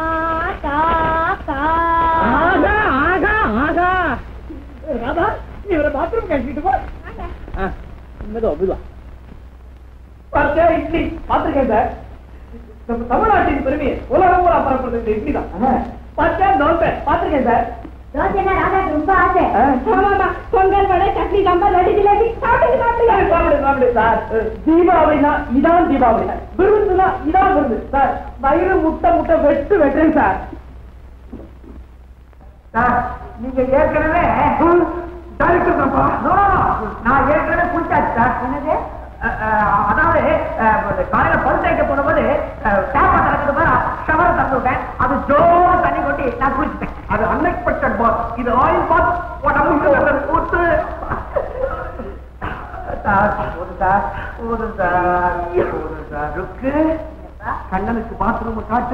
ஆகா ஆகா ஆகா ராதா நீ இவரை பாத்ரூம் கழிச்சிட்டு போ ஆ, மெதுவா மெதுவா பார்த்தா இட்லி பாத்துருக்கேன் சார் நம்ம தமிழ்நாட்டின் பெருமையை உலகம் பூரா பரப்புறது இந்த இட்லி தான் பார்த்தா தோசை பாத்துருக்கேன் சார் ரொம்ப ஆசை ஆமாமா பொங்கல் வடை சட்னி சாம்பார் லட்டு ஜிலேபி சாப்பிட்டு சாப்பிட்டு சாப்பிடு சாப்பிடு சார் தீபாவளினா இதான் தீபாவளி விருந்துனா இதான் விருந்து சார் வயிறு முட்டை முட்டை வெட்டு வெட்டுறேன் சார் சார் நீங்க ஏற்கனவே டைரக்டர் தான்ப்பா நான் ஏற்கனவே குளிச்சாச்சு சார் என்னது அதாவது அஹ், காலையில பல் தேய்க்க போடும்போது டேப்பா திறக்கிறது மாதிரி ஷவர் திறந்து விட்டேன் அது ஜோர தண்ணி கொட்டி நான் குளிச்சிட்டேன் அது அன்எக்ஸ்பெக்டட் பாத் இது ஆயில் பாத் உடம்பு ஊத்து சார் போதும் சார் போதும் சார் போதும் சார் ருக்கு கண்ணனுக்கு பாத்ரூம் காட்டு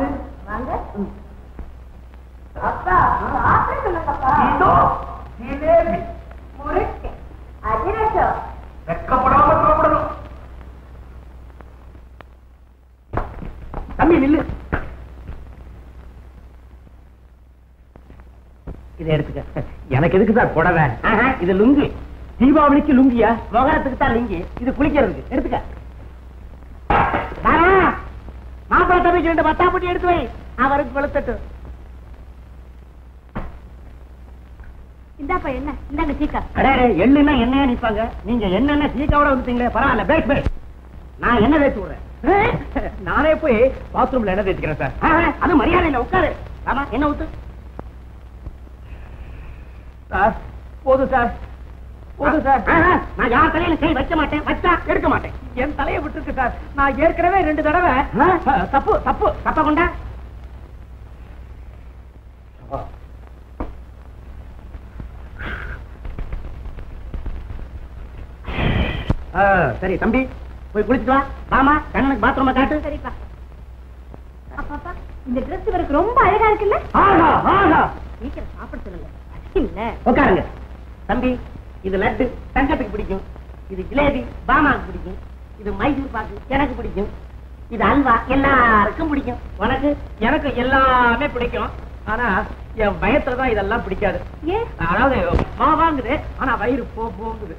அப்பா சாப்பிட சொல்லுங்கப்பா இதோ ஜிலேபி முறுக்கு அதிரசம் வெக்கப்படாம சாப்பிடணும் தம்பி நில்லு இதை எடுத்துக்க எனக்கு எதுக்கு சார் புடவை இது லுங்கி தீபாவளிக்கு லுங்கியா மகரத்துக்கு தான் லுங்கி இது குளிக்கிறதுக்கு எடுத்துக்க மாப்பிள்ளை தம்பிக்கு ரெண்டு பத்தாப்பட்டி எடுத்து வை அவருக்கு கொளுத்தட்டு இந்தாப்பா என்ன இந்தாங்க சீக்கா அடே எள்ளுன்னா என்னையா நிப்பாங்க நீங்க என்னென்ன சீக்காவோட வந்துட்டீங்களே பரவாயில்ல பேஸ் பேஸ் நான் என்ன தேய்ச்சி விடுறேன் நானே போய் பாத்ரூம்ல என்ன தேய்ச்சிக்கிறேன் சார் அது மரியாதை இல்ல உட்காரு ஆமா என்ன ஊத்து சார் போதும் சார் போதும் சார் நான் யார் தலையில கை வைக்க மாட்டேன் வச்சா எடுக்க மாட்டேன் என் தலையை விட்டுருக்கு சார் நான் ஏற்கனவே ரெண்டு தடவை தப்பு தப்பு தப்ப கொண்டா ஆ, சரி தம்பி போய் குளிச்சுட்டு வா வாமா கண்ணனுக்கு பாத்ரூம காட்டு சரிப்பா அப்பாப்பா இந்த ட்ரெஸ் இவருக்கு ரொம்ப அழகா இருக்குல்ல ஆஹா ஆஹா சீக்கிரம் சாப்பிட சொல்லுங்க இல்ல உட்காருங்க தம்பி இது லட்டு தங்கத்துக்கு பிடிக்கும் இது ஜிலேபி பாமாவுக்கு பிடிக்கும் இது மைசூர் பாக்கு எனக்கு பிடிக்கும் இது அல்வா எல்லாருக்கும் பிடிக்கும் உனக்கு எனக்கு எல்லாமே பிடிக்கும் ஆனா என் பயத்துல தான் இதெல்லாம் பிடிக்காது ஏன் அதாவது மாவாங்குது ஆனா வயிறு போ போங்குது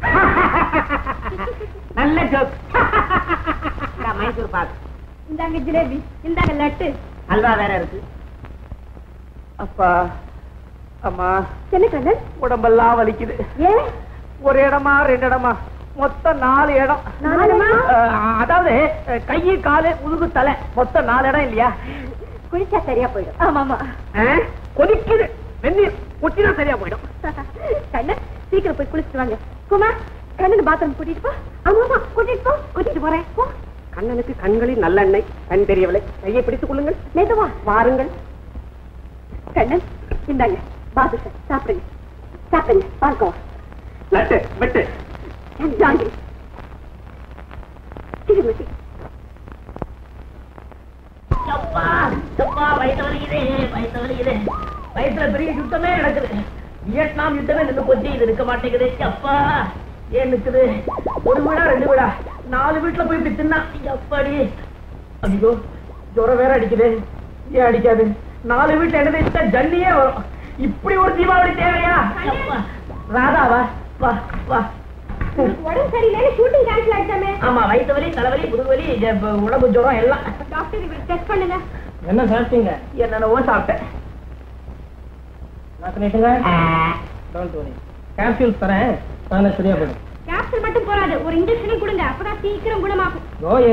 நல்ல ஜோக் மைசூர் பாக்கு இந்தாங்க ஜிலேபி இந்தாங்க லட்டு அல்வா வேற இருக்கு அப்பா அம்மா என்ன கண்ணன் உடம்பெல்லாம் வலிக்குது ஏன் ஒரு இடமா ரெண்டு இடமா மொத்தம் நாலு இடம் நாலு இடமா? அஹ், அதாவது அஹ், கையு காலு முதுகு தலை மொத்தம் நாலு இடம் இல்லையா குளிச்சா சரியா போயிடும் ஆமா ஆமா அஹ், கொதிக்குது வெந்நீர் குட்டினா சரியா போயிடும் கண்ணன் சீக்கிரம் போய் குளிச்சுட்டு வாங்க குமார் கண்ணன் பாத்ரூம் கூட்டிட்டு போ ஆமா ஆமா கூட்டிட்டு போ கூட்டிட்டு போறேன் போ கண்ணனுக்கு கண்களில் நல்லெண்ணெய் கண் தெரியவில்லை கையை பிடித்துக் கொள்ளுங்கள் மெதுவா வாருங்கள் கண்ணன் இந்தாங்க பாதுஷா சாப்பிடுங்க சாப்பிடுங்க பார்க்கோ லட்டு விட்டு ஜாங்கிரி திருமதி அப்பா அப்பா வயிற்று வலிக்குது வயிற்று வலிக்குது வயிற்றுல பெரிய யுத்தமே நடக்குது வியட்நாம் யுத்தமே நின்று போச்சு இது இருக்க மாட்டேங்குது அப்பா ஏன் நிக்குது ஒரு விழா ரெண்டு விழா நாலு வீட்டுல போய் இப்படி தின்னா அப்பாடி ஐயோ ஜுரம் வேற அடிக்குது ஏன் அடிக்காது நாலு வீட்டுல என்ன தேய்ச்சா ஜல்லியே வரும் இப்படி ஒரு தீபாவளி தேவையா அப்பா ராதாவா வா வா உடம்பு சரியில்லைன்னு ஷூட்டிங் கேன்சல் ஆயிட்டாமே ஆமா வயிற்று வலி தலைவலி முதுகுவலி ஜ- உடம்பு ஜுரம் எல்லாம் டாக்டர் இவருக்கு டெஸ்ட் பண்ணுங்க என்ன சாப்பிட்டீங்க என்னென்னவோ சாப்பிட்டேன் நான் சொல்லிட்டுங்க டோன்ட் வரி கேப்சூல்ஸ் தரேன் தானே சரியா போயிடும் கேப்சூல் மட்டும் போறாது ஒரு இன்ஜெக்ஷனும் கொடுங்க அப்பதான் சீக்கிரம் குணமாகும் ஓயே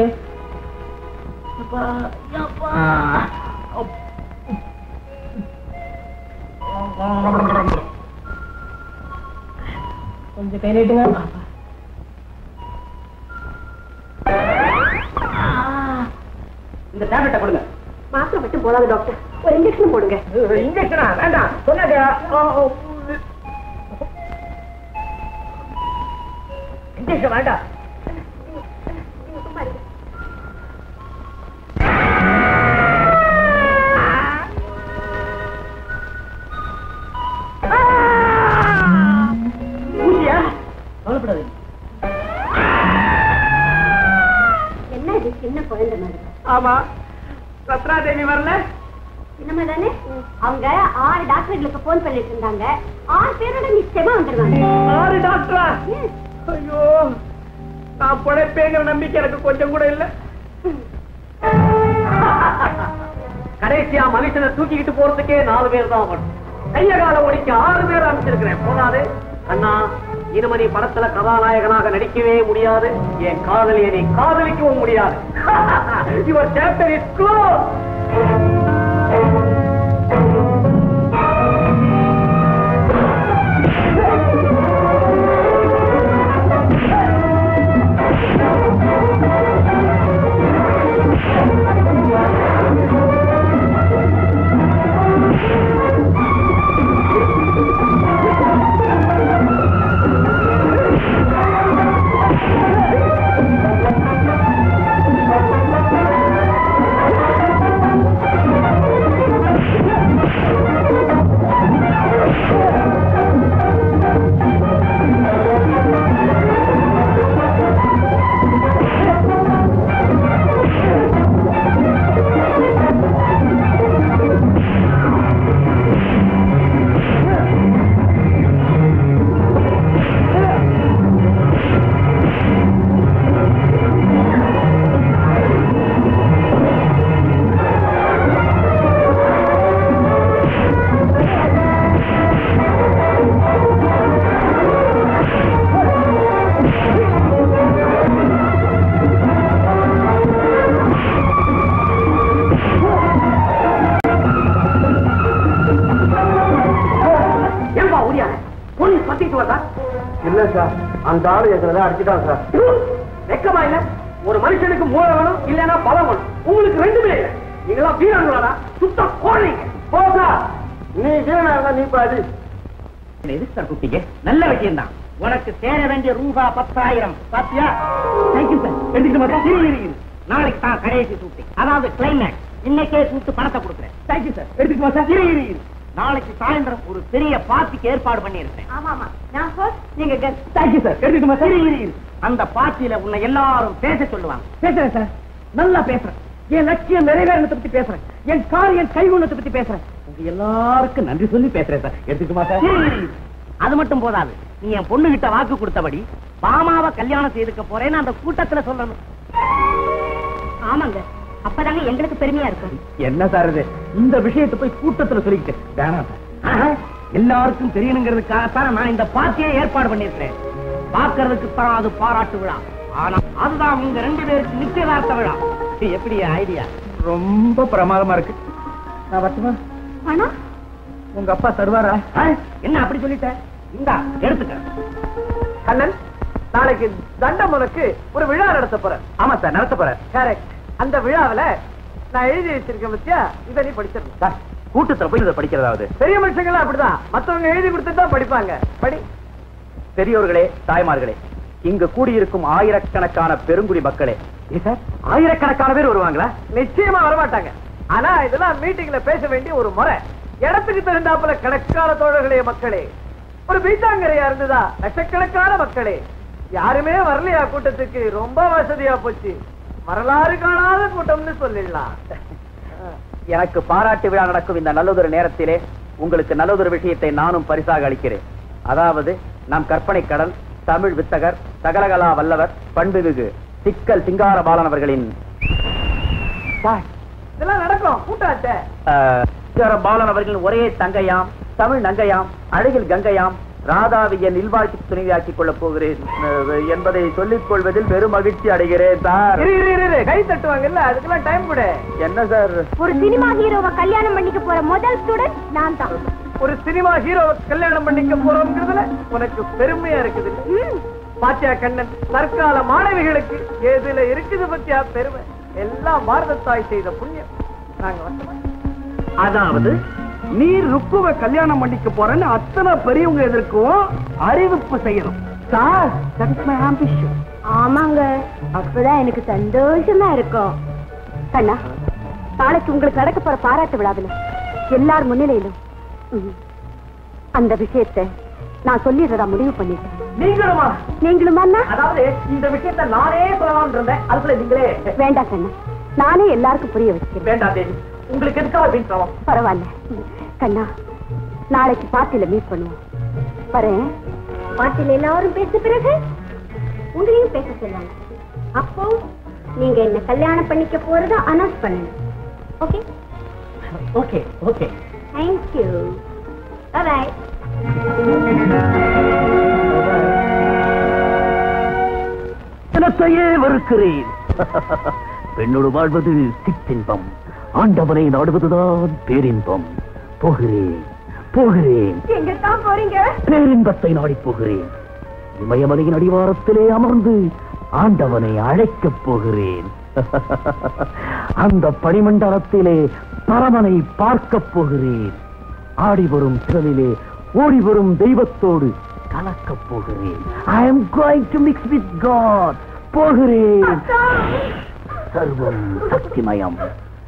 கொஞ்சம் கை நீட்டுங்க இந்த டேப்லெட்டை கொடுங்க மாத்திரை மட்டும் போதாது டாக்டர் ஒரு இன்ஜெக்ஷன் போடுங்க இன்ஜெக்ஷனா வேண்டாம் சொன்னது இன்ஜெக்ஷன் வேண்டாம் ஆ என்னமா தானே அவங்க ஆறு டாக்டர்களுக்கு போன் பண்ணிட்டு இருந்தாங்க ஆறு பேரோட நிச்சயமா வந்துருவாங்க ஆறு டாக்டரா ஐயோ நான் பிழைப்பேங்கிற நம்பிக்கை எனக்கு கொஞ்சம் கூட இல்ல கடைசியா மனுஷனை தூக்கிக்கிட்டு போறதுக்கே நாலு பேர் தான் வரும் கைய கால ஒடிக்க ஆறு பேர் அமைச்சிருக்கிறேன் போதாது அண்ணா இனிமே நீ படத்துல கதாநாயகனாக நடிக்கவே முடியாது என் காதலியை நீ காதலிக்கவும் முடியாது யுவர் சாப்டர் இஸ் க்ளோஸ் ஏன்பா உரியா போலீஸ் பத்திட்டு வரதா இல்ல சார் அந்த ஆளு எங்களை அடிச்சுட்டான் சார் வெக்கமா இல்ல ஒரு மனுஷனுக்கு மூளை வேணும் இல்லன்னா பலம் வேணும் உங்களுக்கு ரெண்டுமே இல்ல நீங்களா வீரர்களா சுத்த கோழைங்க போதா நீ வீரனா இருந்தா நீ பாதி எதுக்கு சார் கூப்பிட்டீங்க நல்ல விஷயம் தான் உனக்கு சேர வேண்டிய ரூபா பத்தாயிரம் பாத்தியா தேங்க்யூ சார் எடுத்துட்டு மாட்டா இரு இரு இரு நாளைக்கு தான் கடைசி ஷூட்டிங் அதாவது கிளைமேக்ஸ் இன்னைக்கே கூப்பிட்டு பணத்தை கொடுக்குறேன் தேங்க்யூ சார் எடுத்துட்டு மாட்டா இரு இரு இரு நாளைக்கு சாயந்தரம் ஒரு பெரிய பார்ட்டிக்கு ஏற்பாடு பண்ணியிருக்கேன் ஆமா ஆமா நான் ஹோஸ்ட் நீங்க கெஸ்ட் தேங்க்யூ சார் எடுத்துட்டு மாட்டா இரு இரு இரு அந்த பார்ட்டியில உன்னை எல்லாரும் பேச சொல்லுவாங்க பேசுறேன் சார் நல்லா பேசுறேன் என் லட்சியம் நிறைவேறத்தை பத்தி பேசுறேன் என் காரியம் கைகுணத்தை பத்தி பேசுறேன் உங்க எல்லாருக்கும் நன்றி சொல்லி பேசுறேன் சார் எடுத்துட்டு மாட்டேன் அது மட்டும் போதாது நீ என் பொண்ணு கிட்ட வாக்கு கொடுத்தபடி பாமாவை கல்யாணம் செய்துக்க போறேன்னு அந்த கூட்டத்துல சொல்லணும் ஆமாங்க அப்பதாங்க எங்களுக்கு பெருமையா இருக்கும் என்ன சார் இது இந்த விஷயத்தை போய் கூட்டத்துல சொல்லிக்கிட்டு வேணாம் சார் ஆஹா, எல்லாருக்கும் தெரியணுங்கிறதுக்காகத்தான் நான் இந்த பார்ட்டியை ஏற்பாடு பண்ணிருக்கேன் பார்க்கறதுக்கு தான் அது பாராட்டு விழா ஆனா அதுதான் உங்க ரெண்டு பேருக்கு நிச்சயதார்த்த விழா இது எப்படி ஐடியா ரொம்ப பிரமாதமா இருக்கு நான் வரட்டுமா பணம் உங்க அப்பா தருவாரா என்ன அப்படி சொல்லிட்டேன் இந்தா எடுத்துக்க கண்ணன் நாளைக்கு தண்டமுனக்கு ஒரு விழா நடத்த போறேன் ஆமா சார் நடத்த போறேன் கரெக்ட் அந்த விழாவுல நான் எழுதி வச்சிருக்கேன் பத்தியா இதை நீ படிச்சிடணும் சார் கூட்டத்துல போய் இதை படிக்கிறதாவது பெரிய மனுஷங்களும் அப்படிதான் மத்தவங்க எழுதி கொடுத்துட்டு தான் படிப்பாங்க படி பெரியோர்களே தாய்மார்களே இங்கு கூடியிருக்கும் ஆயிரக்கணக்கான பெருங்குடி மக்களே சார் ஆயிரக்கணக்கான பேர் வருவாங்களா நிச்சயமா வரமாட்டாங்க ஆனா இதெல்லாம் மீட்டிங்ல பேச வேண்டிய ஒரு முறை இடத்துக்கு தகுந்தாப்புல கணக்கான தோழர்களே மக்களே ஒரு பீச்சாங்கரையா இருந்ததா லட்சக்கணக்கான மக்களே யாருமே வரலையா கூட்டத்துக்கு ரொம்ப வசதியா போச்சு வரலாறு காணாத கூட்டம்னு சொல்லிடலாம் எனக்கு பாராட்டு விழா நடக்கும் இந்த நல்லதொரு நேரத்திலே உங்களுக்கு நல்லதொரு விஷயத்தை நானும் பரிசாக அளிக்கிறேன் அதாவது நம் கற்பனை கடல் தமிழ் வித்தகர் சகலகலா வல்லவர் பண்புமிகு சிக்கல் சிங்கார பாலன் அவர்களின் இதெல்லாம் நடக்கும் கூட்டாச்சே ஆஹ், சிங்கார பாலன் அவர்களின் ஒரே தங்கையாம் தமிழ் நங்கையாம் அழகில் கங்கையாம் ராதாவை என் இல்வாழ்க்கை துணைவியாக்கிக் கொள்ளப் போகிறேன் அஹ், என்பதை சொல்லிக் கொள்வதில் பெரும் மகிழ்ச்சி அடைகிறேன் சார் இரு இரு இரு, இரு கை தட்டுவாங்கல்ல அதுக்கெல்லாம் டைம் கொடு என்ன சார் ஒரு சினிமா ஹீரோவை கல்யாணம் பண்ணிக்க போற முதல் ஸ்டூடெண்ட் நான் தான் ஒரு சினிமா ஹீரோ கல்யாணம் பண்ணிக்க போறோம்ங்கிறதுல உனக்கு பெருமையா இருக்குது ம். பாத்தியா கண்ணன் தற்கால மாணவிகளுக்கு எதுல இருக்குது பத்தியா பெருமை எல்லாம் பாரத தாய் செய்த புண்ணியம் நாங்க வரட்டுமா? அதாவது நீ ருக்குவ கல்யாணம் பண்ணிக்க போறேன்னு அத்தனை பெரியவங்க எதிர்க்கும் அறிவிப்பு செய்யணும் sir that is my ambition ஆமாங்க அப்பதான் எனக்கு சந்தோஷமா இருக்கும் கண்ணா நாளைக்கு உங்களுக்கு நடக்க போற பாராட்டு விழாவில் எல்லார் முன்னிலையிலும் ம், அந்த விஷயத்தை நான் சொல்லிடுறதா முடிவு பண்ணிட்டேன் நீங்களுமா நீங்களும் அண்ணா அதாவது இந்த விஷயத்தை நானே சொல்லலாம்னு இருந்தேன் அதுக்குள்ள நீங்களே வேண்டாம் கண்ணா நானே எல்லாருக்கும் புரிய வச்சுக்கிறேன் வேண்டாம் தேவி உங்களுக்கு எதுக்காக வீண் சிரமம் பரவாயில்ல கண்ணா நாளைக்கு பார்ட்டில மீட் பண்ணுவோம் வரேன் பார்ட்டில எல்லாரும் பேச பிறகு உங்களையும் பேச சொல்லுவாங்க அப்போ நீங்க என்ன கல்யாணம் பண்ணிக்க போறதா அனௌன்ஸ் பண்ணுங்க okay okay okay thank you bye இனத்தையே வெறுக்கிறேன் பெண்ணோடு வாழ்வது சிற்றின்பம் ஆண்டவனை நாடுவதுதான் பேரின்பம் போகிறேன் போகிறேன் எங்க தான் போறீங்க பேரின்பத்தை நாடி போகிறேன் இமயமலையின் அடிவாரத்திலே அமர்ந்து ஆண்டவனை அழைக்கப் போகிறேன் அந்த பனிமண்டலத்திலே பரமனை பார்க்கப் போகிறேன் ஆடி வரும் திறனிலே ஓடி வரும் தெய்வத்தோடு கலக்கப் போகிறேன் I am going to mix with God போகிறேன் சர்வம் சக்திமயம்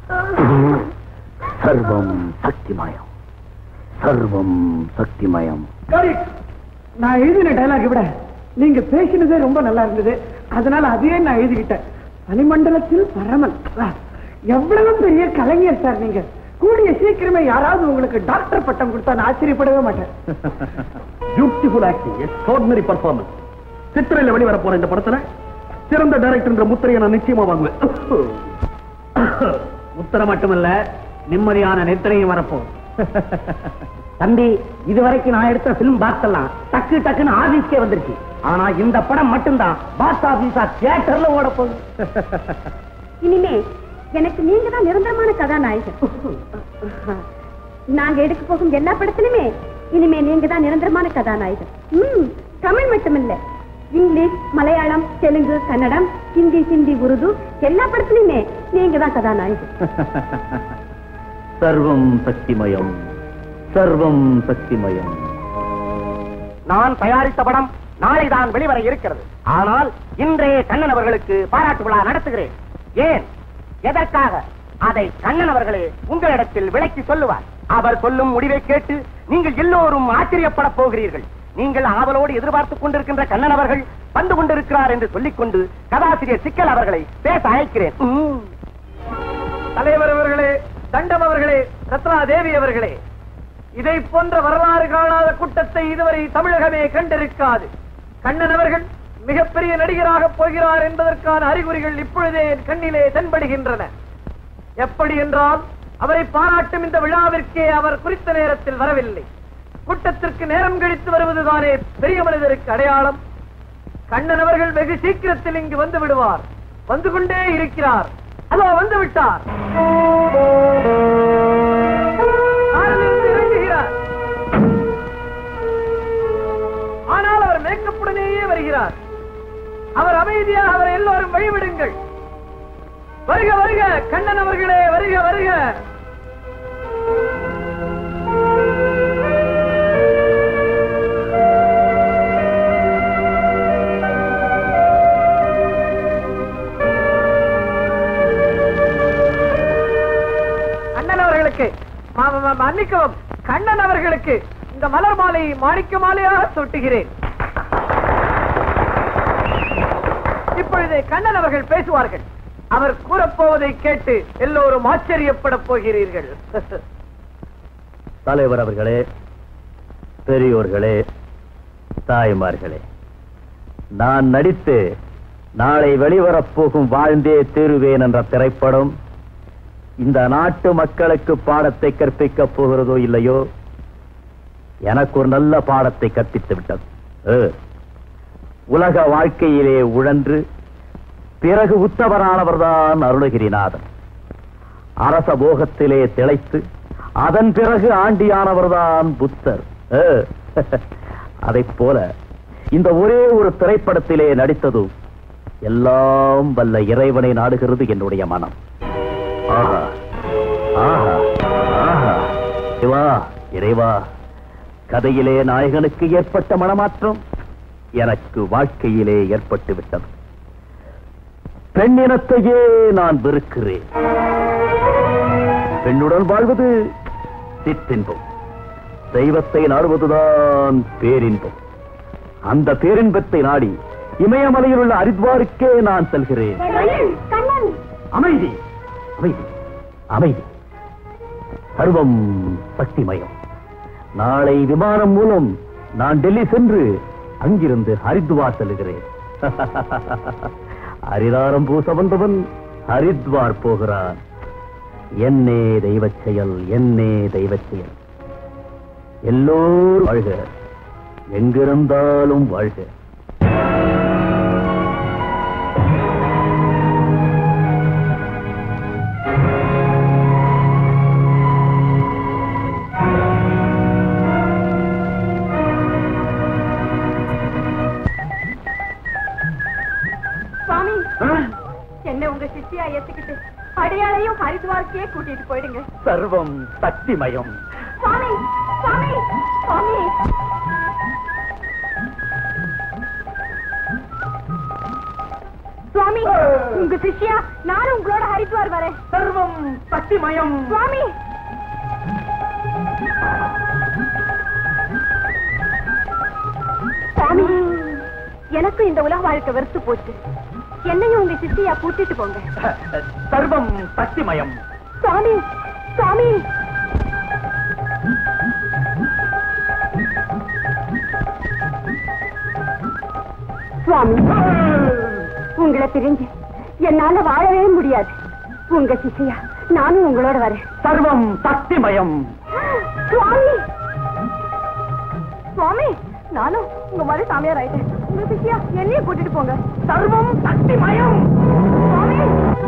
சர்வம் சக்திமயம் சர்வம் சக்திமயம் நான் எழுதின டைலாக் விட நீங்க பேசினதே ரொம்ப நல்லா இருந்தது அதனால அதையே நான் எழுதிக்கிட்டேன் பனிமண்டலத்தில் பரமன் ஆ, எவ்வளவு பெரிய கலைஞர் சார் நீங்க கூடிய சீக்கிரமே யாராவது உங்களுக்கு டாக்டர் பட்டம் கொடுத்தா நான் ஆச்சரியப்படவே மாட்டேன் பியூட்டிஃபுல் ஆக்டிங் எக்ஸ்ட்ராடினரி பர்ஃபார்மன்ஸ் சித்திரையில வெளிவர போற இந்த படத்துல சிறந்த டைரக்டர் முத்திரையை நான் நிச்சயமா வாங்குவேன் உத்தரம் மட்டுமல்ல நிம்மதியான நித்திரையும் வரப்போம் தம்பி இதுவரைக்கும் நான் எடுத்த பிலிம் பாக்ஸ் எல்லாம் டக்கு டக்குன்னு ஆபீஸ்க்கே வந்துருச்சு ஆனா இந்த படம் மட்டும்தான் பாக்ஸ் ஆபீஸா தியேட்டர்ல ஓட போகுது இனிமே எனக்கு நீங்க தான் நிரந்தரமான கதாநாயகன் நாங்க எடுக்க போகும் எல்லா படத்திலுமே இனிமே நீங்க தான் நிரந்தரமான கதாநாயகன் ம் தமிழ் மட்டுமில்ல இங்கிலீஷ் மலையாளம் தெலுங்கு கன்னடம் ஹிந்தி சிந்தி உருது எல்லா படத்திலுமே நீங்க தான் கதாநாயகன் சர்வம் சக்திமயம் சர்வம் சக்திமயம் நான் தயாரித்த படம் நாளை தான் வெளிவர இருக்கிறது ஆனால் இன்றைய கண்ணன் அவர்களுக்கு பாராட்டு விழா நடத்துகிறேன் ஏன் எதற்காக அதை கண்ணன் அவர்களே உங்களிடத்தில் விளக்கி சொல்லுவார் அவர் சொல்லும் முடிவை கேட்டு நீங்கள் எல்லோரும் ஆச்சரியப்பட போகிறீர்கள் நீங்கள் ஆவலோடு எதிர்பார்த்துக் கொண்டிருக்கின்ற கண்ணன் அவர்கள் வந்து கொண்டிருக்கிறார் என்று சொல்லிக்கொண்டு கதாசிரியர் சிக்கல் அவர்களை பேச அழைக்கிறேன் ம். தலைவர் அவர்களே தண்டம் அவர்களே ரத்னா தேவி அவர்களே இதை போன்ற வரலாறு காணாத கூட்டத்தை இதுவரை தமிழகமே கண்டிருக்காது கண்ணன் அவர்கள் மிகப்பெரிய நடிகராக போகிறார் என்பதற்கான அறிகுறிகள் இப்பொழுதே என் கண்ணிலே தென்படுகின்றன எப்படி என்றால் அவரை பாராட்டும் இந்த விழாவிற்கே அவர் குறித்த நேரத்தில் வரவில்லை கூட்டத்திற்கு நேரம் கழித்து வருவதுதானே பெரிய மனிதருக்கு அடையாளம் கண்ணன் அவர்கள் வெகு சீக்கிரத்தில் இங்கு வந்து விடுவார் வந்து கொண்டே இருக்கிறார் அதோ வந்து விட்டார் காரிலிருந்து இறங்குகிறார் ஆனால் அவர் மேக்கப்புடனேயே வருகிறார் அவர் அமைதியாக அவரை எல்லோரும் வழிவிடுங்கள் வருக வருக கண்ணன் அவர்களே வருக வருக கண்ணன் அவர்களுக்கு ம- ம- ம- மன்னிக்கவும் கண்ணன் அவர்களுக்கு இந்த மலர் மாலையை மாணிக்க மாலையாக சூட்டுகிறேன் இப்பொழுது கண்ணன் அவர்கள் பேசுவார்கள் அவர் கூறப்போவதை கேட்டு எல்லோரும் ஆச்சரியப்பட போகிறீர்கள் தலைவர் அவர்களே பெரியோர்களே தாய்மார்களே நான் நடித்து நாளை வெளிவரப் போகும் வாழ்ந்தே தீருவேன் என்ற திரைப்படம் இந்த நாட்டு மக்களுக்கு பாடத்தை கற்பிக்கப் போகிறதோ இல்லையோ எனக்கு ஒரு நல்ல பாடத்தை கற்பித்து விட்டது ஏ, உலக வாழ்க்கையிலே உழன்று பிறகு உத்தவரானவர்தான் அருணகிரிநாதன் அரச போகத்திலே திளைத்து அதன் பிறகு ஆண்டியானவர்தான் புத்தர் ஏ, அதைப் போல இந்த ஒரே ஒரு திரைப்படத்திலே நடித்தது எல்லாம் வல்ல இறைவனை நாடுகிறது என்னுடைய மனம் ஆஹா ஆஹா ஆஹா இறைவா இறைவா கதையிலே நாயகனுக்கு ஏற்பட்ட மனமாற்றம் எனக்கு வாழ்க்கையிலே ஏற்பட்டு விட்டது பெண்ணினத்தையே நான் வெறுக்கிறேன் பெண்ணுடன் வாழ்வது சிற்றின்பம் தெய்வத்தை நாடுவதுதான் பேரின்பம் அந்த பேரின்பத்தை நாடி இமயமலையில் உள்ள ஹரித்வாருக்கே நான் செல்கிறேன் கண்ணன் அமைதி அமைதி அமைதி சர்வம் சக்திமயம் நாளை விமானம் மூலம் நான் டெல்லி சென்று அங்கிருந்து ஹரித்வார் செல்கிறேன் ஹரிதாரம் பூச வந்தவன் ஹரித்வார் போகிறான் என்னே தெய்வச் செயல் என்னே தெய்வச் செயல் எல்லோரும் வாழ்க எங்கிருந்தாலும் வாழ்க சுவாமி என்ன உங்க சித்தியா ஏத்துக்கிட்டு அடையாளையும் ஹரித்வாருக்கே கூட்டிட்டு போயிடுங்க சர்வம் சக்திமயம் சுவாமி சுவாமி சுவாமி சுவாமி உங்க சிஷ்யா நானும் உங்களோட ஹரித்வார் வரேன் சர்வம் சக்திமயம் சுவாமி சுவாமி எனக்கும் இந்த உலக வாழ்க்கை வெறுத்து போச்சு என்னையும் உங்க சித்தியா கூட்டிட்டு போங்க சர்வம் சக்திமயம் சுவாமி சுவாமி சுவாமி உங்களை பிரிஞ்சு என்னால வாழவே முடியாது உங்க சிஷ்யா நானும் உங்களோட வரேன் சர்வம் சக்திமயம் சுவாமி சுவாமி நானும் உங்க மாதிரி சாமியார் ஆயிட்டேன் உங்க சிஷ்யா என்னையும் கூட்டிட்டு போங்க சர்வம் சக்திமயம் சுவாமி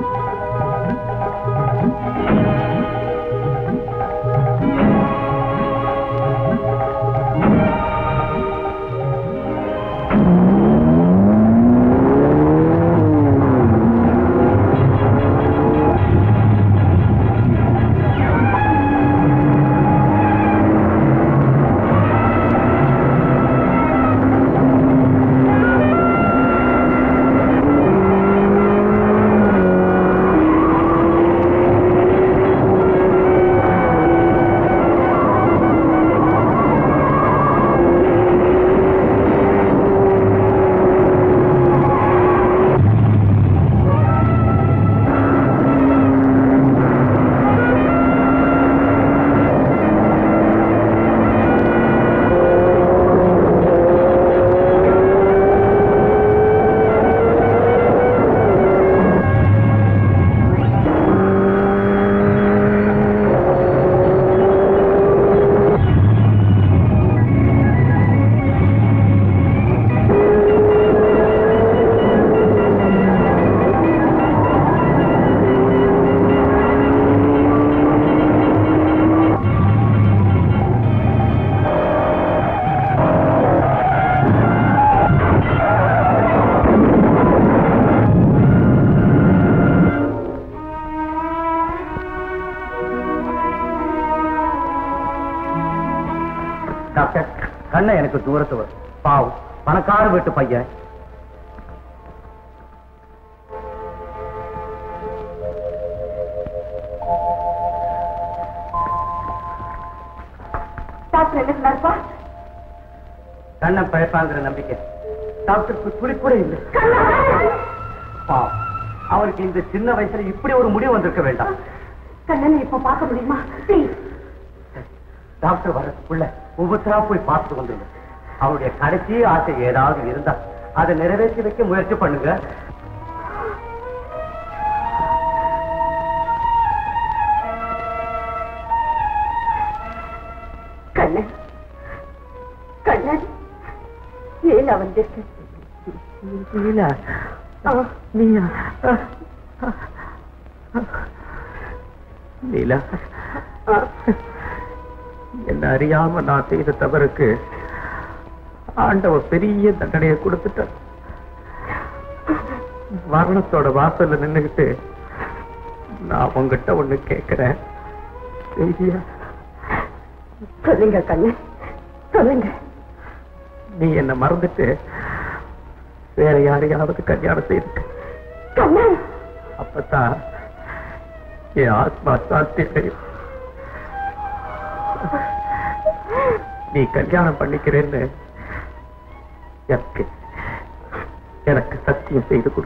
டாக்டர் கண்ணை எனக்கு தூரத்து வரும் பாவம் பணக்கார வீட்டு பையன் டாக்டர் என்ன சொன்னார்ப்பா கண்ணை பழப்பாங்கிற நம்பிக்கை டாக்டருக்கு துளி கூட இல்லை பாவம் அவருக்கு இந்த சின்ன வயசுல இப்படி ஒரு முடிவு வந்திருக்க வேண்டாம் கண்ணனை இப்ப பார்க்க முடியுமா ப்ளீஸ் டாக்டர் வர்றதுக்குள்ள ஒவ்வொருத்தரா போய் பார்த்து வந்துருங்க அவருடைய கடைசி ஆசை ஏதாவது இருந்தா அதை நிறைவேற்றி வைக்க முயற்சி பண்ணுங்க கண்ணன் கண்ணன் லீலா வந்திருக்கு லீலா ஆ, நீயா லீலா ஆ. என்ன அறியாம நான் செய்த தவறுக்கு ஆண்டவர் பெரிய தண்டனையை கொடுத்துட்டார் மரணத்தோட வாசல்ல நின்னுகிட்டு நான் உங்ககிட்ட ஒண்ணு கேட்கிறேன் செய்தியா சொல்லுங்க கண்ணன் சொல்லுங்க நீ என்ன மறந்துட்டு வேற யாரையாவது கல்யாணம் செய்துக்க கண்ணன் அப்பதான் என் ஆத்மா சாந்தி அடையும் நீ கல்யாணம் பண்ணிக்கிறேன்னு எனக்கு எனக்கு சத்தியம் செய்து கொடு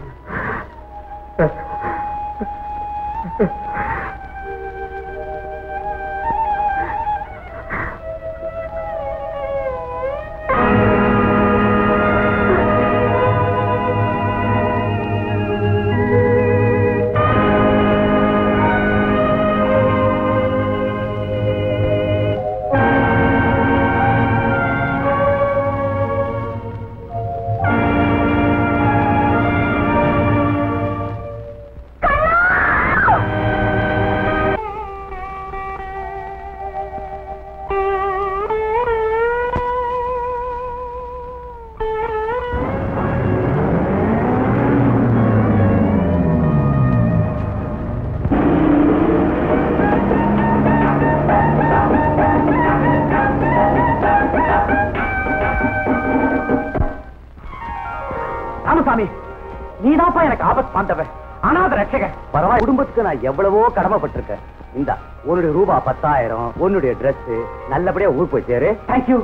நீதாப்பா எனக்கு ஆபத் பாண்டவன் அனாத ரட்சகன் பரவாயில்ல குடும்பத்துக்கு நான் எவ்வளவோ கடமைப்பட்டிருக்கேன் இந்த உன்னுடைய ரூபா பத்தாயிரம் உன்னுடைய Dress நல்லபடியா ஊருக்கு போய் சேரு தேங்க்யூ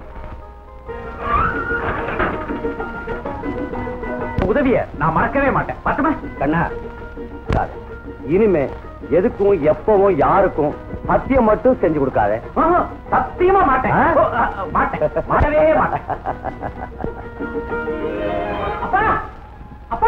உதவிய நான் மறக்கவே மாட்டேன் பட்டுமா கண்ணா சார், இனிமே எதுக்கும் எப்பவும் யாருக்கும் சத்தியம் மட்டும் செஞ்சு கொடுக்காத சத்தியமா மாட்டேன் மாட்டேன் மாட்டவே மாட்டேன் அப்பா அப்பா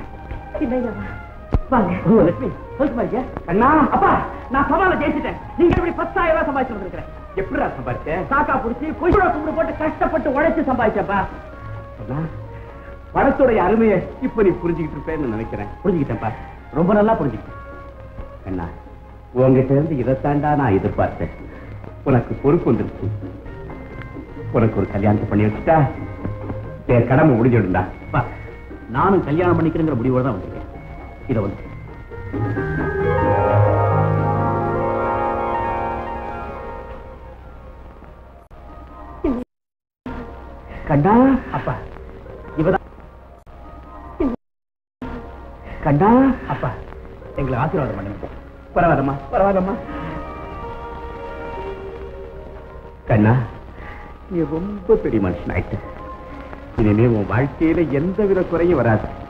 வாங்க லட்சுமி சொல்லுமா ஐயா கண்ணா அப்பா நான் சவால ஜெயிச்சிட்டேன் நீங்க எப்படி பத்தாயிரம் ரூபாய் சம்பாதிச்சு வந்திருக்கிறேன் எப்படிடா சம்பாதிச்சேன் சாக்கா புடிச்சு கொய்யோட கும்பிடு போட்டு கஷ்டப்பட்டு உழைச்சு சம்பாதிச்சப்பா பணத்துடைய அருமையை இப்ப நீ புரிஞ்சுக்கிட்டு இருப்பேன்னு நினைக்கிறேன் புரிஞ்சுக்கிட்டேன்ப்பா ரொம்ப நல்லா புரிஞ்சுக்கிட்டேன் அண்ணா உங்ககிட்ட இருந்து இதைத்தாண்டா நான் எதிர்பார்த்தேன் உனக்கு பொறுப்பு வந்துருச்சு உனக்கு ஒரு கல்யாணத்தை பண்ணி வச்சுட்டா என் கடமை முடிஞ்சிடுண்டா நானும் கல்யாணம் பண்ணிக்கிறேங்கிற முடிவோட தான் வந்திருக்கேன் இதை வந்து கண்டா அப்பா இவதான் கண்டா அப்பா எங்களை ஆசீர்வாதம் பண்ணுங்க பரவாயில்லம்மா பரவாயில்லம்மா கண்ணா நீ ரொம்ப பெரிய மனுஷன் ஆயிட்ட இனிமே உன் வாழ்க்கையில எந்த வித குறையும் வராது